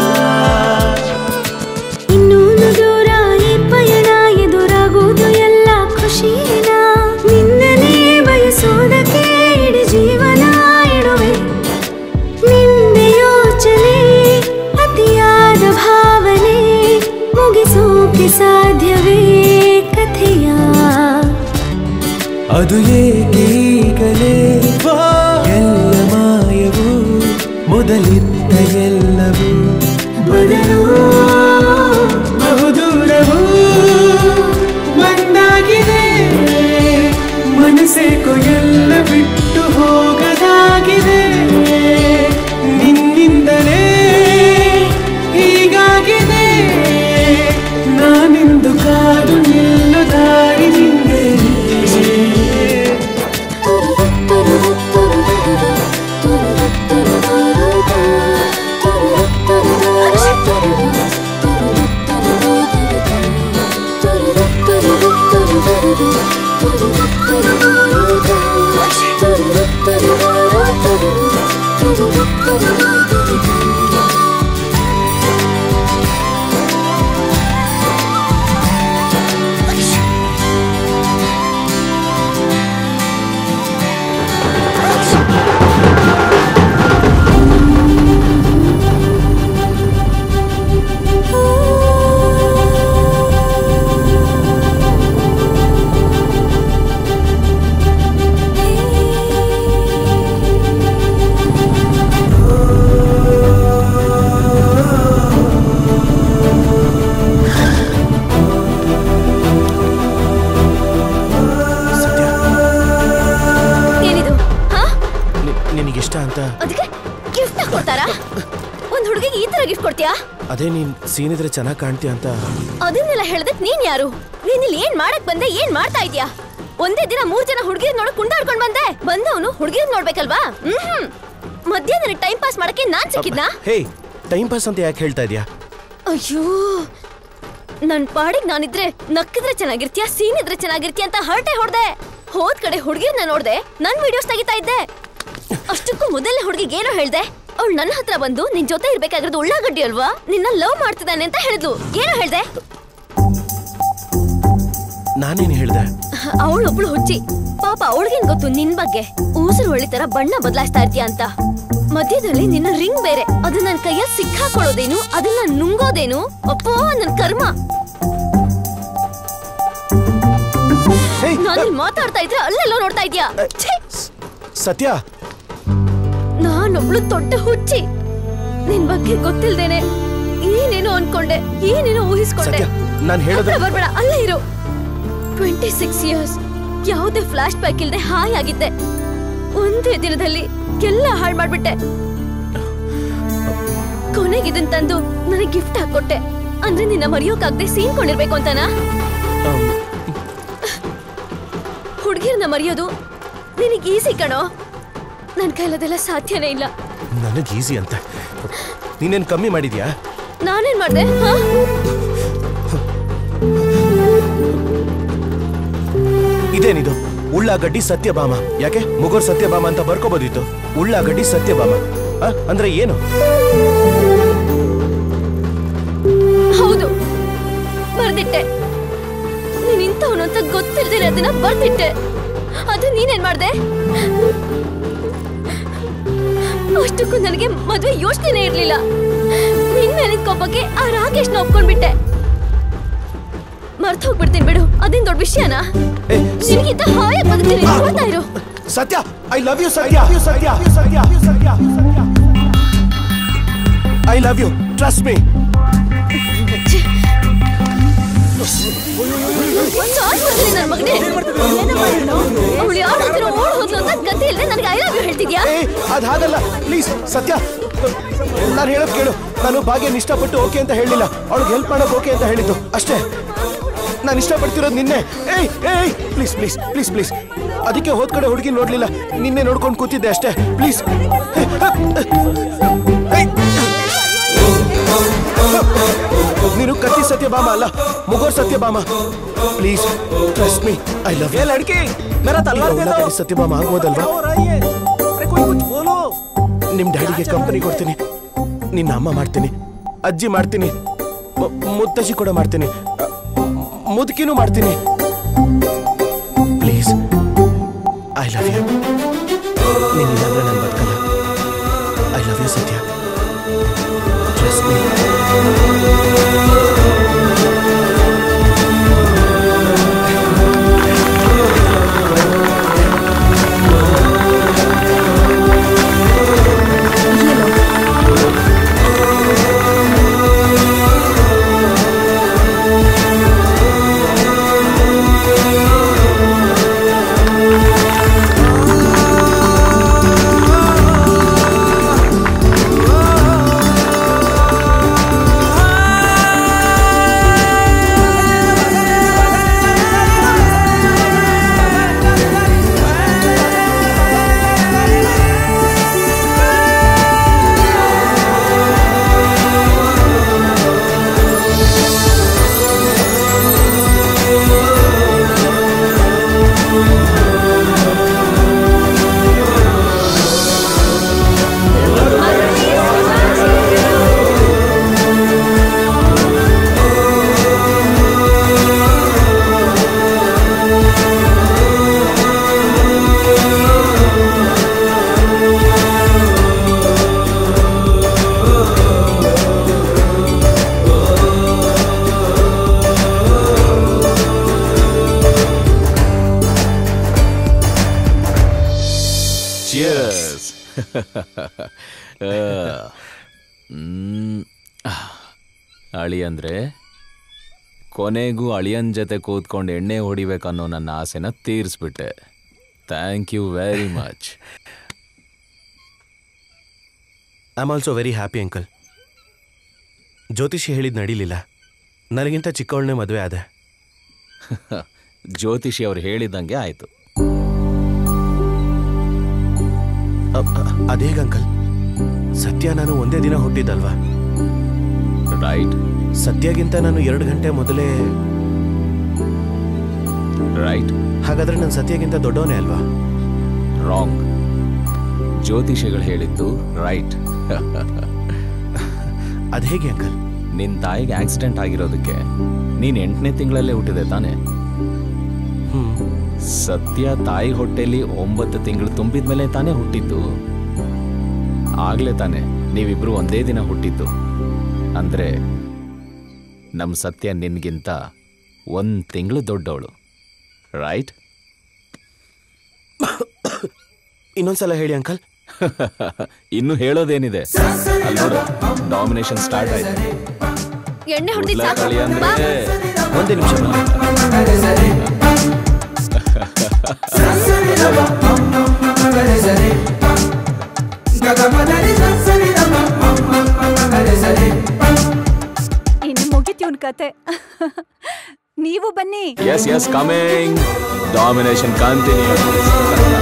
ಇನ್ನೂನು ದೂರ ಈ ಪಯಣ ಎದುರಾಗುವುದು ಎಲ್ಲ ಖುಷಿನ ನಿನ್ನನೇ ಬಯಸೋದಕ್ಕೆ ಇಡೀ ಜೀವನ ಇಡುವೆ ನಿನ್ನ ಯೋಚನೆ ಅತಿಯಾದ ಭಾವನೆ ಮುಗಿಸೋಕೆ ಸಾಧ್ಯವೇ ಕಥೆಯ ಅದು ಏಕೆ ಈಗಲೇ ಎಲ್ಲ ಮಾಯವು ಮೊದಲಿದ್ದ ಎಲ್ಲವೂ ಬದಲು ಬಹುದೂರವು ಒಂದಾಗಿದೆ ಮನಸ್ಸೇಕೋ ಎಲ್ಲ ಬಿಟ್ಟು ಹೋಗದಾಗಿದೆ ನಿನ್ನಿಂದಲೇ ಹೀಗಾಗಿದೆ ನಾನಿಂದು ಕಾದು ನಿಲ್ಲ ದಾರಿ ನಿಂದೆ ಏನಿದು ಹಾ ನಿನಗಿಷ್ಟ ಅಂತ ಅದಕ್ಕೆ ಗಿಫ್ಟ್ ಕೊಡ್ತಾರಾ ಒಂದ್ ಹುಡುಗಿಗೆ ಈ ತರ ಗಿಫ್ಟ್ ಕೊಡ್ತೀಯಾ ಅದೇ ನೀನ್ ಸೀನಿದ್ರೆ ಚೆನ್ನಾಗಿ ಕಾಣ್ತೀಯ ಅಂತ ಅದನ್ನೆಲ್ಲ ಹೇಳ್ದಕ್ ನೀನ್ ಯಾರು ನೀನ್ ಇಲ್ಲಿ ಏನ್ ಮಾಡಕ್ ಬಂದೆ ಏನ್ ಮಾಡ್ತಾ ಇದ್ಯಾ ಒಂದೇ ದಿನ ಮೂರ್ ಜನ ಹುಡುಗಿರ್ ನೋಡಕ್ ಕುಂದಾಡ್ಕೊಂಡ್ ಬಂದೆ ಬಂದವನು ಹುಡುಗಿರ್ ನೋಡ್ಬೇಕಲ್ವಾ ಹ್ಮ್ ಮಧ್ಯಾಹ್ನ ಟೈಮ್ ಪಾಸ್ ಮಾಡಕ್ಕೆ ನಾನ್ ಸಿಕ್ಕಿದ್ನಾ ಹೇ ಟೈಮ್ ಪಾಸ್ ಅಂತ ಯಾಕೆ ಹೇಳ್ತಾ ಇದೀಯಾ ಅಯ್ಯೋ ನನ್ ಪಾಡಿಗೆ ನಾನಿದ್ರೆ ನಕ್ಕಿದ್ರೆ ಚೆನ್ನಾಗಿರ್ತೀಯ ಸೀನ್ ಇದ್ರೆ ಚೆನ್ನಾಗಿರ್ತೀಯ ಅಂತ ಹರಟೆ ಹೊಡ್ದೆ ಹೋದ್ ಕಡೆ ಹುಡುಗಿರ್ನ ನೋಡ್ದೆ ನನ್ ವಿಡಿಯೋಸ್ ತೆಗಿತಾ ಇದ್ದೆ ಅಷ್ಟಕ್ಕೂ ಮೊದಲನೇ ಹುಡುಗಿಗೆ ಏನೋ ಹೇಳ್ದೆ ಅವಳು ನನ್ನ ಹತ್ರ ಬಂದು ನಿನ್ ಜೊತೆ ಇರ್ಬೇಕಾಗಿರೋದು ಉಳ್ಳಾಗಡ್ಡಿ ಅಲ್ವಾ ನಿನ್ನ ಲವ್ ಮಾಡ್ತಿದ್ದಾನೆ ಅಂತ ಹೇಳಿದ್ಲು ಏನೋ ಹೇಳ್ದೆ ನಾನೇನು ಹೇಳ್ದೆ ಅವಳೊಬ್ಳು ಹುಚ್ಚಿ ಪಾಪ ಅವಳಿಗೇನ್ ಗೊತ್ತು ನಿನ್ ಬಗ್ಗೆ ಊಸರು ಒಳ್ಳೆ ತರ ಬಣ್ಣ ಬದಲಾಯಿಸ್ತಾ ಇರ್ತೀಯ ಅಂತ ಮಧ್ಯದಲ್ಲಿ ನಿನ್ನ ರಿಂಗ್ ಬೇರೆ ಅದು ನನ್ ಕೈಯಲ್ಲಿ ಸಿಕ್ಕಾಕೊಳ್ಳೋದೇನು ಅದನ್ನ ನುಂಗೋದೇನು ಅಪ್ಪೋ ನನ್ ಕರ್ಮ ನಾನು ಮಾತಾಡ್ತಾ ಇದ್ರೆ ಅಲ್ಲೆಲ್ಲೋ ನೋಡ್ತಾ ಇದ್ಯಾ ಛೀ! ಸತ್ಯ ನಾನೊಬ್ಳು ದೊಡ್ಡ ಹುಚ್ಚಿ ನಿನ್ ಬಗ್ಗೆ ಗೊತ್ತಿಲ್ದೇನೆ ಏನೇನೋ ಅನ್ಕೊಂಡೆ ಏನೇನೋ ಊಹಿಸ್ಕೊಂಡೆ ಸತ್ಯ ನಾನ್ ಹೇಳೋದು ಹತ್ರ ಬರ್ಬೇಡ ಅಲ್ಲೇ ಇರು ಟ್ವೆಂಟಿ ಸಿಕ್ಸ್ ಇಯರ್ಸ್ ಯಾವುದೇ ಫ್ಲಾಶ್ ಬ್ಯಾಕ್ ಇಲ್ದೆ ಹಾಯ್ ಆಗಿದ್ದೆ ಒಂದೇ ದಿನದಲ್ಲಿ ಎಲ್ಲ ಹಾಳು ಮಾಡ್ಬಿಟ್ಟೆ ಕೊನೆಗೆ ಇದನ್ ತಂದು ನನಗೆ ಗಿಫ್ಟ್ ಹಾಕೊಟ್ಟೆ ಅಂದ್ರೆ ನಿನ್ನ ಮರೆಯೋಕಾಗ್ದೆ ಸೀನ್ಕೊಂಡಿರ್ಬೇಕು ಅಂತನಾ ಹುಡುಗಿರ್ನ ಮರೆಯೋದು ನಿನಗೆ ಈಸಿ ಕಣೋ ನನ್ ಕೈಲದೆಲ್ಲ ಸಾಧ್ಯನೇ ಇಲ್ಲ ನನಗೆ ಈಸಿ ಅಂತ ನೀನೇನು ಕಮ್ಮಿ ಮಾಡಿದ್ಯಾ ನಾನೇನ್ ಮಾಡ್ದೆ ಹಾ? ಇದೇನಿದು ಉಳ್ಳಾಗಡ್ಡಿ ಸತ್ಯಭಾಮ ಯಾಕೆ ಮುಗೋರ್ ಸತ್ಯಭಾಮ ಅಂತ ಬರ್ಕೋಬೋದಿತ್ತು ಉಳ್ಳಾಗಡ್ಡಿ ಸತ್ಯಭಾಮ ಆ, ಅಂದ್ರೆ ಏನು ಹೌದು ಬರ್ದಿಟ್ಟೆ ನೀನ್ ಇಂಥವನು ಅಂತ ಗೊತ್ತಿಲ್ದಿರ ಅದನ್ನ ಬರ್ದಿಟ್ಟೆ ಅದು ನೀನೇನ್ ಮಾಡ್ದೆ ಅಷ್ಟಕ್ಕೂ ನನಗೆ ಮದ್ವೆ ಯೋಚನೆ ಇರ್ಲಿಲ್ಲ ನಿನ್ ಮೇಲಿನ ಕೋಪಕ್ಕೆ ಆ ರಾಕೇಶ್ನ ಒಪ್ಕೊಂಡ್ಬಿಟ್ಟೆ ಮರ್ತ್ ಹೋಗ್ಬಿಡ್ತೀನಿ ಬಿಡು ಅದೇನ್ ದೊಡ್ಡ ವಿಷಯನಾ ನಿನಗಿಂತ ಹಾಯ ಬದುಕ್ತೀನಿ ನೋಡ್ತಾ ಇರು ಸತ್ಯ ಐ ಲವ್ ಯು ಸತ್ಯ Satya Satya Satya I love you trust me ನನ್ ಮಗನೇ ಅವಳು ಯಾರ ಹತ್ರ ಓಡ್ ಹೋದ್ಲು ಅಂತ ಗತಿ ಇಲ್ಲದೆ ನನಗೆ ಐ ಲವ್ ಯು ಹೇಳ್ತಿದ್ಯಾ ಏ ಅದ್ ಹಾಗಲ್ಲ ಪ್ಲೀಸ್ ಸತ್ಯ ನಾನು ಹೇಳೋದ್ ಕೇಳು ನಾನು ಭಾಗ್ಯನ ಇಷ್ಟಪಟ್ಟು ಓಕೆ ಅಂತ ಹೇಳಿಲ್ಲ ಅವಳಿಗೆ ಹೆಲ್ಪ್ ಮಾಡೋಕೆ ಓಕೆ ಅಂತ ಹೇಳಿದ್ದು ಅಷ್ಟೇ ನಾನು ಇಷ್ಟಪಡ್ತಿರೋದು ನಿನ್ನೆ ಏಯ್ ಏಯ್ ಪ್ಲೀಸ್ ಪ್ಲೀಸ್ ಪ್ಲೀಸ್ ಪ್ಲೀಸ್ ಅದಕ್ಕೆ ಹೋದ್ ಕಡೆ ಹುಡುಗಿ ನೋಡ್ಲಿಲ್ಲ ನಿನ್ನೆ ನೋಡ್ಕೊಂಡು ಕೂತಿದ್ದೆ ಅಷ್ಟೇ ಪ್ಲೀಸ್ ನೀನು ಕತ್ತಿ ಸತ್ಯಭಾಮ ಅಲ್ಲ ಮುಗೋರ್ Satyabhama please trust me I love you ಲಡ್ಕಿ ಮೇರಾ ತಲ್ವಾರ್ ದे ದೋ ಸತ್ಯಭಾಮ ಆಗ್ಬೋದಲ್ವಾ ನಿಮ್ ಡ್ಯಾಡಿಗೆ ಕಂಪನಿ ಕೊಡ್ತೀನಿ ನಿನ್ನ ಅಮ್ಮ ಮಾಡ್ತೀನಿ ಅಜ್ಜಿ ಮಾಡ್ತೀನಿ ಮು- ಮುತ್ತಜ್ಜಿ ಕೂಡ ಮಾಡ್ತೀನಿ ಅ, ಮುದುಕಿನೂ ಮಾಡ್ತೀನಿ ಪ್ಲೀಸ್ ಐ ಲವ್ ಯು ನಿನ್ನಿಲ್ಲ ಅಂದ್ರೆ ನಾನು ಬದುಕಲ್ಲ I love you Satya trust me cheers ಅಳಿ ಅಂದ್ರೆ ಕೊನೆಗೂ ಅಳಿಯನ್ ಜೊತೆ ಕೂತ್ಕೊಂಡು ಎಣ್ಣೆ ಹೊಡಿಬೇಕನ್ನೋ ನನ್ನ ಆಸೆನ ತೀರಿಸ್ಬಿಟ್ಟೆ thank you very much I am also very happy uncle ಜ್ಯೋತಿಷಿ ಹೇಳಿದ್ ನಡೀಲಿಲ್ಲ ನನಗಿಂತ ಚಿಕ್ಕವಳನ್ನೇ ಮದುವೆ ಆದೆ ಜ್ಯೋತಿಷಿ ಅವ್ರು ಹೇಳಿದಂಗೆ ಆಯ್ತು ಅ- ಅ- ಅದೇಗ ಅಂಕಲ್ ಸತ್ಯ ನಾನು ಒಂದೇ ದಿನ ಹುಟ್ಟಿದ್ದಲ್ವಾ ರೈಟ್ ಸದ್ಯಗಿಂತ ನಾನು ಎರಡು ಗಂಟೆ ಮೊದಲೇ ರೈಟ್ ಹಾಗಾದ್ರೆ ನಾನು ಸತ್ಯಗಿಂತ ದೊಡ್ಡವನೇ ಅಲ್ವಾ ರಾಂಗ್ ಜ್ಯೋತಿಷಿಗಳು ಹೇಳಿದ್ದು ರೈಟ್ ಅದ್ ಹೇಗೆ ಅಂಕಲ್ ನಿನ್ ತಾಯಿಗೆ ಆಕ್ಸಿಡೆಂಟ್ ಆಗಿರೋದಕ್ಕೆ ನೀನ್ ಎಂಟನೇ ತಿಂಗಳಲ್ಲೇ ಹುಟ್ಟಿದೆ ತಾನೆ ಸತ್ಯ ತಾಯಿ ಹೊಟ್ಟೆಲಿ ಒಂಬತ್ತು ತಿಂಗಳು ತುಂಬಿದ್ಮೇಲೆ ತಾನೇ ಹುಟ್ಟಿದ್ದು ಆಗ್ಲೇ ತಾನೆ ನೀವಿಬ್ರು ಒಂದೇ ದಿನ ಹುಟ್ಟಿದ್ದು ಅಂದ್ರೆ ನಮ್ ಸತ್ಯ ನಿನ್ಗಿಂತ ಒಂದ್ ತಿಂಗಳು ದೊಡ್ಡವಳು ರೈಟ್ ಇನ್ನೊಂದ್ಸಲ ಹೇಳಿ ಅಂಕಲ್ ಇನ್ನು ಹೇಳೋದೇನಿದೆ ಅಲ್ಲಿ ನೋಡು ಡಾಮಿನೇಷನ್ ಸ್ಟಾರ್ಟ್ ಆಯ್ತು ಎಣ್ಣೆ ಹೊಡೆದಿ ಮೊದ್ಲ ಕಳಿ ಅಂದ್ರೆ ಒಂದೇ ನಿಮಿಷ ಇನ್ನು ಮುಗಿತ್ಯೂನ್ ಕತೆ ನೀವು ಬನ್ನಿ yes yes coming domination continue